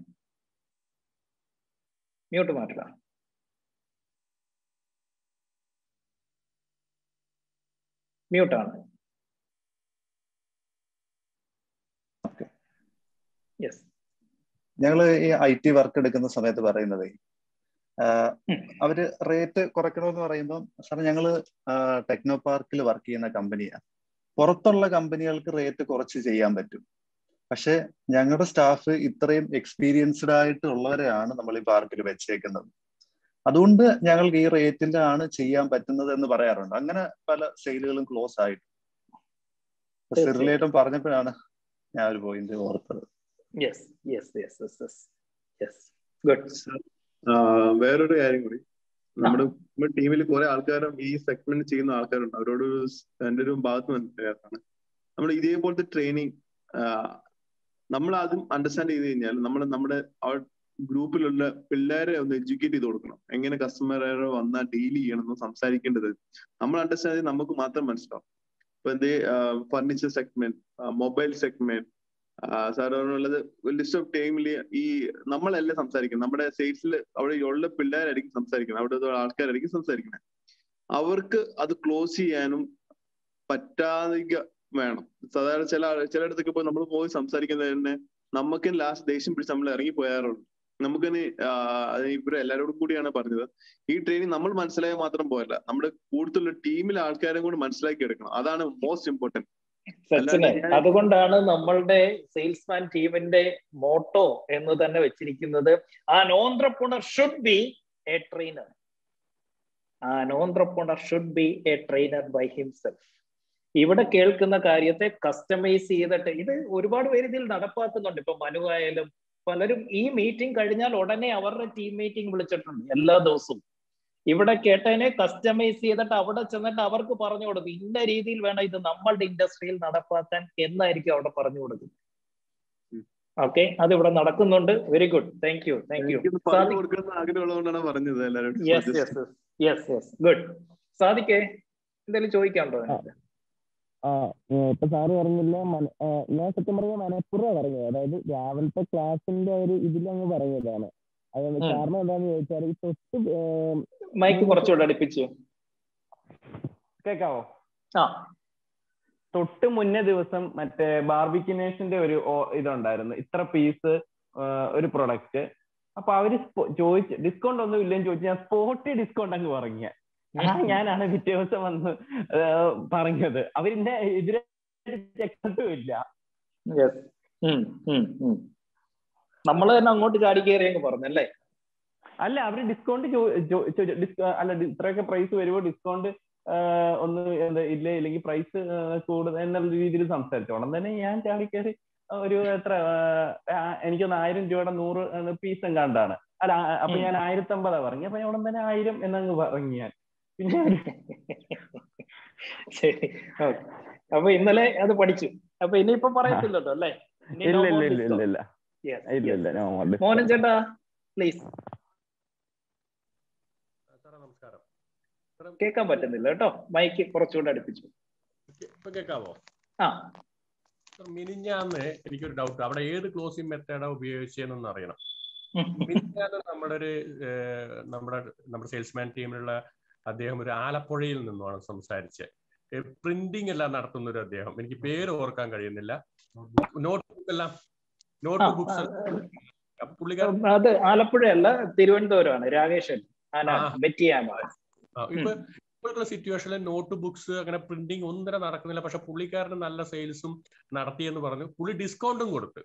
മ്യൂട്ട് മാറ്റുക മ്യൂട്ടാണ് യെസ് ഞങ്ങൾ ഈ ഐ ടി വർക്ക് എടുക്കുന്ന സമയത്ത് പറയുന്നത് അവര് റേറ്റ് കുറയ്ക്കണമെന്ന് പറയുമ്പോൾ സാറേ ഞങ്ങള് ടെക്നോ പാർക്കിൽ വർക്ക് ചെയ്യുന്ന കമ്പനിയാണ് പുറത്തുള്ള കമ്പനികൾക്ക് റേറ്റ് കുറച്ച് ചെയ്യാൻ പറ്റും പക്ഷെ ഞങ്ങളുടെ സ്റ്റാഫ് ഇത്രയും എക്സ്പീരിയൻസ്ഡ് ആയിട്ട് ഉള്ളവരെയാണ് നമ്മൾ ഈ പാർക്കിൽ വെച്ചേക്കുന്നത് അതുകൊണ്ട് ഞങ്ങൾക്ക് ഈ റേറ്റിന്റെ ആണ് ചെയ്യാൻ പറ്റുന്നത് എന്ന് പറയാറുണ്ട് അങ്ങനെ പല സെയിലുകളും ക്ലോസ് ആയിട്ട് സിറിലേറ്റം പറഞ്ഞപ്പോഴാണ് ഞാൻ ഒരു പോയിന്റ് ഓർത്തത് yes yes yes yes yes yes good വേറൊരു കാര്യം കൂടി നമ്മുടെ നമ്മുടെ ടീമിൽ കുറെ ആൾക്കാരും ഈ സെഗ്മെന്റ് ചെയ്യുന്ന ആൾക്കാരുണ്ട് അവരോട് എന്റെ ഒരു ഭാഗത്ത് മനസ്സിലാക്കാണ് നമ്മൾ ഇതേപോലത്തെ ട്രെയിനിങ് നമ്മൾ ആദ്യം അണ്ടർസ്റ്റാൻഡ് ചെയ്ത് കഴിഞ്ഞാൽ നമ്മൾ നമ്മുടെ ഗ്രൂപ്പിലുള്ള പിള്ളേരെ ഒന്ന് എഡ്യൂക്കേറ്റ് ചെയ്ത് കൊടുക്കണം എങ്ങനെ കസ്റ്റമറെ വന്നാൽ ഡീൽ ചെയ്യണം സംസാരിക്കേണ്ടത് നമ്മൾ അണ്ടർസ്റ്റാൻഡ് ചെയ്ത് നമുക്ക് മാത്രം മനസ്സിലാവും ഇപ്പൊ എന്തേ furniture segment mobile segment sir പറഞ്ഞുള്ളത് ലിസ്റ്റ് ഓഫ് ടൈമിൽ ഈ നമ്മളല്ല സംസാരിക്കുന്നത് നമ്മുടെ സ്റ്റേറ്റ്സിൽ അവിടെ ഉള്ള പിള്ളേരായിരിക്കും സംസാരിക്കുന്നത് അവിടെ ആൾക്കാരായിരിക്കും സംസാരിക്കുന്നത് അവർക്ക് അത് ക്ലോസ് ചെയ്യാനും പറ്റാതിക വേണം സാധാരണ ചില ചിലയിടത്തൊക്കെ പോയി നമ്മൾ പോയി സംസാരിക്കുന്നത് തന്നെ നമുക്ക് ലാസ്റ്റ് ദേഷ്യം പിടിച്ച് നമ്മൾ ഇറങ്ങി പോയാറുണ്ട് നമുക്കിനി ഇവരെ എല്ലാവരോടും കൂടിയാണ് പറഞ്ഞത് ഈ ട്രെയിനിങ് നമ്മൾ മനസ്സിലായാൽ മാത്രം പോരല്ല നമ്മുടെ കൂടുതലുള്ള ടീമിലെ ആൾക്കാരും കൂടി മനസ്സിലാക്കി എടുക്കണം അതാണ് മോസ്റ്റ് ഇമ്പോർട്ടന്റ് സച്ചിനെ അതുകൊണ്ടാണ് നമ്മളുടെ സെയിൽസ്മാൻ ടീമിന്റെ മോട്ടോ എന്ന് തന്നെ വെച്ചിരിക്കുന്നത് ആ entrepreneur should be a trainer ആ entrepreneur should be a trainer by himself ഇവിടെ കേൾക്കുന്ന കാര്യത്തെ കസ്റ്റമൈസ് ചെയ്തിട്ട് ഇത് ഒരുപാട് പേര് ഇതിൽ നടപ്പാക്കുന്നുണ്ട് ഇപ്പൊ മനു ആയാലും പലരും ഈ മീറ്റിംഗ് കഴിഞ്ഞാൽ ഉടനെ അവരുടെ ടീം മീറ്റിംഗ് വിളിച്ചിട്ടുണ്ട് എല്ലാ ദിവസവും ഇവിടെ കേട്ടതിനെ കസ്റ്റമൈസ് ചെയ്തിട്ട് അവിടെ ചെന്നിട്ട് അവർക്ക് പറഞ്ഞു കൊടുക്കും ഇന്ന രീതിയിൽ വേണം ഇത് നമ്മളുടെ ഇൻഡസ്ട്രിയിൽ നടപ്പാക്കാൻ എന്നായിരിക്കും അവിടെ പറഞ്ഞു കൊടുക്കുന്നത് ഓക്കെ അത് ഇവിടെ നടക്കുന്നുണ്ട് very good thank you thank you എനിക്കൊന്ന് പറഞ്ഞു കൊടുക്കുന്ന ആഗ്രഹമുള്ളതുകൊണ്ടാണ് പറഞ്ഞത് എല്ലാവരോടും yes yes yes yes good സാദിക്കേ എന്തെങ്കിലും ചോദിക്കാനുണ്ടോ നിങ്ങൾക്ക് ആ ഇപ്പൊ സാറ് പറഞ്ഞില്ല മല ആ, ഞാൻ സത്യം പറഞ്ഞ മനഃപൂർവ്വം പറഞ്ഞത് അതായത് രാവിലത്തെ ക്ലാസ്സിന്റെ ഒരു ഇതിലങ്ങ് പറഞ്ഞതാണ് അത് ഉം. കാരണം എന്താന്ന് ചോദിച്ചാൽ ഈ തൊട്ട് ഏം, മൈക്ക് കുറച്ചുകൂടെ അടുപ്പിച്ച് കേക്കാവോ ആ തൊട്ട് മുന്നേ ദിവസം മറ്റേ ബാർബിക്കിനേഷന്റെ ഒരു ഓ- ഇതുണ്ടായിരുന്നു ഇത്ര പീസ് ഒരു പ്രൊഡക്റ്റ് അപ്പൊ അവര് സ്പോ- ചോദിച്ച് ഡിസ്കൗണ്ട് ഒന്നും ഇല്ലെന്ന് ചോദിച്ചു ഞാൻ സ്പോട്ടി ഡിസ്കൗണ്ട് അങ്ങ് പറഞ്ഞ ആ ഞാനാണ് പിറ്റേ ദിവസം വന്ന് ആ, പറഞ്ഞത് അവരിന്റെ എതിരെ ചെക്കിട്ടും ഇല്ല യെസ് നമ്മൾ തന്നെ അങ്ങോട്ട് ചാടി കയറി അങ്ങ് പറഞ്ഞല്ലേ അല്ല അവര് ഡിസ്കൗണ്ട് അല്ല ഡി- ഇത്രയൊക്കെ പ്രൈസ് വരുമ്പോ ഡിസ്കൗണ്ട് ഒന്ന് എന്താ ഇല്ലേ ഇല്ലെങ്കിൽ പ്രൈസ് കൂടുതൽ എന്നുള്ള രീതിയിൽ സംസാരിച്ചു ഉടൻ തന്നെ ഞാൻ ചാടി കയറി ഒരു എത്ര ആ, എനിക്കൊന്ന് ആയിരം രൂപയുടെ നൂറ് പീസ് എങ്ങാണ്ടാണ് അല്ല ആ, അപ്പൊ ഞാൻ ആയിരത്തി അമ്പതാ പറഞ്ഞു അപ്പൊ ഞാൻ ഉടൻ തന്നെ ആയിരം എന്നങ്ങ് പറഞ്ഞു ഞാൻ പിന്നെ ശരി ഓക്കെ അപ്പൊ ഇന്നലെ അത് പഠിച്ചു അപ്പൊ ഇനിയിപ്പോ പറയത്തില്ലല്ലോ അല്ലേ ഇനി ഇല്ല no ഇല്ല more ഇല്ല ഇല്ല discount. ഇല്ല Yes, ഇല്ല yes. ഇല്ല no more discount. മോഹനൻ ചേട്ടാ പ്ലീസ് സാറേ നമസ്കാരം കേൾക്കാൻ പറ്റുന്നില്ല കേട്ടോ മൈക്ക് കുറച്ചുകൂടെ അടുപ്പിച്ചു ഇപ്പൊ കേൾക്കാവോ ആ സാർ, മിനിഞ്ഞാന്ന് എനിക്കൊരു ഡൗട്ട് അവിടെ ഏത് ക്ലോസിംഗ് മെത്തേഡാ ഉപയോഗിച്ചതെന്നൊന്ന് അറിയണം മിനിഞ്ഞാന്ന് നമ്മുടെ ഒരു ഏഹ്, നമ്മുടെ നമ്മുടെ സെയിൽസ്മാൻ ടീമിലുള്ള അദ്ദേഹം ഒരു ആലപ്പുഴയിൽ നിന്നുമാണ് സംസാരിച്ചത് പ്രിന്റിംഗ് എല്ലാം നടത്തുന്ന ഒരു അദ്ദേഹം എനിക്ക് പേര് ഓർക്കാൻ കഴിയുന്നില്ല നോട്ട് ബുക്ക് എല്ലാം നോട്ട് ബുക്സ് പുള്ളിക്കാരൻ അത് ആലപ്പുഴയല്ല തിരുവനന്തപുരമാണ് രാകേഷൻ ആനാണ് ആ. ബെറ്റിയാനാണ് ആ, ഇപ്പൊ ഇപ്പോഴുള്ള സിറ്റുവേഷനിൽ നോട്ട് ബുക്സ് അങ്ങനെ പ്രിന്റിംഗ് ഒന്നും തന്നെ നടക്കുന്നില്ല പക്ഷെ പുള്ളിക്കാരന് നല്ല സെയിൽസും നടത്തിയെന്ന് പറഞ്ഞു പുള്ളി ഡിസ്കൗണ്ടും കൊടുത്ത്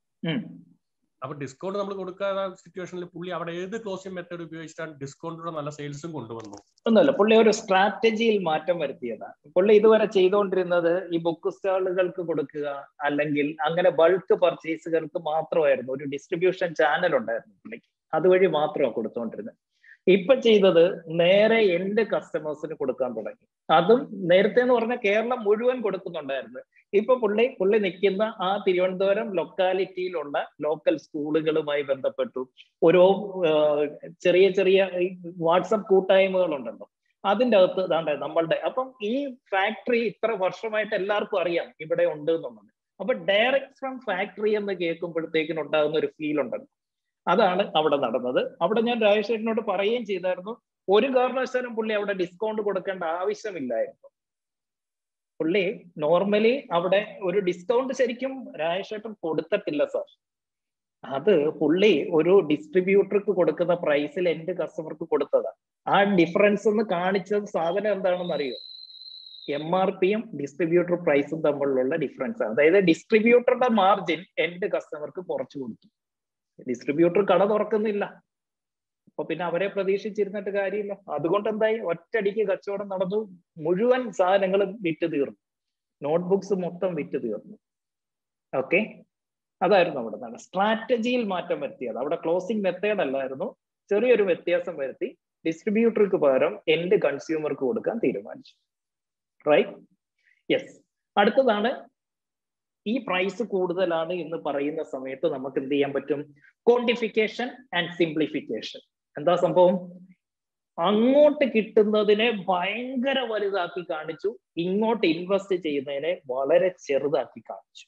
അപ്പൊ ഡിസ്കൗണ്ട് നമ്മൾ കൊടുക്കാത്ത സിറ്റുവേഷനിൽ പുള്ളി അവിടെ ഏത് ക്ലോസിംഗ് മെത്തേഡ് ഉപയോഗിച്ചിട്ടാണ് ഡിസ്കൗണ്ടിലൂടെ നല്ല സെയിൽസും കൊണ്ടുവന്നു ഒന്നുമല്ല പുള്ളി ഒരു സ്ട്രാറ്റജിയിൽ മാറ്റം വരുത്തിയതാണ് പുള്ളി ഇതുവരെ ചെയ്തുകൊണ്ടിരുന്നത് ഈ ബുക്ക് സ്റ്റാളുകൾക്ക് കൊടുക്കുക അല്ലെങ്കിൽ അങ്ങനെ ബൾക്ക് പർച്ചേസുകൾക്ക് മാത്രമായിരുന്നു ഒരു ഡിസ്ട്രിബ്യൂഷൻ ചാനൽ ഉണ്ടായിരുന്നു പുള്ളിക്ക് അതുവഴി മാത്രമാണ് കൊടുത്തുകൊണ്ടിരുന്നത് ഇപ്പൊ ചെയ്തത് നേരെ എന്റെ കസ്റ്റമേഴ്സിന് കൊടുക്കാൻ തുടങ്ങി അതും നേരത്തെ എന്ന് പറഞ്ഞാൽ കേരളം മുഴുവൻ കൊടുക്കുന്നുണ്ടായിരുന്നു ഇപ്പൊ പുള്ളി പുള്ളി നിൽക്കുന്ന ആ തിരുവനന്തപുരം ലൊക്കാലിറ്റിയിലുള്ള ലോക്കൽ സ്കൂളുകളുമായി ബന്ധപ്പെട്ടു ഓരോ ആ, ചെറിയ ചെറിയ വാട്സപ്പ് കൂട്ടായ്മകളുണ്ടല്ലോ അതിന്റെ അകത്ത് ഇതാണ്ട് നമ്മളുടെ അപ്പം ഈ ഫാക്ടറി ഇത്ര വർഷമായിട്ട് എല്ലാവർക്കും അറിയാം ഇവിടെ ഉണ്ട് എന്നുള്ളത് അപ്പൊ ഡയറക്റ്റ് ഫ്രം ഫാക്ടറി എന്ന് കേൾക്കുമ്പോഴത്തേക്കിന് ഉണ്ടാകുന്ന ഒരു ഫീൽ ഉണ്ടല്ലോ അതാണ് അവിടെ നടന്നത് അവിടെ ഞാൻ രാജേഷേട്ടനോട് പറയുകയും ചെയ്തായിരുന്നു ഒരു കാരണവശാലും പുള്ളി അവിടെ ഡിസ്കൗണ്ട് കൊടുക്കേണ്ട ആവശ്യമില്ലായിരുന്നു പുള്ളി നോർമലി അവിടെ ഒരു ഡിസ്കൗണ്ട് ശരിക്കും രാജേഷേട്ടൻ കൊടുത്തിട്ടില്ല സാർ അത് പുള്ളി ഒരു ഡിസ്ട്രിബ്യൂട്ടർക്ക് കൊടുക്കുന്ന പ്രൈസിൽ എന്റെ കസ്റ്റമർക്ക് കൊടുത്തതാ ആ ഡിഫറൻസ് എന്ന് കാണിച്ചത് സാധനം എന്താണെന്ന് അറിയോ എം ആർ പിയും ഡിസ്ട്രിബ്യൂട്ടർ പ്രൈസും തമ്മിലുള്ള ഡിഫറൻസ് ആണ് അതായത് ഡിസ്ട്രിബ്യൂട്ടറുടെ മാർജിൻ എന്റെ കസ്റ്റമർക്ക് കുറച്ചു കൊടുത്തു ഡിസ്ട്രിബ്യൂട്ടർ കട തുറക്കുന്നില്ല അപ്പൊ പിന്നെ അവരെ പ്രതീക്ഷിച്ചിരുന്നിട്ട് കാര്യമില്ല അതുകൊണ്ട് എന്തായി ഒറ്റയടിക്ക് കച്ചവടം നടന്നു മുഴുവൻ സാധനങ്ങളും വിറ്റ് തീർന്നു നോട്ട്ബുക്സ് മൊത്തം വിറ്റ് തീർന്നു ഓക്കെ അതായിരുന്നു അവിടെ നടന്നത് സ്ട്രാറ്റജിയിൽ മാറ്റം വരുത്തിയത് അവിടെ ക്ലോസിംഗ് മെത്തേഡ് അല്ലായിരുന്നു ചെറിയൊരു വ്യത്യാസം വരുത്തി ഡിസ്ട്രിബ്യൂട്ടർക്ക് പകരം എൻഡ് കൺസ്യൂമർക്ക് കൊടുക്കാൻ തീരുമാനിച്ചു റൈറ്റ് യെസ് അടുത്തതാണ് ഈ പ്രൈസ് കൂടുതലാണ് എന്ന് പറയുന്ന സമയത്ത് നമുക്ക് എന്ത് ചെയ്യാൻ പറ്റും ക്വാണ്ടിഫിക്കേഷൻ ആൻഡ് സിംപ്ലിഫിക്കേഷൻ എന്താ സംഭവം അങ്ങോട്ട് കിട്ടുന്നതിനെ ഭയങ്കര വലുതാക്കി കാണിച്ചു ഇങ്ങോട്ട് ഇൻവെസ്റ്റ് ചെയ്യുന്നതിനെ വളരെ ചെറുതാക്കി കാണിച്ചു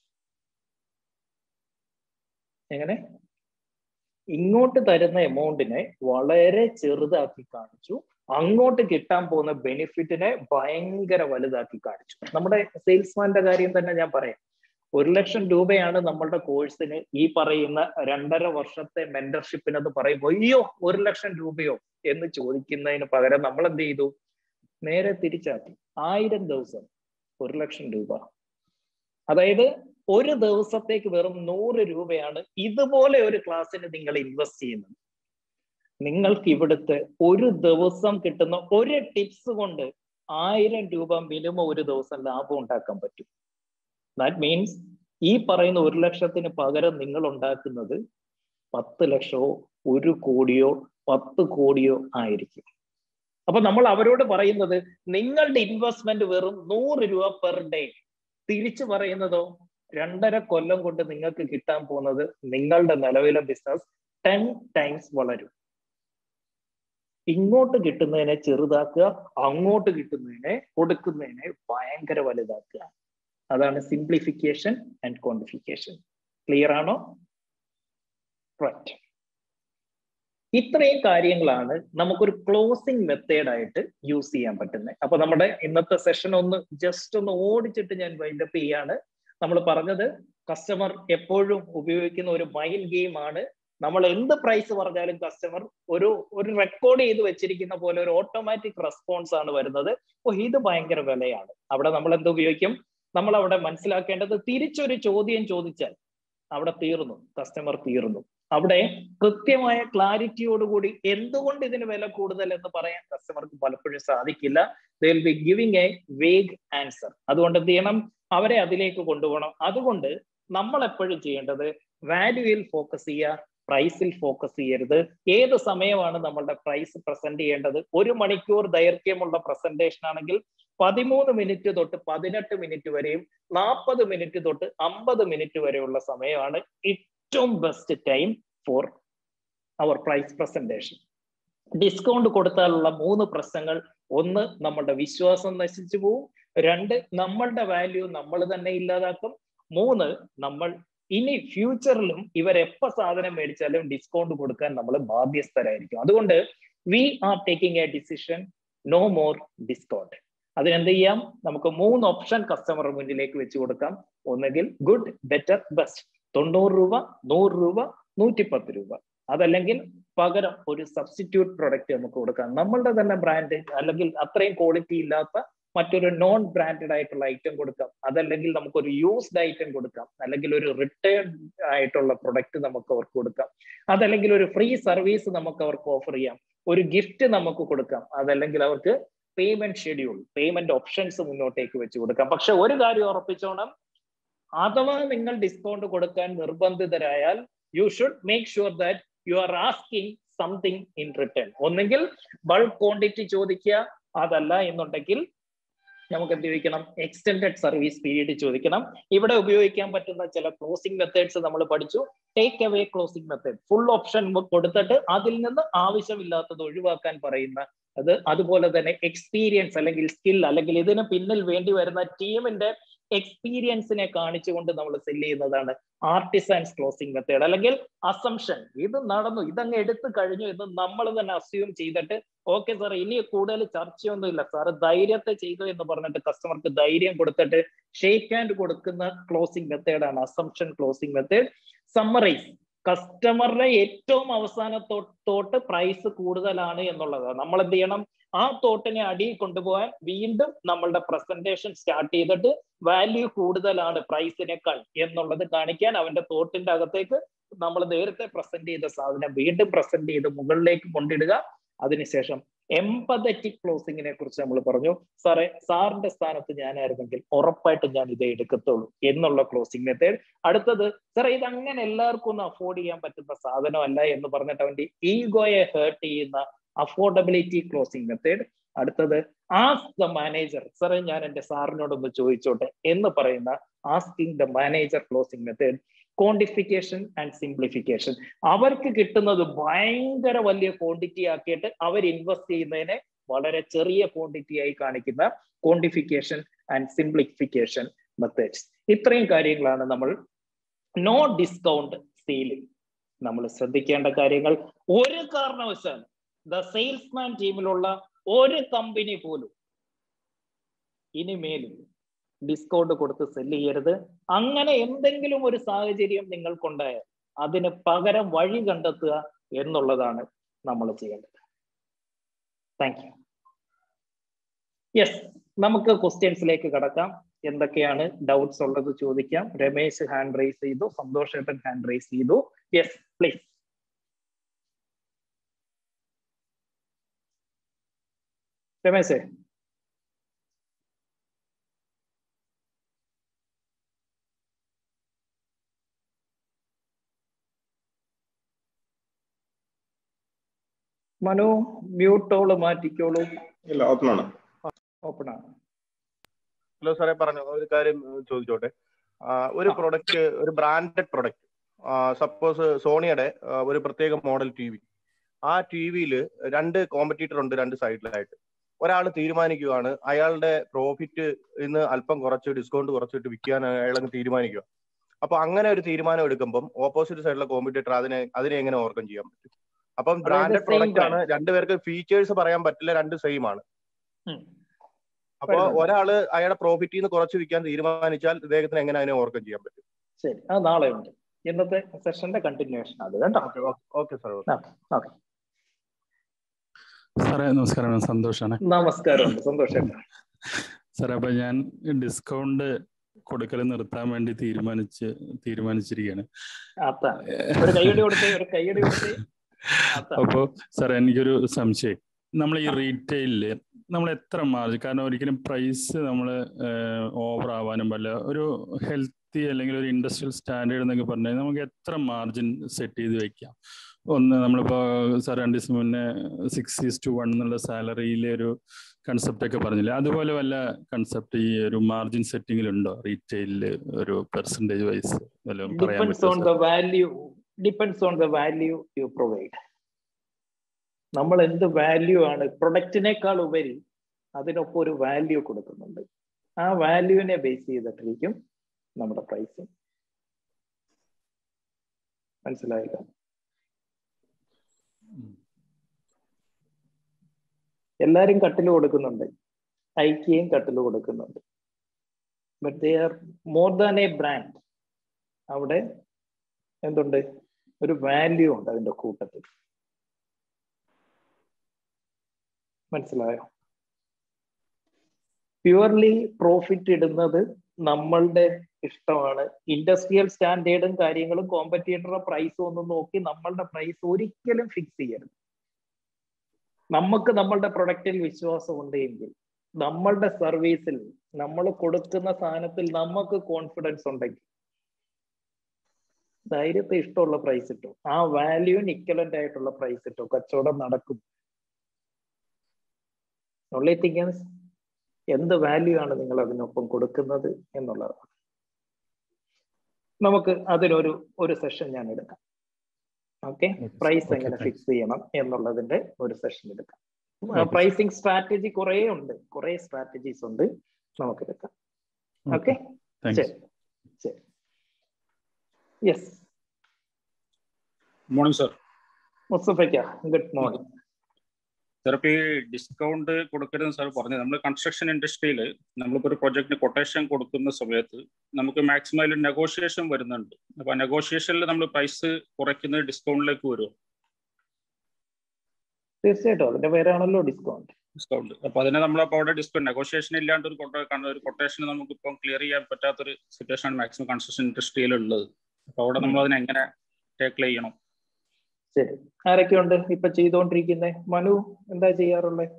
എങ്ങനെ ഇങ്ങോട്ട് തരുന്ന എമൗണ്ടിനെ വളരെ ചെറുതാക്കി കാണിച്ചു അങ്ങോട്ട് കിട്ടാൻ പോകുന്ന ബെനിഫിറ്റിനെ ഭയങ്കര വലുതാക്കി കാണിച്ചു നമ്മുടെ സെയിൽസ്മാന്റെ കാര്യം തന്നെ ഞാൻ പറയാം ഒരു ലക്ഷം രൂപയാണ് നമ്മളുടെ കോഴ്സിന് ഈ പറയുന്ന രണ്ടര വർഷത്തെ മെന്റർഷിപ്പിന് എന്ന് പറയുമ്പോൾ അയ്യോ ഒരു ലക്ഷം രൂപയോ എന്ന് ചോദിക്കുന്നതിന് പകരം നമ്മൾ എന്ത് ചെയ്തു നേരെ തിരിച്ചാക്കി ആയിരം ദിവസം ഒരു ലക്ഷം രൂപ അതായത് ഒരു ദിവസത്തേക്ക് വെറും നൂറ് രൂപയാണ് ഇതുപോലെ ഒരു ക്ലാസ്സിന് നിങ്ങൾ ഇൻവെസ്റ്റ് ചെയ്യുന്നത് നിങ്ങൾക്ക് ഇവിടുത്തെ ഒരു ദിവസം കിട്ടുന്ന ഒരു ടിപ്സ് കൊണ്ട് ആയിരം രൂപ മിനിമം ഒരു ദിവസം ലാഭം ഉണ്ടാക്കാൻ പറ്റും ദാറ്റ് മീൻസ് ഈ പറയുന്ന ഒരു ലക്ഷത്തിന് പകരം നിങ്ങൾ ഉണ്ടാക്കുന്നത് പത്ത് ലക്ഷമോ ഒരു കോടിയോ പത്ത് കോടിയോ ആയിരിക്കും അപ്പൊ നമ്മൾ അവരോട് പറയുന്നത് നിങ്ങളുടെ ഇൻവെസ്റ്റ്മെന്റ് വെറും നൂറ് രൂപ പെർ ഡേ തിരിച്ചു പറയുന്നതോ രണ്ടര കൊല്ലം കൊണ്ട് നിങ്ങൾക്ക് കിട്ടാൻ പോകുന്നത് നിങ്ങളുടെ നിലവിലെ ബിസിനസ് ടെൻ ടൈംസ് വളരും ഇങ്ങോട്ട് കിട്ടുന്നതിനെ ചെറുതാക്കുക അങ്ങോട്ട് കിട്ടുന്നതിനെ കൊടുക്കുന്നതിനെ ഭയങ്കര വലുതാക്കുക അതാണ് സിംപ്ലിഫിക്കേഷൻ ആൻഡ് ക്വാണ്ടിഫിക്കേഷൻ ക്ലിയർ ആണോ റൈറ്റ് ഇത്രയും കാര്യങ്ങളാണ് നമുക്കൊരു ക്ലോസിംഗ് മെത്തേഡ് ആയിട്ട് യൂസ് ചെയ്യാൻ പറ്റുന്നത് അപ്പൊ നമ്മുടെ ഇന്നത്തെ സെഷൻ ഒന്ന് ജസ്റ്റ് ഒന്ന് ഓടിച്ചിട്ട് ഞാൻ വൈൻഡപ്പ് ചെയ്യാണ് നമ്മൾ പറഞ്ഞത് കസ്റ്റമർ എപ്പോഴും ഉപയോഗിക്കുന്ന ഒരു മൈൻഡ് ഗെയിം ആണ് നമ്മൾ എന്ത് പ്രൈസ് പറഞ്ഞാലും കസ്റ്റമർ ഒരു ഒരു റെക്കോർഡ് ചെയ്ത് വെച്ചിരിക്കുന്ന പോലെ ഒരു ഓട്ടോമാറ്റിക് റെസ്പോൺസ് ആണ് വരുന്നത് ഓ ഇത് ഭയങ്കര വിലയാണ് അവിടെ നമ്മൾ എന്ത് ഉപയോഗിക്കും നമ്മൾ അവിടെ മനസ്സിലാക്കേണ്ടത് തിരിച്ചൊരു ചോദ്യം ചോദിച്ചാൽ അവിടെ തീർന്നു കസ്റ്റമർ തീർന്നു അവിടെ കൃത്യമായ ക്ലാരിറ്റിയോടുകൂടി എന്തുകൊണ്ട് ഇതിന് വില കൂടുതൽ എന്ന് പറയാൻ കസ്റ്റമർക്ക് പലപ്പോഴും സാധിക്കില്ല they will be giving a vague answer അതുകൊണ്ട് എന്ത് ചെയ്യണം അവരെ അതിലേക്ക് കൊണ്ടുപോകണം അതുകൊണ്ട് നമ്മൾ എപ്പോഴും ചെയ്യേണ്ടത് വാല്യൂയിൽ ഫോക്കസ് ചെയ്യുക പ്രൈസിൽ ഫോക്കസ് ചെയ്യരുത് ഏത് സമയമാണ് നമ്മളുടെ പ്രൈസ് പ്രസന്റ് ചെയ്യേണ്ടത് ഒരു മണിക്കൂർ ദൈർഘ്യമുള്ള പ്രസന്റേഷൻ ആണെങ്കിൽ പതിമൂന്ന് മിനിറ്റ് തൊട്ട് പതിനെട്ട് മിനിറ്റ് വരെയും നാൽപ്പത് മിനിറ്റ് തൊട്ട് അമ്പത് മിനിറ്റ് വരെയുള്ള സമയമാണ് ഏറ്റവും best time for our price presentation discount കൊടുത്താലുള്ള മൂന്ന് പ്രശ്നങ്ങൾ ഒന്ന് നമ്മളുടെ വിശ്വാസം നശിച്ചു പോവും രണ്ട് നമ്മളുടെ വാല്യൂ നമ്മൾ തന്നെ ഇല്ലാതാക്കും മൂന്ന് നമ്മൾ ഇനി ഫ്യൂച്ചറിലും ഇവർ എപ്പോ സാധനം മേടിച്ചാലും ഡിസ്കൗണ്ട് കൊടുക്കാൻ നമ്മൾ ബാധ്യസ്ഥരായിരിക്കും അതുകൊണ്ട് we are taking a decision no more discount അതിനെന്ത് ചെയ്യാം നമുക്ക് മൂന്ന് ഓപ്ഷൻ കസ്റ്റമർ മുന്നിലേക്ക് വെച്ച് കൊടുക്കാം ഒന്നുകിൽ ഗുഡ് ബെറ്റർ ബെസ്റ്റ് തൊണ്ണൂറ് രൂപ നൂറ് രൂപ നൂറ്റിപ്പത്ത് രൂപ അതല്ലെങ്കിൽ പകരം ഒരു സബ്സ്റ്റിറ്റ്യൂട്ട് പ്രൊഡക്റ്റ് നമുക്ക് കൊടുക്കാം നമ്മളുടെ തന്നെ ബ്രാൻഡ് അല്ലെങ്കിൽ അത്രയും ക്വാളിറ്റി ഇല്ലാത്ത മറ്റൊരു നോൺ ബ്രാൻഡഡ് ആയിട്ടുള്ള ഐറ്റം കൊടുക്കാം അതല്ലെങ്കിൽ നമുക്കൊരു യൂസ്ഡ് ഐറ്റം കൊടുക്കാം അല്ലെങ്കിൽ ഒരു റിട്ടേൺ ആയിട്ടുള്ള പ്രൊഡക്റ്റ് നമുക്ക് അവർക്ക് കൊടുക്കാം അതല്ലെങ്കിൽ ഒരു ഫ്രീ സർവീസ് നമുക്ക് അവർക്ക് ഓഫർ ചെയ്യാം ഒരു ഗിഫ്റ്റ് നമുക്ക് കൊടുക്കാം അതല്ലെങ്കിൽ അവർക്ക് പേയ്മെന്റ് ഷെഡ്യൂൾ പേയ്മെന്റ് ഓപ്ഷൻസ് മുന്നോട്ടേക്ക് വെച്ച് കൊടുക്കാം പക്ഷെ ഒരു കാര്യം ഉറപ്പിച്ചോണം അഥവാ നിങ്ങൾ ഡിസ്കൗണ്ട് കൊടുക്കാൻ നിർബന്ധിതരായാൽ you should make sure that you are asking something in return ഒന്നെങ്കിൽ ബൾക്ക് ക്വാണ്ടിറ്റി ചോദിക്കുക അതല്ല എന്നുണ്ടെങ്കിൽ നമുക്ക് എന്ത് ചോദിക്കണം എക്സ്റ്റെൻഡഡ് സർവീസ് പീരീഡ് ചോദിക്കണം ഇവിടെ ഉപയോഗിക്കാൻ പറ്റുന്ന ചില ക്ലോസിംഗ് മെത്തേഡ്സ് നമ്മൾ പഠിച്ചു take away closing method full option കൊടുത്തിട്ട് അതിൽ നിന്ന് ആവശ്യമില്ലാത്തത് ഒഴിവാക്കാൻ പറയുന്ന അത് അതുപോലെ തന്നെ എക്സ്പീരിയൻസ് അല്ലെങ്കിൽ സ്കിൽ അല്ലെങ്കിൽ ഇതിന് പിന്നിൽ വേണ്ടി വരുന്ന ടീമിന്റെ എക്സ്പീരിയൻസിനെ കാണിച്ചുകൊണ്ട് നമ്മൾ സെല് ചെയ്യുന്നതാണ് ആർട്ടിസൻസ് ക്ലോസിംഗ് മെത്തേഡ് അല്ലെങ്കിൽ അസംഷൻ ഇത് നടന്നു ഇതങ്ങ് എടുത്തു കഴിഞ്ഞു എന്ന് നമ്മൾ തന്നെ അസ്യൂം ചെയ്തിട്ട് ഓക്കെ സാർ ഇനി കൂടുതൽ ചർച്ചയൊന്നും ഇല്ല സാർ ധൈര്യത്തെ ചെയ്തു എന്ന് പറഞ്ഞിട്ട് കസ്റ്റമർക്ക് ധൈര്യം കൊടുത്തിട്ട് ഷേക്ക് ഹാൻഡ് കൊടുക്കുന്ന ക്ലോസിംഗ് മെത്തേഡാണ് അസംഷൻ ക്ലോസിംഗ് മെത്തേഡ് സമ്മറൈസ് കസ്റ്റമറുടെ ഏറ്റവും അവസാനത്തോട്ട് പ്രൈസ് കൂടുതലാണ് എന്നുള്ളതാണ് നമ്മൾ എന്ത് ചെയ്യണം ആ തോട്ടിനെ അടിയിൽ കൊണ്ടുപോകാൻ വീണ്ടും നമ്മളുടെ പ്രസന്റേഷൻ സ്റ്റാർട്ട് ചെയ്തിട്ട് വാല്യൂ കൂടുതലാണ് പ്രൈസിനേക്കാൾ എന്നുള്ളത് കാണിക്കാൻ അവന്റെ തോട്ടിന്റെ അകത്തേക്ക് നമ്മൾ നേരത്തെ പ്രസന്റ് ചെയ്ത സാധനം വീണ്ടും പ്രസന്റ് ചെയ്ത് മുകളിലേക്ക് കൊണ്ടിടുക അതിനുശേഷം എംപതറ്റിക് ക്ലോസിങ്ങിനെ കുറിച്ച് നമ്മൾ പറഞ്ഞു സാറേ സാറിന്റെ സ്ഥാനത്ത് ഞാനായിരുന്നെങ്കിൽ ഉറപ്പായിട്ടും ഞാൻ ഇതേ എടുക്കത്തുള്ളൂ എന്നുള്ള ക്ലോസിംഗ് മെത്തേഡ് അടുത്തത് സാറേ ഇത് അങ്ങനെ എല്ലാവർക്കും ഒന്ന് അഫോർഡ് ചെയ്യാൻ പറ്റുന്ന സാധനമല്ല എന്ന് പറഞ്ഞിട്ട് അവന്റെ ഈഗോയെ ഹേർട്ട് ചെയ്യുന്ന അഫോർഡബിലിറ്റി ക്ലോസിംഗ് മെത്തേഡ് അടുത്തത് ആസ്ക് ദ മാനേജർ സാറേ ഞാൻ എന്റെ സാറിനോടൊന്ന് ചോദിച്ചോട്ടെ എന്ന് പറയുന്ന asking the manager closing method quantification and simplification അവർക്ക് കിട്ടുന്നത് ഭയങ്കര വലിയ ക്വാണ്ടിറ്റി ആക്കിയിട്ട് അവർ ഇൻവെസ്റ്റ് ചെയ്യുന്നതിനെ വളരെ ചെറിയ ക്വാണ്ടിറ്റി ആയി കാണിക്കുന്ന ക്വാണ്ടിഫിക്കേഷൻ ആൻഡ് സിംപ്ലിഫിക്കേഷൻ മെത്തേഡ്സ് ഇത്രയും കാര്യങ്ങളാണ് നമ്മൾ നോ ഡിസ്കൗണ്ട് സെയിലിംഗ് നമ്മൾ ശ്രദ്ധിക്കേണ്ട കാര്യങ്ങൾ ഒരു കാരണവശാലും ദ സെയിൽസ്മാൻ ടീമിലുള്ള ഒരു കമ്പനി പോലും ഇനിമേലും ഡിസ്കൗണ്ട് കൊടുത്ത് സെല് ചെയ്യരുത് അങ്ങനെ എന്തെങ്കിലും ഒരു സാഹചര്യം നിങ്ങൾക്കുണ്ടായാൽ അതിന് പകരം വഴി കണ്ടെത്തുക എന്നുള്ളതാണ് നമ്മൾ ചെയ്യേണ്ടത് താങ്ക് യു യെസ് നമുക്ക് ക്വസ്റ്റ്യൻസിലേക്ക് കടക്കാം എന്തൊക്കെയാണ് ഡൗട്ട്സ് ഉള്ളത് ചോദിക്കാം രമേശ് ഹാൻഡ് റൈസ് ചെയ്തു സന്തോഷ് ഏട്ടൻ ഹാൻഡ് റൈസ് ചെയ്തു യെസ് പ്ലീസ് രമേശേ മനു മ്യൂട്ടോള് മാറ്റിക്കോളൂ ഇല്ല ഓപ്പൺ ആണ് ഓപ്പൺ ആണ് ഹലോ സാറേ പറഞ്ഞു ഒരു കാര്യം ഏഹ് ചോദിച്ചോട്ടെ ഒരു പ്രൊഡക്റ്റ് ഒരു ബ്രാൻഡഡ് പ്രൊഡക്റ്റ് സപ്പോസ് സോണിയുടെ ഒരു പ്രത്യേക മോഡൽ ടി വി ആ ടി വിയിൽ രണ്ട് കോമ്പറ്റീറ്റർ ഉണ്ട് രണ്ട് സൈഡിലായിട്ട് ഒരാൾ തീരുമാനിക്കുകയാണ് അയാളുടെ പ്രോഫിറ്റ് ഇന്ന് അല്പം കുറച്ച് ഡിസ്കൗണ്ട് കുറച്ചിട്ട് വിൽക്കാൻ അയാൾ തീരുമാനിക്കുക അപ്പൊ അങ്ങനെ ഒരു തീരുമാനം എടുക്കുമ്പോൾ ഓപ്പോസിറ്റ് സൈഡിലെ കോമ്പറ്റീറ്റർ അതിനെ അതിനെ എങ്ങനെ ഓവർകം ചെയ്യാൻ പറ്റും അപ്പം ബ്രാൻഡഡ് പ്രോഡക്റ്റ് ആണ് രണ്ടുപേർക്ക് ഫീച്ചേഴ്സ് പറയാൻ പറ്റില്ല രണ്ട് സെയിം ആണ് അപ്പൊ ഒരാള് അയാളുടെ പ്രോഫിറ്റിൽ നിന്ന് കുറച്ച് വിൽക്കാൻ തീരുമാനിച്ചാൽ ഇദ്ദേഹത്തിന് എങ്ങനെ അതിനെ ഓവർകം ചെയ്യാൻ പറ്റും ശരി അത് നാളെ ഉണ്ട് ഇന്നത്തെ സെഷന്റെ കണ്ടിന്യൂഷൻ അത് കേട്ടോ ഓക്കെ സാർ ഓക്കെ സാറേ നമസ്കാരം സന്തോഷാണ് നമസ്കാരം സന്തോഷം സാറേ അപ്പൊ ഞാൻ ഡിസ്കൗണ്ട് കൊടുക്കൽ നിർത്താൻ വേണ്ടി തീരുമാനിച്ച് തീരുമാനിച്ചിരിക്കുകയാണ് ഒരു കൈയടി കൊടുത്തേ ഒരു കൈയടി കൊടുത്തേ അപ്പോ സാറേ എനിക്കൊരു സംശയം നമ്മൾ ഈ റീറ്റെയിലില് നമ്മൾ എത്ര മാർജിൻ കാരണം ഒരിക്കലും പ്രൈസ് നമ്മൾ ഓവർ ആവാനും പാടില്ല ഒരു ഹെൽത്തി അല്ലെങ്കിൽ ഒരു ഇൻഡസ്ട്രിയൽ സ്റ്റാൻഡേർഡ് എന്നൊക്കെ പറഞ്ഞാൽ നമുക്ക് എത്ര മാർജിൻ സെറ്റ് ചെയ്ത് വെക്കാം ഒന്ന് നമ്മളിപ്പോ സാർ രണ്ട് ദിവസം മുന്നേ സിക്സ് ഈസ് ടു വൺ എന്നുള്ള സാലറിയിലെ ഒരു കൺസെപ്റ്റ് ഒക്കെ പറഞ്ഞില്ലേ അതുപോലെ വല്ല കൺസെപ്റ്റ് ഈ ഒരു മാർജിൻ സെറ്റിംഗിൽ ഉണ്ടോ റീറ്റെയിലില് ഒരു പെർസെന്റേജ് വൈസ് വല്ലതും പറയാൻ depends on the value depends on the value you provide നമ്മൾ എന്ത് വാല്യൂ ആണ് പ്രൊഡക്റ്റിനേക്കാൾ ഉപരി അതിനൊപ്പം ഒരു വാല്യൂ കൊടുക്കുന്നുണ്ട് ആ വാല്യൂവിനെ ബേസ് ചെയ്തിട്ടിരിക്കും നമ്മുടെ പ്രൈസിങ് മനസ്സിലായില്ല എല്ലാരും കട്ടിൽ കൊടുക്കുന്നുണ്ട് ഐക്യയും കട്ടിൽ കൊടുക്കുന്നുണ്ട് but they are more than a brand അവിടെ എന്തുണ്ട് ഒരു വാല്യൂ ഉണ്ട് അതിന്റെ കൂട്ടത്തിൽ മനസ്സിലായോ പ്യുവർലി പ്രോഫിറ്റ് ഇടുന്നത് നമ്മളുടെ ഇഷ്ടമാണ് ഇൻഡസ്ട്രിയൽ സ്റ്റാൻഡേർഡും കാര്യങ്ങളും കോമ്പറ്റീറ്ററുടെ പ്രൈസും ഒന്നും നോക്കി നമ്മളുടെ പ്രൈസ് ഒരിക്കലും ഫിക്സ് ചെയ്യരുത് നമുക്ക് നമ്മളുടെ പ്രൊഡക്റ്റിൽ വിശ്വാസം ഉണ്ടെങ്കിൽ നമ്മളുടെ സർവീസിൽ നമ്മൾ കൊടുക്കുന്ന സാധനത്തിൽ നമുക്ക് കോൺഫിഡൻസ് ഉണ്ടെങ്കിൽ ധൈര്യത്തെ ഇഷ്ടമുള്ള പ്രൈസ് ഇട്ടു ആ വാല്യൂവിന് ഇക്വലന്റ് ആയിട്ടുള്ള പ്രൈസ് ഇട്ടു കച്ചവടം നടക്കും only thing is എന്ത് വാല്യൂ ആണ് നിങ്ങൾ അതിനൊപ്പം കൊടുക്കുന്നത് എന്നുള്ളതാണ് നമുക്ക് അതിനൊരു ഒരു സെഷൻ ഞാൻ എടുക്കാം ഓക്കെ പ്രൈസ് എങ്ങനെ ഫിക്സ് ചെയ്യണം എന്നുള്ളതിന്റെ ഒരു സെഷൻ എടുക്കാം പ്രൈസിങ് സ്ട്രാറ്റജി കുറെ ഉണ്ട് കുറെ സ്ട്രാറ്റജീസ് ഉണ്ട് നമുക്ക് എടുക്കാം ഓക്കെ ശരി ശരി യെസ് മോർണിംഗ് സർ മുസ്തഫയ്ക്ക ഗുഡ് മോർണിംഗ് സാർ ഇപ്പൊ ഈ ഡിസ്കൗണ്ട് കൊടുക്കരുതെന്ന് സാർ പറഞ്ഞു നമ്മൾ കൺസ്ട്രക്ഷൻ ഇൻഡസ്ട്രിയിൽ നമ്മളിപ്പോ ഒരു പ്രൊജക്ടിന് കൊട്ടേഷൻ കൊടുക്കുന്ന സമയത്ത് നമുക്ക് മാക്സിമം അതിൽ നെഗോഷിയേഷൻ വരുന്നുണ്ട് അപ്പൊ നെഗോഷിയേഷനിൽ നമ്മൾ പ്രൈസ് കുറയ്ക്കുന്നത് ഡിസ്കൗണ്ടിലേക്ക് വരുമോ തീർച്ചയായിട്ടും അതിന്റെ പേരാണല്ലോ ഡിസ്കൗണ്ട് ഡിസ്കൗണ്ട് അപ്പൊ അതിനെ നമ്മളപ്പോ അവിടെ ഡിസ്കൗണ്ട് നെഗോഷിയേഷൻ ഇല്ലാണ്ട് ഒരു ഒരു കൊട്ടേഷൻ നമുക്ക് ഇപ്പം ക്ലിയർ ചെയ്യാൻ പറ്റാത്തൊരു സിറ്റുവേഷൻ ആണ് മാക്സിമം കൺസ്ട്രക്ഷൻ ഇൻഡസ്ട്രിയിൽ ഉള്ളത് അപ്പൊ അവിടെ നമ്മൾ അതിനെ എങ്ങനെ ടേക്കിൾ ചെയ്യണം ശരി ആരൊക്കെയുണ്ട് ഇപ്പൊ ചെയ്തുകൊണ്ടിരിക്കുന്നത് മനു എന്താ ചെയ്യാറുള്ളത്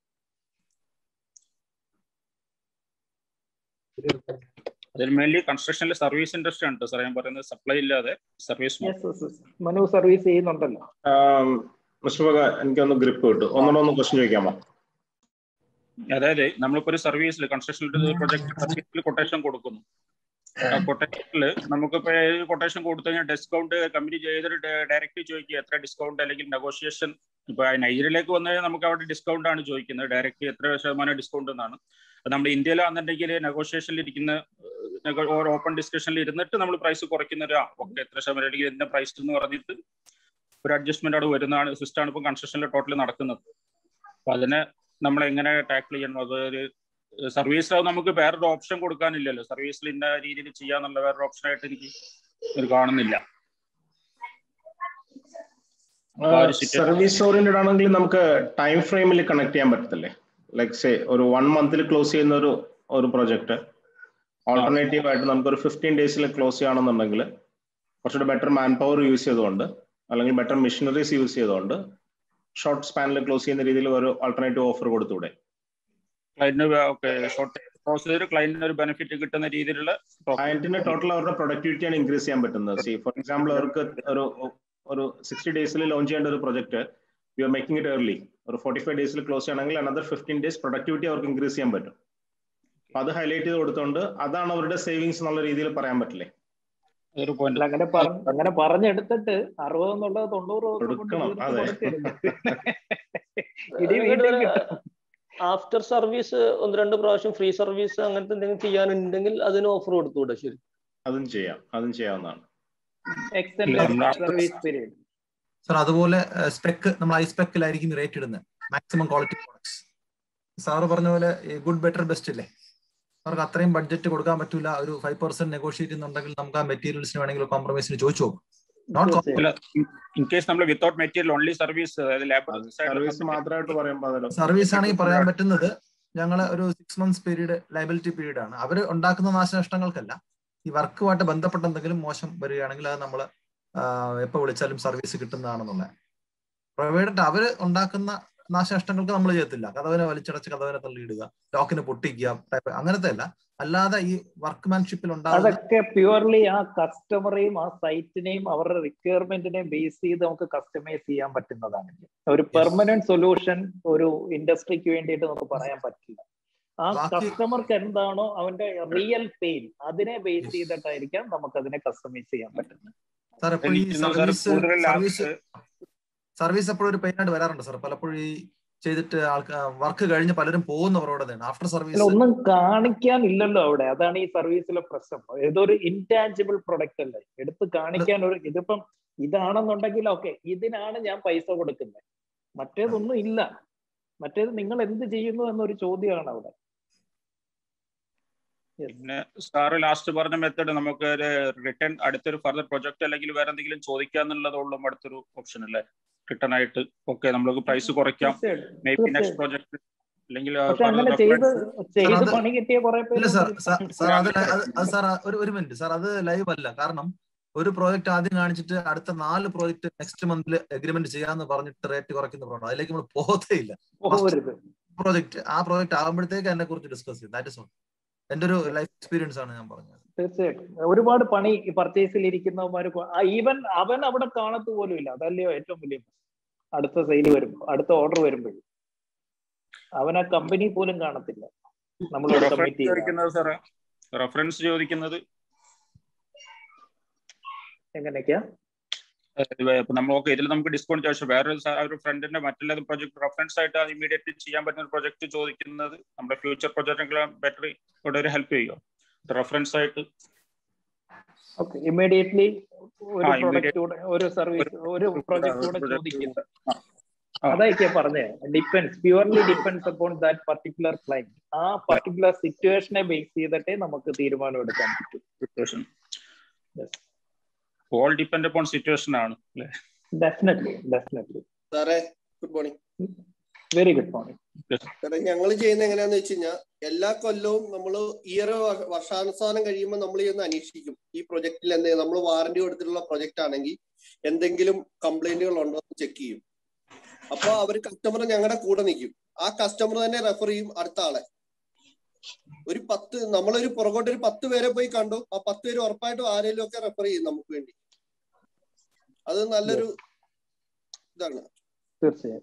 അതിൽ മെയിൻലി കൺസ്ട്രക്ഷനിലെ സർവീസ് ഇൻഡസ്ട്രി ആണ് സാർ ഞാൻ പറയുന്നത് സപ്ലൈ ഇല്ലാതെ സർവീസ് മനു സർവീസ് ചെയ്യുന്നുണ്ടല്ലോ മുസ്തഫ എനിക്കൊന്ന് ഗ്രിപ്പ് കിട്ടും ഒന്നുകൂടെ ഒന്ന് ക്വസ്റ്റ്യൻ ചോദിക്കാമോ അതായത് നമ്മളിപ്പോ ഒരു സർവീസിൽ കൺസ്ട്രക്ഷൻ പ്രൊജക്ട് സർവീസിൽ കൊട്ടേഷൻ കൊടുക്കുന്നു കൊട്ടേഷനിൽ നമുക്കിപ്പോ കൊട്ടേഷൻ കൊടുത്തു കഴിഞ്ഞാൽ ഡിസ്കൗണ്ട് കമ്പനി ചെയ്തൊരു ഡയറക്റ്റ് ചോദിക്കുക എത്ര ഡിസ്കൗണ്ട് അല്ലെങ്കിൽ നെഗോഷിയേഷൻ ഇപ്പൊ നൈജറിലേക്ക് വന്നു കഴിഞ്ഞാൽ നമുക്ക് അവിടെ ഡിസ്കൗണ്ട് ആണ് ചോദിക്കുന്നത് ഡയറക്റ്റ് എത്ര ശതമാനം ഡിസ്കൗണ്ട് എന്നാണ് അത് നമ്മുടെ ഇന്ത്യയിലാണെന്നുണ്ടെങ്കിൽ നെഗോഷിയേഷനിൽ ഇരിക്കുന്ന ഓപ്പൺ ഡിസ്കഷനിൽ ഇരുന്നിട്ട് നമ്മൾ പ്രൈസ് കുറയ്ക്കുന്ന ഒരു ഓക്കെ എത്ര ശതമാനം അല്ലെങ്കിൽ ഇതിന്റെ പ്രൈസ് എന്ന് പറഞ്ഞിട്ട് ഒരു അഡ്ജസ്റ്റ്മെന്റ് അവിടെ വരുന്നതാണ് സിസ്റ്റമാണ് ഇപ്പൊ കൺസ്ട്രക്ഷനിൽ ടോട്ടൽ നടക്കുന്നത് അപ്പൊ അതിനെ നമ്മൾ എങ്ങനെ ടാക്കിൾ ചെയ്യണം അതൊരു സർവീസിൽ നമുക്ക് വേറൊരു ഓപ്ഷൻ കൊടുക്കാനില്ലല്ലോ സർവീസിൽ ഇന്ന രീതിയിൽ ചെയ്യാന്നുള്ള വേറൊരു ഓപ്ഷൻ ആയിട്ട് എനിക്ക് ഒരു കാണുന്നില്ല സർവീസ് ഓറിയന്റഡ് ആണെങ്കിൽ നമുക്ക് ടൈം ഫ്രെയിമിൽ കണക്ട് ചെയ്യാൻ പറ്റത്തില്ലേ ലൈക് സേ ഒരു വൺ മന്തിൽ ക്ലോസ് ചെയ്യുന്ന ഒരു ഒരു പ്രൊജക്ട് ഓൾട്ടർനേറ്റീവ് ആയിട്ട് നമുക്ക് ഒരു ഫിഫ്റ്റീൻ ഡേയ്സിൽ ക്ലോസ് ചെയ്യണമെന്നുണ്ടെങ്കിൽ കുറച്ചുകൂടെ ബെറ്റർ മാൻ പവർ യൂസ് ചെയ്തുകൊണ്ട് അല്ലെങ്കിൽ ബെറ്റർ മെഷീനറീസ് യൂസ് ചെയ്തുകൊണ്ട് ഷോർട്ട് സ്പാനിൽ ക്ലോസ് ചെയ്യുന്ന രീതിയിൽ ഒരു ആൾട്ടർനേറ്റീവ് ഓഫർ കൊടുത്തൂടെ ക്ലയന്റിന് ക്ലയന്റിന് ഒരു ബെനിഫിറ്റ് കിട്ടുന്ന രീതിയിലുള്ള ക്ലയന്റിന് ടോട്ടൽ അവരുടെ പ്രൊഡക്ടിവിറ്റിയാണ് ഇൻക്രീസ് ചെയ്യാൻ പറ്റുന്നത് സി ഫോർ എക്സാമ്പിൾ അവർക്ക് ഒരു ഒരു സിക്സ്റ്റി ഡേയ്സിൽ ലോഞ്ച് ചെയ്യേണ്ട ഒരു project you are making it early ഒരു ഫോർട്ടി ഫൈവ് ഡേയ്സിൽ ക്ലോസ് ചെയ്യണമെങ്കിൽ അനദർ ഫിഫ്റ്റീൻ ഡേയ്സ് പ്രൊഡക്ടിവിറ്റി അവർക്ക് ഇൻക്രീസ് ചെയ്യാൻ പറ്റും അപ്പൊ അത് ഹൈലൈറ്റ് ചെയ്ത് കൊടുത്തോണ്ട് അതാണ് അവരുടെ സേവിങ്സ് എന്നുള്ള രീതിയിൽ പറയാൻ പറ്റില്ലേ അതൊരു അല്ല പോയിന്റ് അങ്ങനെ പറ അങ്ങനെ പറഞ്ഞെടുത്തിട്ട് അറുപത് എന്നുള്ളത് തൊണ്ണൂറ് ദിവസം കൊണ്ട് കൊടുക്കണം തീർത്ത് അതെ കൊടുക്കരുത് ഇടി ഇങ്ങോട്ട് വീണ്ടും വരെ കിട്ടും ആഫ്റ്റർ സർവീസ് ഒന്ന് രണ്ട് പ്രാവശ്യം ഫ്രീ സർവീസ് അങ്ങനത്തെ എന്തെങ്കിലും ചെയ്യാനുണ്ടെങ്കിൽ അതിന് ഓഫർ കൊടുത്തുകൂടെ ശരി അതും ചെയ്യാം അതും ചെയ്യാവുന്നതാണ് എക്സ്റ്റൻഡ് സർവീസ് പീരീഡ് സർ അതുപോലെ സ്പെക്ക് നമ്മൾ ഐ സ്പെക്കിലായിരിക്കും റേറ്റ് ഇടുന്നത് മാക്സിമം ക്വാളിറ്റി പ്രോഡക്ട്സ് സാറ് പറഞ്ഞ പോലെ ഗുഡ് ബെറ്റർ ബെസ്റ്റ് ഇല്ലേ അവർക്ക് അത്രയും ബഡ്ജറ്റ് കൊടുക്കാൻ പറ്റൂല ഒരു ഫൈവ് പെർസെന്റ് നെഗോഷിയേറ്റ് ചെയ്യുന്നുണ്ടെങ്കിൽ നമുക്ക് ആ മെറ്റീരിയൽസിന് വേണമെങ്കിൽ കോംപ്രമൈസിന് ചോദിച്ചു നോക്കും നോട്ട് അല്ല ഇൻ കേസ് നമ്മൾ വിത്തൗട്ട് മെറ്റീരിയൽ ഓൺലി സർവീസ് അതായത് ലേബർ സർവീസ് മാത്രമായിട്ട് പറയുമ്പോൾ അതല്ലോ സർവീസ് ആണെങ്കിൽ പറയാൻ പറ്റുന്നത് ഞങ്ങൾ ഒരു six months period liability period ആണ് അവർ ഉണ്ടാക്കുന്ന നാശനഷ്ടങ്ങൾക്കല്ല ഈ വർക്കുമായിട്ട് ബന്ധപ്പെട്ട എന്തെങ്കിലും മോശം വരികയാണെങ്കിൽ അത് നമ്മൾ എപ്പോൾ വിളിച്ചാലും സർവീസ് കിട്ടുന്നതാണെന്നുള്ളത് പ്രൊവൈഡഡ് അവർ ഉണ്ടാക്കുന്ന നാശനഷ്ടങ്ങൾക്ക് നമ്മൾ ചെയ്യത്തില്ല കഥവിനെ വലിച്ചടച്ച് കഥവിനെ തള്ളിയിടുക ലോക്കിന് പൊട്ടിക്കുക type അങ്ങനത്തെ അല്ല അല്ലാതെ ഈ വർക്ക്മാൻഷിപ്പിൽ ഉണ്ടാകുന്ന അതൊക്കെ പ്യുവർലി ആ കസ്റ്റമറെയും ആ സൈറ്റിനെയും അവരുടെ റിക്വയർമെന്റിനെയും ബേസ് ചെയ്ത് നമുക്ക് കസ്റ്റമൈസ് ചെയ്യാൻ പറ്റുന്നതാണ് ഒരു പെർമനന്റ് സൊല്യൂഷൻ ഒരു ഇൻഡസ്ട്രിക്ക് വേണ്ടിയിട്ട് നമുക്ക് പറയാൻ പറ്റില്ല ആ ബാക്കി- കസ്റ്റമർക്ക് എന്താണോ അവന്റെ റിയൽ പെയിൻ അതിനെ ബേസ് ചെയ്തിട്ടായിരിക്കാം നമുക്ക് അതിനെ കസ്റ്റമൈസ് ചെയ്യാൻ പറ്റുന്നത് സാർ എപ്പോഴും ഈ എനിക്ക് തോന്നുന്നു സാർ സർവീസ് കൂടുതൽ സർവീസ് ലാഭ- സർവീസ് എപ്പോഴും ഒരു പെയിനായിട്ട് വരാറുണ്ട് സാർ പലപ്പോഴും ഈ ചെയ്തിട്ട് ആൾക്കാർ വർക്ക് കഴിഞ്ഞ് പലരും പോകുന്ന പ്രവണതയാണ് ആഫ്റ്റർ അല്ല സർവീസ് ഒന്നും കാണിക്കാൻ ഇല്ലല്ലോ അവിടെ അതാണ് ഈ സർവീസിലെ പ്രശ്നം ഏതൊരു ഇൻടാഞ്ചിബിൾ പ്രൊഡക്റ്റ് അല്ലേ എടുത്ത് കാണിക്കാൻ ഒരു ഇതിപ്പം ഇതാണെന്നുണ്ടെങ്കിൽ ഓക്കെ ഇതിനാണ് ഞാൻ പൈസ കൊടുക്കുന്നത് മറ്റേതൊന്നും ഇല്ല മറ്റേത് നിങ്ങൾ എന്ത് ചെയ്യുന്നു എന്നൊരു ചോദ്യമാണ് അവിടെ പിന്നെ സാറ് ലാസ്റ്റ് പറഞ്ഞ മെത്തേഡ് നമുക്ക് ഒരു റിട്ടേൺ അടുത്തൊരു ഫർദർ പ്രൊജക്ട് അല്ലെങ്കിൽ വേറെ എന്തെങ്കിലും ചോദിക്കാന്നുള്ളതുള്ളൂ അടുത്തൊരു ഓപ്ഷൻ അല്ലേ റിട്ടേൺ ആയിട്ട് ഓക്കെ നമുക്ക് പ്രൈസ് കുറയ്ക്കാം തീർച്ചയായിട്ടും മേ ബി നെക്സ്റ്റ് തീർച്ചയായിട്ടും പ്രൊജക്ട് അല്ലെങ്കിൽ പക്ഷെ അങ്ങനെ ചെയ്ത് ചെയ്ത് അത് പണി കിട്ടിയ കുറെ ഇല്ല പേര് സാർ സാർ അത് ലൈ- അത് അത് സാർ ഒരു ഒരു മിനിറ്റ് സാർ അത് ലൈവ് അല്ല കാരണം ഒരു പ്രോജക്റ്റ് ആദ്യം കാണിച്ചിട്ട് അടുത്ത നാല് പ്രോജക്റ്റ് നെക്സ്റ്റ് മന്തിൽ എഗ്രിമെന്റ് ചെയ്യാന്ന് പറഞ്ഞിട്ട് റേറ്റ് കുറയ്ക്കുന്ന പ്രോജക്റ്റ് അതിലേക്ക് നമ്മൾ പോകത്തേ ഇല്ല പോകരുത് പ്രോജക്റ്റ് ആ പ്രോജക്റ്റ് ആകുമ്പോഴത്തേക്ക് അതിനെ കുറിച്ച് ഡിസ്കസ് ചെയ്യും ദാറ്റ് ഇസ് ഓൾ എന്റെ ഒരു ലൈഫ് എക്സ്പീരിയൻസ് ആണ് ഞാൻ പറഞ്ഞത് തീർച്ചയായിട്ടും ഒരുപാട് പണി പർച്ചേസിൽ ഇരിക്കുന്നവന്മാര് ഈവൻ അവൻ അവിടെ കാണത്ത് പോലും ഇല്ല അതല്ലയോ ഏറ്റവും വലിയ പ്രശ്നം. അടുത്ത സെയിൽ വരുമ്പോ അടുത്ത ഓർഡർ വരുമ്പോഴും അവൻ ആ കമ്പനി പോലും കാണത്തില്ല നമ്മൾ റെഫറൻസ് കമ്മിറ്റ് ചെയ്ത ചോദിക്കുന്നത് സാറേ റെഫറൻസ് ചോദിക്കുന്നത് എങ്ങനെയൊക്കെയാ ഇപ്പൊ നമ്മൾ ഓക്കെ ഇതിൽ നമുക്ക് ഡിസ്കൗണ്ട് ചോദിച്ചു വേറെ ഒരു സ- ഒരു ഫ്രണ്ടിന്റെ മറ്റുള്ള പ്രൊജക്ട് റെഫറൻസ് ആയിട്ട് ഇമീഡിയറ്റ്ലി ചെയ്യാൻ പറ്റുന്ന പ്രൊജക്ട് ചോദിക്കുന്നത് നമ്മുടെ ഫ്യൂച്ചർ പ്രൊജക്ട് ബെറ്റർ ഇവിടെ ഒരു ഹെൽപ്പ് ചെയ്യുമോ റെഫറൻസ് ആയിട്ട് ഓക്കെ ഇമ്മീഡിയറ്റ്ലി ഒരു ആ, പ്രൊഡക്റ്റ് immediate- കൂടെ ഒരു സർവീസ് ഒരു പ്രൊജക്ട് കൂടെ project ചോദിക്കും ആ. അതായിരിക്കും ഞാൻ പറഞ്ഞേ depends purely depends upon that particular client ആ പർട്ടിക്കുലർ സിറ്റുവേഷനെ ബേസ് ചെയ്തിട്ടേ നമുക്ക് തീരുമാനം എടുക്കാൻ പറ്റും situation all depend upon situation ആണ് അല്ലേ ഡെഫിനറ്റ്ലി ഡെഫിനറ്റ്ലി സാറേ good morning very good morning സാറേ ഞങ്ങൾ ചെയ്യുന്ന എങ്ങനെയാന്ന് വെച്ച് കഴിഞ്ഞാൽ എല്ലാ കൊല്ലവും നമ്മൾ ഇയർ വർഷാനുസാനം കഴിയുമ്പോൾ നമ്മൾ ചെന്ന് അന്വേഷിക്കും ഈ പ്രൊജക്റ്റിൽ എന്തെങ്കിലും നമ്മൾ വാറന്റി കൊടുത്തിട്ടുള്ള പ്രൊജക്റ്റ് ആണെങ്കിൽ എന്തെങ്കിലും കംപ്ലൈന്റുകൾ ഉണ്ടോ എന്ന് ചെക്ക് ചെയ്യും അപ്പൊ അവർ കസ്റ്റമർ ഞങ്ങളുടെ കൂടെ നിൽക്കും ആ കസ്റ്റമർ തന്നെ റെഫർ ചെയ്യും അടുത്ത ആളെ ഒരു പത്ത് നമ്മളൊരു പുറകോട്ട് ഒരു പത്ത് പേരെ പോയി കണ്ടു ആ പത്ത് പേര് ഉറപ്പായിട്ടും ആരെങ്കിലും ഒക്കെ റെഫർ ചെയ്യും നമുക്ക് വേണ്ടി അത് നല്ലൊരു ഇതാണ് തീർച്ചയായും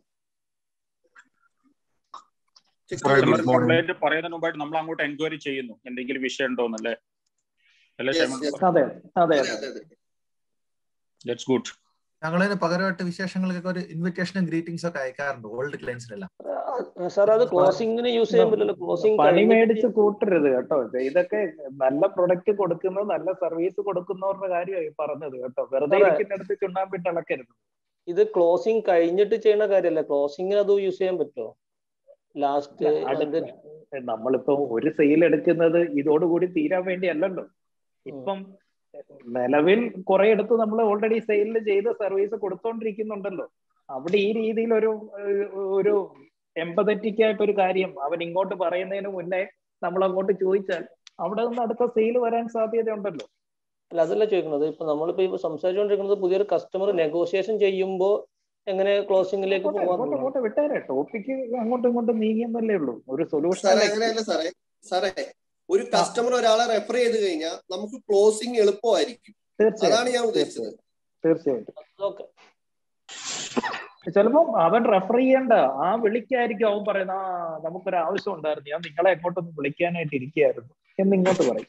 കംപ്ലൈന്റ് പറയുന്നതിന് മുമ്പായിട്ട് നമ്മൾ അങ്ങോട്ട് എൻക്വയറി ചെയ്യുന്നു എന്തെങ്കിലും വിഷയം ഉണ്ടോന്നല്ലേ അല്ലേ Yes, ക്ഷേമം yes. അതെ അതെ അതെ അതെ അതെ ദാറ്റ്സ് ഗുഡ് ഞങ്ങളതിന് പകരമായിട്ട് വിശേഷങ്ങൾക്കൊക്കെ ഒരു ഇൻവിറ്റേഷനും ഗ്രീറ്റിംഗ്സ് ഒക്കെ അയക്കാറുണ്ട് ഓൾഡ് ക്ലയൻസിനെല്ലാം സാർ അത് ക്ലോസിംഗിന് യൂസ് ചെയ്യാൻ പറ്റില്ല ക്ലോസിംഗ് പണി മേടിച്ച് കൂട്ടരുത് കേട്ടോ ഇത് ഇതൊക്കെ നല്ല പ്രൊഡക്റ്റ് കൊടുക്കുന്നത് നല്ല സർവീസ് കൊടുക്കുന്നവരുടെ കാര്യമായി പറഞ്ഞത് കേട്ടോ വെറുതെ അതെ. ഇരിക്കുന്നിടത്ത് ചുണ്ണാമ്പിട്ട് ഇളക്കരുത് ഇത് ക്ലോസിംഗ് കഴിഞ്ഞിട്ട് ചെയ്യുന്ന കാര്യമല്ല ക്ലോസിംഗിന് അത് യൂസ് ചെയ്യാൻ പറ്റുമോ ലാസ്റ്റ് അടുത്ത നമ്മളിപ്പോ ഒരു സെയിൽ എടുക്കുന്നത് ഇതോടുകൂടി തീരാൻ വേണ്ടി അല്ലല്ലോ ഇപ്പം നിലവിൽ കുറെ എടുത്ത് നമ്മൾ ഓൾറെഡി സെയിലിൽ ചെയ്ത് സർവീസ് കൊടുത്തോണ്ടിരിക്കുന്നുണ്ടല്ലോ അവിടെ ഈ രീതിയിൽ ഒരു ഏഹ്, ഒരു എമ്പതറ്റിക് ആയിട്ട് ഒരു കാര്യം അവൻ ഇങ്ങോട്ട് പറയുന്നതിന് മുന്നേ നമ്മൾ അങ്ങോട്ട് ചോദിച്ചാൽ അവിടെ നിന്ന് അടുത്ത സെയിൽ വരാൻ സാധ്യതയുണ്ടല്ലോ അല്ല അതല്ല ചോദിക്കുന്നത് ഇപ്പൊ നമ്മളിപ്പോ ഇപ്പൊ സംസാരിച്ചുകൊണ്ടിരിക്കുന്നത് പുതിയൊരു കസ്റ്റമർ നെഗോഷിയേഷൻ ചെയ്യുമ്പോൾ എങ്ങനെ ക്ലോസിംഗിലേക്ക് അങ്ങോട്ട് അങ്ങോട്ട് പോകാൻ അങ്ങോട്ട് വിട്ടേരെ ടോപ്പിക്ക് അങ്ങോട്ടും ഇങ്ങോട്ടും നീങ്ങിയെന്നല്ലേ ഉള്ളൂ ഒരു സൊല്യൂഷൻ സാറേ അങ്ങനെയല്ല സാറേ സാറേ ഒരു കസ്റ്റമർ ഒരാളെ റെഫർ ചെയ്ത് കഴിഞ്ഞാൽ നമുക്ക് ക്ലോസിംഗ് എളുപ്പമായിരിക്കും തീർച്ചയായും അതാണ് ഞാൻ ഉദ്ദേശിച്ചത് തീർച്ചയായിട്ടും ഓക്കെ ചിലപ്പം അവൻ റെഫർ ചെയ്യണ്ട ആ വിളിക്കായിരിക്കും അവൻ പറയുന്ന ആ നമുക്കൊരു ആവശ്യം ഉണ്ടായിരുന്നു ഞാൻ നിങ്ങളെ എങ്ങോട്ടൊന്ന് വിളിക്കാനായിട്ട് ഇരിക്കുകയായിരുന്നു എന്ന് ഇങ്ങോട്ട് പറയും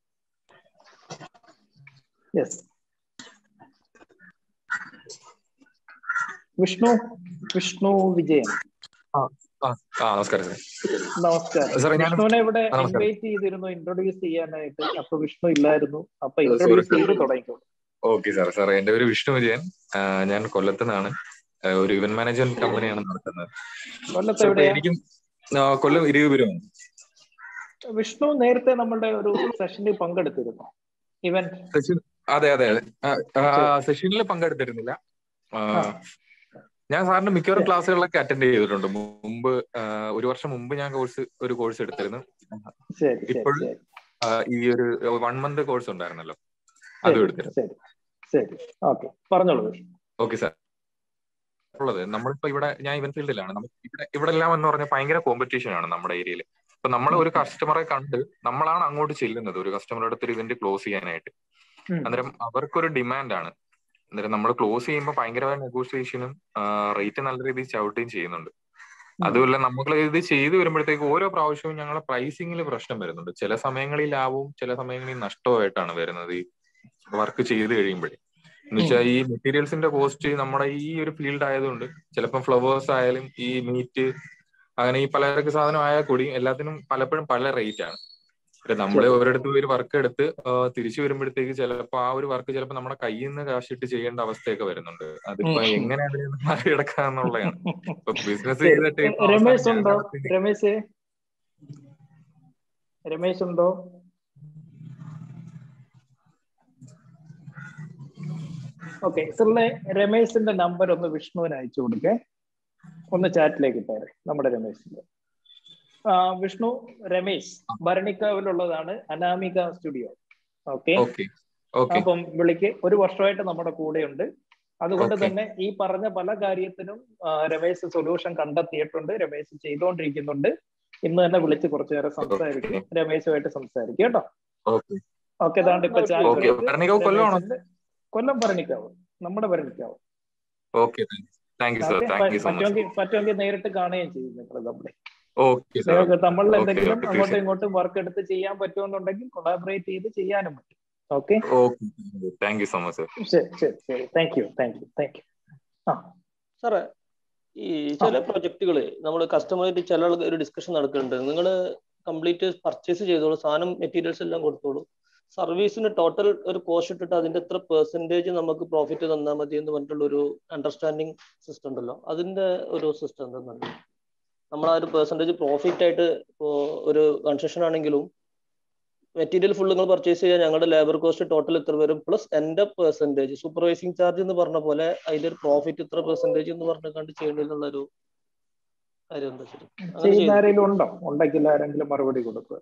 യെസ് വിഷ്ണു വിഷ്ണു വിജയൻ ആ ആ ആ, നമസ്കാരം സാർ നമസ്കാരം സാറേ, ഞാൻ- വിഷ്ണുവിനെ ഇവിടെ ആ, നമസ്കാരം. ഇൻവൈറ്റ് ചെയ്തിരുന്നു ഇൻട്രൊഡ്യൂസ് ചെയ്യാനായിട്ട് അപ്പൊ വിഷ്ണു ഇല്ലായിരുന്നു അപ്പൊ ഓ, ഇൻട്രൊഡ്യൂസ് sorry. ചെയ്ത് തുടങ്ങിക്കോളൂ ഓക്കെ സാർ സാർ എന്റെ പേര് വിഷ്ണു വിജയൻ ആ, ഞാൻ കൊല്ലത്ത് നിന്നാണ് ആ, ഒരു ഇവന്റ് മാനേജ്മെന്റ് കമ്പനിയാണ് നടത്തുന്നത് കൊല്ലത്ത് സാർ, ഇപ്പൊ എവിടെയാ എനിക്കും ആ, കൊല്ലം ഇരുപുരമാണ് വിഷ്ണു നേരത്തെ നമ്മളുടെ ഒരു സെഷനിൽ പങ്കെടുത്തിരുന്നു ഇവന്റ് സെഷൻ അതെ അതെ അതെ സെഷനിൽ പങ്കെടുത്തിരുന്നില്ല ആ, ഞാൻ സാറിന്റെ മിക്കവാറും ക്ലാസ്സുകളിലൊക്കെ അറ്റൻഡ് ചെയ്തിട്ടുണ്ട് മുമ്പ് ആ, ഒരു വർഷം മുമ്പ് ഞാൻ കോഴ്സ് ഒരു കോഴ്സ് എടുത്തിരുന്നു ശരി ശരി ഇപ്പോൾ ശരി ആ, ഈ ഒരു വൺ മന്ത് കോഴ്സ് ഉണ്ടായിരുന്നല്ലോ അതും ശരി എടുത്തിരുന്നു ശരി ശരി ഓക്കെ പറഞ്ഞോളൂ വിഷ്ണു ഓക്കെ സാർ ഉള്ളത് നമ്മളിപ്പോ ഇവിടെ ഞാൻ ഇവന്റ് ഫീൽഡിലാണ് നമുക്ക് ഇവിടെ ഇവിടെ എല്ലാം എന്ന് പറഞ്ഞാൽ ഭയങ്കര കോമ്പറ്റീഷൻ ആണ് നമ്മുടെ ഏരിയയിൽ ഇപ്പൊ നമ്മൾ ഒരു കസ്റ്റമറെ കണ്ട് നമ്മളാണ് അങ്ങോട്ട് ചെല്ലുന്നത് ഒരു കസ്റ്റമറുടെ അടുത്ത് ഒരു ഇവന്റ് ക്ലോസ് ചെയ്യാനായിട്ട് അന്നേരം അവർക്കൊരു ഡിമാൻഡ് ആണ് അന്നേരം നമ്മൾ ക്ലോസ് ചെയ്യുമ്പോൾ ഭയങ്കരമായ നെഗോഷിയേഷനും റേറ്റ് നല്ല രീതിയിൽ ചവിട്ടുകയും ചെയ്യുന്നുണ്ട് അതുമല്ല നമ്മൾ ഇത് ചെയ്തു വരുമ്പോഴത്തേക്ക് ഓരോ പ്രാവശ്യവും ഞങ്ങളെ പ്രൈസിങ്ങിൽ പ്രശ്നം വരുന്നുണ്ട് ചില സമയങ്ങളിൽ ലാഭവും ചില സമയങ്ങളിൽ നഷ്ടവുമായിട്ടാണ് വരുന്നത് ഈ വർക്ക് ചെയ്ത് കഴിയുമ്പോഴേ എന്ന് വെച്ചാൽ ഈ മെറ്റീരിയൽസിന്റെ കോസ്റ്റ് നമ്മുടെ ഈ ഒരു ഫീൽഡ് ആയതുകൊണ്ട് ചിലപ്പം ഫ്ലവേഴ്സ് ആയാലും ഈ മീറ്റ് അങ്ങനെ ഈ പലചരക്ക് സാധനം ആയാൽ കൂടി എല്ലാത്തിനും പലപ്പോഴും പല റേറ്റ് ആണ് നമ്മൾ ശരി. ഒരിടത്ത് പോയി ഒരു വർക്ക് എടുത്ത് ആ, തിരിച്ചു വരുമ്പോഴത്തേക്ക് ചിലപ്പോൾ ആ ഒരു വർക്ക് ചിലപ്പോൾ നമ്മുടെ കയ്യിൽ നിന്ന് കാശിട്ട് ചെയ്യേണ്ട അവസ്ഥയൊക്കെ വരുന്നുണ്ട് അതിപ്പോ ഉം. എങ്ങനെ അതിൽ നിന്ന് മറികടക്കാന്നുള്ളതാണ് ഇപ്പൊ ബിസിനസ് ശരി. ചെയ്തിട്ട് ഇപ്പൊ അവസാനം രമേശ് ഞാൻ ഉണ്ടോ നടത്തി- രമേശ് രമേശ് ഉണ്ടോ ഓക്കെ സാറിനെ രമേശിന്റെ നമ്പർ ഒന്ന് വിഷ്ണുവിന് അയച്ചു കൊടുക്കേ ഒന്ന് ചാറ്റിലേക്ക് ഇട്ടേരെ നമ്മുടെ രമേശിന്റെ ആ, വിഷ്ണു രമേശ് ഭരണിക്കാവിലുള്ളതാണ് Anamika studio okay okay okay അപ്പം വിളിക്ക് ഒരു വർഷമായിട്ട് നമ്മുടെ കൂടെയുണ്ട് അതുകൊണ്ട് Okay. തന്നെ ഈ പറഞ്ഞ പല കാര്യത്തിനും ആ, രമേശ് സൊല്യൂഷൻ കണ്ടെത്തിയിട്ടുണ്ട് രമേശ് ചെയ്തുകൊണ്ടിരിക്കുന്നുണ്ട് ഇന്ന് തന്നെ വിളിച്ച് കുറച്ചു നേരം സംസാരിക്കും രമേശുമായിട്ട് സംസാരിക്കും കേട്ടോ ഓക്കെ ഓക്കെ താണ്ട് ഇപ്പൊ ചാനൽ ഓക്കെ ഭരണികാവ് കൊല്ലമാണോ കൊല്ലം ഭരണിക്കാവ് നമ്മുടെ Bharanikkavu okay thank you sir okay thank you so much പറ്റുമെങ്കിൽ പറ്റുമെങ്കിൽ നേരിട്ട് കാണുകയും ചെയ്യും നിങ്ങൾ നമ്മളെ ഓക്കെ സർ നിങ്ങൾക്ക് നമ്മളിൽ ഓക്കെ എന്തെങ്കിലും ഓക്കെ അങ്ങോട്ടും തീർച്ചയായും ഇങ്ങോട്ടും വർക്ക് എടുത്ത് ചെയ്യാൻ പറ്റുമെന്നുണ്ടെങ്കിൽ കൊളാബറേറ്റ് ചെയ്ത് ചെയ്യാനും പറ്റും okay okay thank you so much sir ശരി ശരി ശരി thank you thank you thank you ആ സാറേ ഈ ചില പ്രൊജക്ടുകൾ നമ്മൾ കസ്റ്റമറായിട്ട് ചില ആൾക്ക് ഒരു ഡിസ്കഷൻ നടക്കുന്നുണ്ട് നിങ്ങൾ കംപ്ലീറ്റ് പർച്ചേസ് ചെയ്തോളൂ സാധനം മെറ്റീരിയൽസ് എല്ലാം കൊടുത്തോളൂ സർവീസിന് ടോട്ടൽ ഒരു കോസ്റ്റ് ഇട്ടിട്ട് അതിന്റെ എത്ര പെർസെൻറ്റേജ് നമുക്ക് പ്രോഫിറ്റ് തന്നാൽ മതി എന്ന് പറഞ്ഞിട്ടുള്ള ഒരു അണ്ടർസ്റ്റാൻഡിങ് സിസ്റ്റം ഉണ്ടല്ലോ അതിന്റെ ഒരു സിസ്റ്റം എന്തെന്നുണ്ട് നമ്മൾ ആ ഒരു പെർസെൻറ്റേജ് പ്രോഫിറ്റ് ആയിട്ട് ഇപ്പോൾ ഒരു കൺസ്ട്രക്ഷൻ ആണെങ്കിലും മെറ്റീരിയൽ ഫുൾ നിങ്ങൾ പർച്ചേസ് ചെയ്യാൻ ഞങ്ങളുടെ ലേബർ കോസ്റ്റ് ടോട്ടൽ ഇത്ര വരും പ്ലസ് എന്റെ പെർസെൻറ്റേജ് സൂപ്പർവൈസിങ് ചാർജ് എന്ന് പറഞ്ഞ പോലെ അതിന്റെ ഒരു പ്രോഫിറ്റ് ഇത്ര പെർസെൻറ്റേജ് എന്ന് പറഞ്ഞു കണ്ട് ചെയ്യേണ്ടതെന്നുള്ള ഒരു കാര്യം എന്താ ശരി അങ്ങനെ ചെയ്യുന്ന ചെയ്തു ആരെങ്കിലും ഉണ്ടോ ഉണ്ടെങ്കിൽ ആരെങ്കിലും മറുപടി കൊടുക്കുക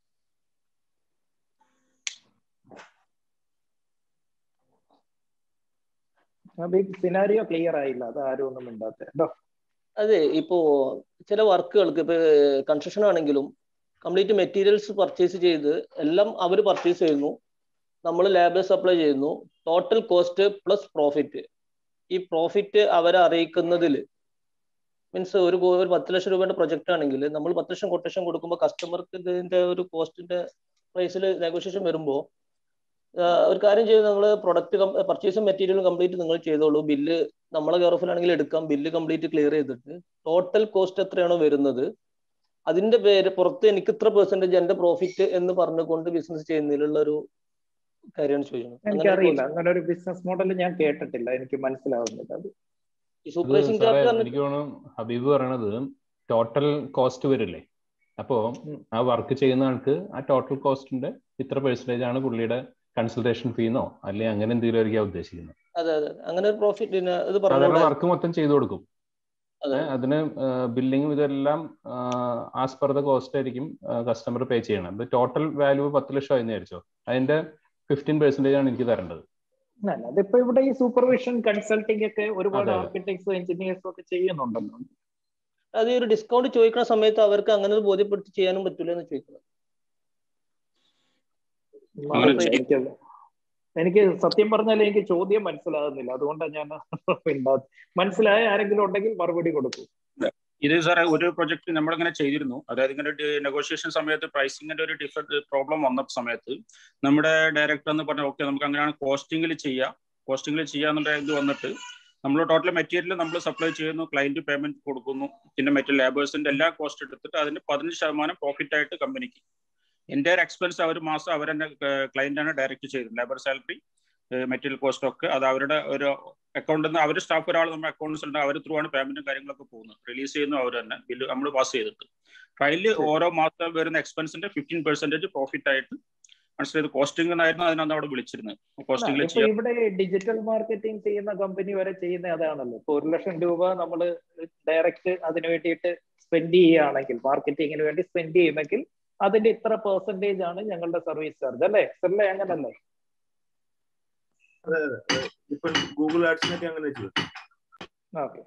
സിനാരിയോ ക്ലിയർ ആയില്ല അത് ആരും ഒന്നും മിണ്ടാത്ത കേട്ടോ അതെ ഇപ്പോ ചില വർക്കുകൾക്ക് ഇപ്പൊ കൺസ്ട്രക്ഷൻ ആണെങ്കിലും കംപ്ലീറ്റ് മെറ്റീരിയൽസ് പർച്ചേസ് ചെയ്ത് എല്ലാം അവർ പർച്ചേസ് ചെയ്യുന്നു നമ്മൾ ലേബർ സപ്ലൈ ചെയ്യുന്നു ടോട്ടൽ കോസ്റ്റ് പ്ലസ് പ്രോഫിറ്റ് ഈ പ്രോഫിറ്റ് അവരെ അറിയിക്കുന്നതിൽ മീൻസ് ഒരു കോ- ഒരു പത്ത് ലക്ഷം രൂപയുടെ പ്രൊജക്ട് ആണെങ്കിൽ നമ്മൾ പത്ത് ലക്ഷം കൊട്ടേഷൻ കൊടുക്കുമ്പോൾ കസ്റ്റമർക്ക് ഇതിന്റെ ഒരു കോസ്റ്റിന്റെ പ്രൈസിൽ നെഗോഷിയേഷൻ വരുമ്പോൾ ഒരു കാര്യം ചെയ്ത് നിങ്ങൾ പ്രൊഡക്റ്റ് പർച്ചേസും മെറ്റീരിയലും കംപ്ലീറ്റ് നിങ്ങൾ ചെയ്തോളൂ ബില്ല് നമ്മളെ കെയർഫുൾ ആണെങ്കിൽ എടുക്കാം ബില്ല് കംപ്ലീറ്റ് ക്ലിയർ ചെയ്തിട്ട് ടോട്ടൽ കോസ്റ്റ് എത്രയാണോ വരുന്നത് അതിന്റെ പേര് പുറത്ത് എനിക്ക് ഇത്ര പെർസെന്റേജ് എന്റെ പ്രോഫിറ്റ് എന്ന് പറഞ്ഞുകൊണ്ട് ബിസിനസ് ചെയ്യുന്നതിലുള്ള ഒരു കാര്യമാണ് ചോദിക്കുന്നത് അങ്ങനെ ഒരു എനിക്കറിയില്ല concept. അങ്ങനെ ഒരു ബിസിനസ് മോഡൽ ഞാൻ കേട്ടിട്ടില്ല എനിക്ക് മനസ്സിലാവുന്നില്ല അത് ഈ ഇത് സൂപ്പർവൈസിംഗ് സാറേ ചാർജ് എനിക്ക് തോന്നുന്നു ഹബീബ് പറയണത് ടോട്ടൽ കോസ്റ്റ് വരില്ലേ അപ്പോ ആ വർക്ക് ചെയ്യുന്ന ആൾക്ക് ആ ടോട്ടൽ കോസ്റ്റിന്റെ ഇത്ര പെർസെന്റേജ് ആണ് പുള്ളിയുടെ കൺസൾട്ടേഷൻ ഫീന്നോ അല്ലെങ്കിൽ അങ്ങനെ എന്തെങ്കിലും ആയിരിക്കും ഉദ്ദേശിക്കുന്നത് അതെ അതെ അങ്ങനെ ഒരു പ്രോഫിറ്റ് ഇത് സാധാരണ പറഞ്ഞുകൊണ്ട് വർക്ക് മൊത്തം ചെയ്തു കൊടുക്കും അതെ. ഏ, അതിന് ബില്ലിങ്ങും ഇതെല്ലാം ആസ് പെർ ദ കോസ്റ്റ് ആയിരിക്കും കസ്റ്റമർ പേ ചെയ്യണം ഇത് ടോട്ടൽ വാല്യൂ പത്ത് ലക്ഷം ആയെന്ന് വിചാരിച്ചോ അതിന്റെ ഫിഫ്റ്റീൻ പെർസെന്റേജ് ആണ് എനിക്ക് തരേണ്ടത് അല്ല അതിപ്പോ ഇവിടെ ഈ സൂപ്പർവിഷൻ കൺസൾട്ടിംഗ് ഒക്കെ ഒരുപാട് അതെ, അതെ. ആർക്കിടെക്ട്സും എഞ്ചിനീയേഴ്സും ഒക്കെ ചെയ്യുന്നുണ്ടല്ലോ അത് ഈ ഒരു ഡിസ്കൗണ്ട് ചോദിക്കുന്ന സമയത്ത് അവർക്ക് അങ്ങനെ ഒരു ബോധ്യപ്പെടുത്തി ചെയ്യാനും പറ്റൂല എന്ന് ചോദിക്കുന്നത് അങ്ങനെ മാറില്ല. ചെയ്യും. എനിക്കത് എനിക്ക് സത്യം പറഞ്ഞാൽ എനിക്ക് ചോദ്യം മനസ്സിലാകുന്നില്ല അതുകൊണ്ടാണ് ഞാൻ മിണ്ടാത്തത്. മനസ്സിലായ ആരെങ്കിലും ഉണ്ടെങ്കിൽ മറുപടി കൊടുക്കൂ ഇത് സാറേ ഒരു പ്രൊജക്ട് നമ്മളിങ്ങനെ ചെയ്തിരുന്നു അതായത് ഇങ്ങനെ നെഗോഷിയേഷൻ സമയത്ത് പ്രൈസിങ്ങിന്റെ ഒരു ഡിഫറെന്റ് പ്രോബ്ലം വന്ന സമയത്ത് നമ്മുടെ ഡയറക്ടർ എന്ന് പറഞ്ഞു ഓക്കെ നമുക്ക് അങ്ങനെയാണ് കോസ്റ്റിംഗിൽ ചെയ്യാം കോസ്റ്റിംഗിൽ ചെയ്യാന്നുള്ള ഇത് വന്നിട്ട് നമ്മൾ ടോട്ടൽ മെറ്റീരിയൽ നമ്മൾ സപ്ലൈ ചെയ്യുന്നു ക്ലയന്റ് പേയ്മെന്റ് കൊടുക്കുന്നു പിന്നെ മറ്റു ലേബേഴ്സിന്റെ എല്ലാ കോസ്റ്റ് എടുത്തിട്ട് അതിന് പതിനഞ്ച് ശതമാനം പ്രോഫിറ്റ് ആയിട്ട് കമ്പനിക്ക് എൻ്റെ എക്സ്പെൻസ് അവർ മാസം അവർ തന്നെ ക്ലയന്റാണ് ഡയറക്റ്റ് ചെയ്തത് ലേബർ സാലറി മെറ്റീരിയൽ കോസ്റ്റ് ഒക്കെ അത് അവരുടെ ഒരു അക്കൗണ്ടിൽ നിന്ന് അവർ സ്റ്റാഫ് ഒരാൾ നമ്മുടെ അക്കൗണ്ട്സ് ഉണ്ട് അവർ ത്രൂ ആണ് പേയ്മെന്റും കാര്യങ്ങളൊക്കെ പോകുന്നത് റിലീസ് ചെയ്യുന്നു അവർ തന്നെ ബില്ല് നമ്മൾ പാസ് ചെയ്തിട്ട് അതിൽ ഓരോ മാസം വരുന്ന എക്സ്പെൻസിന്റെ ഫിഫ്റ്റീൻ പെർസെന്റേജ് പ്രോഫിറ്റ് ആയിട്ട് മനസ്സിലായത് കോസ്റ്റിംഗ് എന്നായിരുന്നു അതിനകത്ത് അവിടെ വിളിച്ചിരുന്നത് കോസ്റ്റിംഗിൽ ഇപ്പൊ ചെയ്യാം ഇവിടെ ഡിജിറ്റൽ മാർക്കറ്റിംഗ് ചെയ്യുന്ന കമ്പനി വരെ ചെയ്യുന്ന അതാണല്ലോ ഇപ്പൊ ഒരു ലക്ഷം രൂപ നമ്മൾ ഡയറക്റ്റ് അതിന് വേണ്ടിയിട്ട് സ്പെൻഡ് ചെയ്യുകയാണെങ്കിൽ മാർക്കറ്റിങ്ങിന് വേണ്ടി സ്പെൻഡ് ചെയ്യുന്നെങ്കിൽ അതിന്റെ ഇത്ര പെർസെന്റേജ് ആണ് ഞങ്ങളുടെ സർവീസ് ചാർജ് അല്ലേ സെല്ലേ അങ്ങനല്ലേ അതെ അതെ അതെ. ഇപ്പൊ ഗൂഗിൾ ആഡ്സിനൊക്കെ അങ്ങനെ ചെയ്തു ഓക്കെ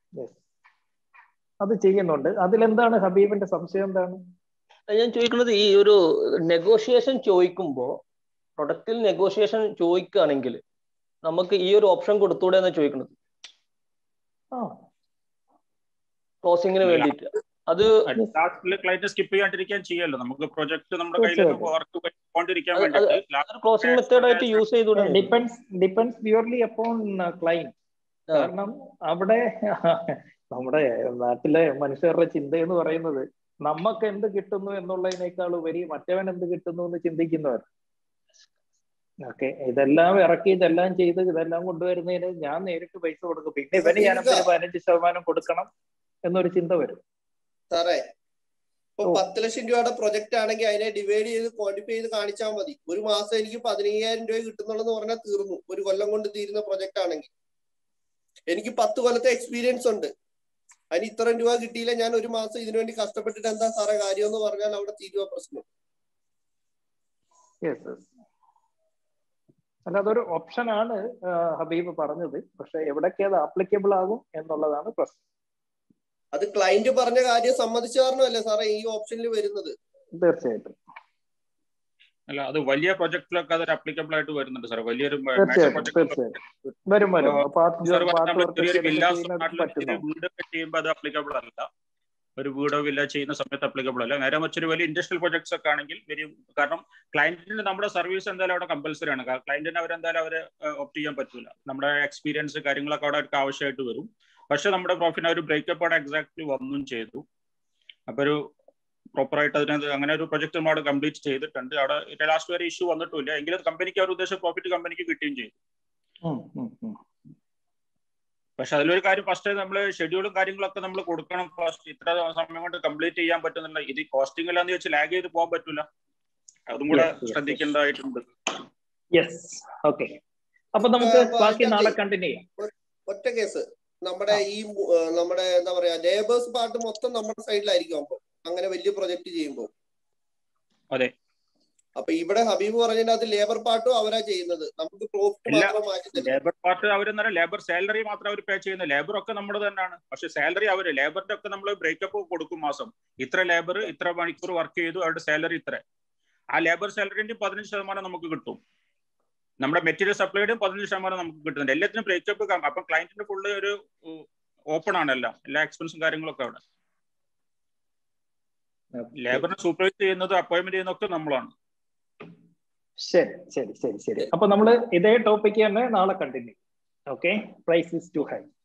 അത് ചെയ്യുന്നുണ്ട് അതിലെന്താണ് ഹബീബിന്റെ സംശയം എന്താണ് ഞാൻ ചോദിക്കുന്നത് ഈ ഒരു നെഗോഷിയേഷൻ ചോദിക്കുമ്പോ പ്രൊഡക്റ്റിൽ നെഗോഷിയേഷൻ ചോദിക്കുകയാണെങ്കിൽ നമുക്ക് ഈ ഒരു ഓപ്ഷൻ കൊടുത്തൂടെ എന്ന് ചോദിക്കുന്നത് ആ ക്ലോസിങ്ങിന് വേണ്ടിയിട്ട് അത് ലാസ്റ്റിൽ ക്ലയന്റ് സ്കിപ്പ് ചെയ്യാണ്ടിരിക്കാൻ ചെയ്യാമല്ലോ നമുക്ക് പ്രൊജക്ട് നമ്മുടെ കയ്യിൽ തീർച്ചയായിട്ടും. വർക്ക് പോയിക്കൊണ്ടിരിക്കാൻ അത് അത് വേണ്ടിയിട്ട് ക്ലോസിംഗ് മെത്തേഡ് ആയിട്ട് യൂസ് ചെയ്തൂടെ depends depends purely upon client കാരണം അവിടെ നമ്മുടെ നാട്ടിലെ മനുഷ്യരുടെ ചിന്ത എന്ന് പറയുന്നത് നമുക്ക് എന്ത് കിട്ടുന്നു എന്നുള്ളതിനേക്കാൾ ഉപരി മറ്റവൻ എന്ത് കിട്ടുന്നു എന്ന് ചിന്തിക്കുന്നവർ ഓക്കെ ഇതെല്ലാം ഇറക്കി ഇതെല്ലാം ചെയ്ത് ഇതെല്ലാം കൊണ്ടുവരുന്നതിന് ഞാൻ നേരിട്ട് പൈസ കൊടുക്കും പിന്നെ ഇവന് ഞാൻ എന്തിന് പതിനഞ്ച് ശതമാനം കൊടുക്കണം എന്നൊരു ചിന്ത വരും സാറേ ഇപ്പൊ പത്ത് ലക്ഷം രൂപയുടെ പ്രൊജക്ട് ആണെങ്കിൽ അതിനെ ഡിവൈഡ് ചെയ്ത് ക്വാണ്ടിഫൈ ചെയ്ത് കാണിച്ചാൽ മതി ഒരു മാസം എനിക്ക് പതിനയ്യായിരം രൂപ കിട്ടുന്നുള്ളെന്ന് പറഞ്ഞാൽ തീർന്നു ഒരു കൊല്ലം കൊണ്ട് തീരുന്ന പ്രൊജക്ട് ആണെങ്കിൽ എനിക്ക് പത്ത് കൊല്ലത്തെ എക്സ്പീരിയൻസ് ഉണ്ട് അതിന് ഇത്രയും രൂപ കിട്ടിയില്ല ഞാൻ ഒരു മാസം ഇതിനു വേണ്ടി കഷ്ടപ്പെട്ടിട്ട് എന്താ സാറേ കാര്യം എന്ന് പറഞ്ഞാൽ അവിടെ തീരുവ പ്രശ്നം യെസ് യെസ് അല്ല അതൊരു ഓപ്ഷനാണ് ഹബീബ് പറഞ്ഞത് പക്ഷെ എവിടൊക്കെ അത് ആപ്ലിക്കബിൾ ആകും എന്നുള്ളതാണ് പ്രശ്നം അത് ക്ലയന്റ് പറഞ്ഞ കാര്യം സമ്മതിച്ച കാരണമല്ലേ സാറേ ഈ ഓപ്ഷനിൽ വരുന്നത് തീർച്ചയായിട്ടും അല്ല അത് വലിയ പ്രൊജക്ടിലൊക്കെ അതൊരു അപ്ലിക്കബിൾ ആയിട്ട് വരുന്നുണ്ട് സാർ വലിയൊരു മേജർ തീർച്ചയായിട്ടും പ്രൊജക്ട് തീർച്ചയായിട്ടും വരും വരും പാർട്ട് സാർ പാർട്ട് നമ്മൾ വർക്ക് ചെറിയൊരു വില്ലാസ് ചെയ്യുന്നത് നാട്ടിൽ പറ്റുന്നു വീടൊക്കെ ചെയ്യുമ്പോൾ അത് അപ്ലിക്കബിൾ അല്ല ഒരു വീടോ വില്ല ചെയ്യുന്ന സമയത്ത് അപ്ലിക്കബിൾ അല്ല നേരെ മറിച്ചൊരു വലിയ ഇൻഡസ്ട്രിയൽ പ്രൊജക്ട്സ് ഒക്കെ ആണെങ്കിൽ വരും കാരണം ക്ലയന്റിന് നമ്മുടെ സർവീസ് എന്തായാലും അവിടെ കമ്പൽസറി ആണ് ക്ലയന്റിന് അവരെന്തായാലും അവരെ ഓപ്റ്റ് ചെയ്യാൻ പറ്റൂല നമ്മുടെ എക്സ്പീരിയൻസ് കാര്യങ്ങളൊക്കെ അവിടെ അവർക്ക് ആവശ്യമായിട്ട് വരും പക്ഷെ നമ്മുടെ പ്രോഫിറ്റ് ഒരു ബ്രേക്കപ്പ് അവിടെ എക്സാക്ട്ലി വന്നും ചെയ്തു അപ്പൊ ഒരു പ്രോപ്പറായിട്ട് അതിനകത്ത് അങ്ങനെ ഒരു പ്രൊജക്ട് നമ്മൾ അവിടെ കംപ്ലീറ്റ് ചെയ്തിട്ടുണ്ട് അവിടെ ലാസ്റ്റ് വരെ ഇഷ്യൂ വന്നിട്ടില്ല എങ്കിലും കമ്പനിക്ക് അവർ ഉദ്ദേശിച്ച പ്രോഫിറ്റ് കമ്പനിക്ക് കിട്ടുകയും ചെയ്തു ഉം, ഉം, ഉം. പക്ഷെ അതിലൊരു കാര്യം ഫസ്റ്റ് നമ്മൾ ഷെഡ്യൂളും കാര്യങ്ങളൊക്കെ നമ്മൾ കൊടുക്കണം ഫസ്റ്റ് ഇത്ര സമയം കൊണ്ട് കംപ്ലീറ്റ് ചെയ്യാൻ പറ്റുന്നില്ല ഇത് കോസ്റ്റിംഗ് അല്ലാന്ന് വെച്ച് ലാഗ് ചെയ്ത് പോകാൻ പറ്റൂല അതും കൂടെ Yes, yes, yes. ശ്രദ്ധിക്കേണ്ടതായിട്ടുണ്ട് യെസ് ഓക്കെ അപ്പൊ നമുക്ക് അപ്പൊ ബാക്കി നാളെ അതിനകത്ത് കണ്ടിന്യൂ ചെയ്യാം ഒ- ഒറ്റ കേസ് നമ്മുടെ ഈ മു- ആ, നമ്മുടെ എന്താ പറയാ ലേബേഴ്സ് പാർട്ട് മൊത്തം നമ്മുടെ സൈഡിലായിരിക്കും അപ്പൊ അങ്ങനെ വലിയ പ്രൊജക്ട് ചെയ്യുമ്പോൾ അതെ അപ്പൊ ഇവിടെ ഹബീബ് പറഞ്ഞതിനകത്ത് ലേബർ പാർട്ടും അവരാ ചെയ്യുന്നത് നമുക്ക് പ്രോഫിറ്റ് ഇല്ല മാത്രം മാറ്റി തരും ലേബർ പാർട്ട് അവരെന്നറിയാം ലേബർ സാലറി മാത്രം അവർ പേ ചെയ്യുന്ന ലേബർ ഒക്കെ നമ്മുടെ തന്നെയാണ് പക്ഷെ സാലറി അവര് ലേബറിന്റെ ഒക്കെ നമ്മൾ ബ്രേക്കപ്പ് കൊടുക്കും മാസം ഇത്ര ലേബർ ഇത്ര മണിക്കൂർ വർക്ക് ചെയ്തു അവരുടെ സാലറി ഇത്ര ആ ലേബർ സാലറിന്റെ പതിനഞ്ച് ശതമാനം നമുക്ക് കിട്ടും നമ്മുടെ മെറ്റീരിയൽ സപ്ലൈയുടെയും പതിനഞ്ച് ശതമാനം നമുക്ക് കിട്ടുന്നുണ്ട് എല്ലാത്തിനും ബ്രേക്കപ്പ് അപ്പം ക്ലയന്റിന്റെ ഫുള്ള് ഒരു ഓപ്പൺ ആണ് എല്ലാം എല്ലാ എക്സ്പെൻസും കാര്യങ്ങളൊക്കെ അവിടെ ലേബറിനെ സൂപ്പർവൈസ് ചെയ്യുന്നത് അപ്പോയിന്റ്മെന്റ് ചെയ്യുന്നതൊക്കെ നമ്മളാണ് ശരി ശരി ശരി ശരി അപ്പൊ നമ്മൾ ഇതേ ടോപ്പിക്ക് തന്നെ നാളെ continue okay price is too high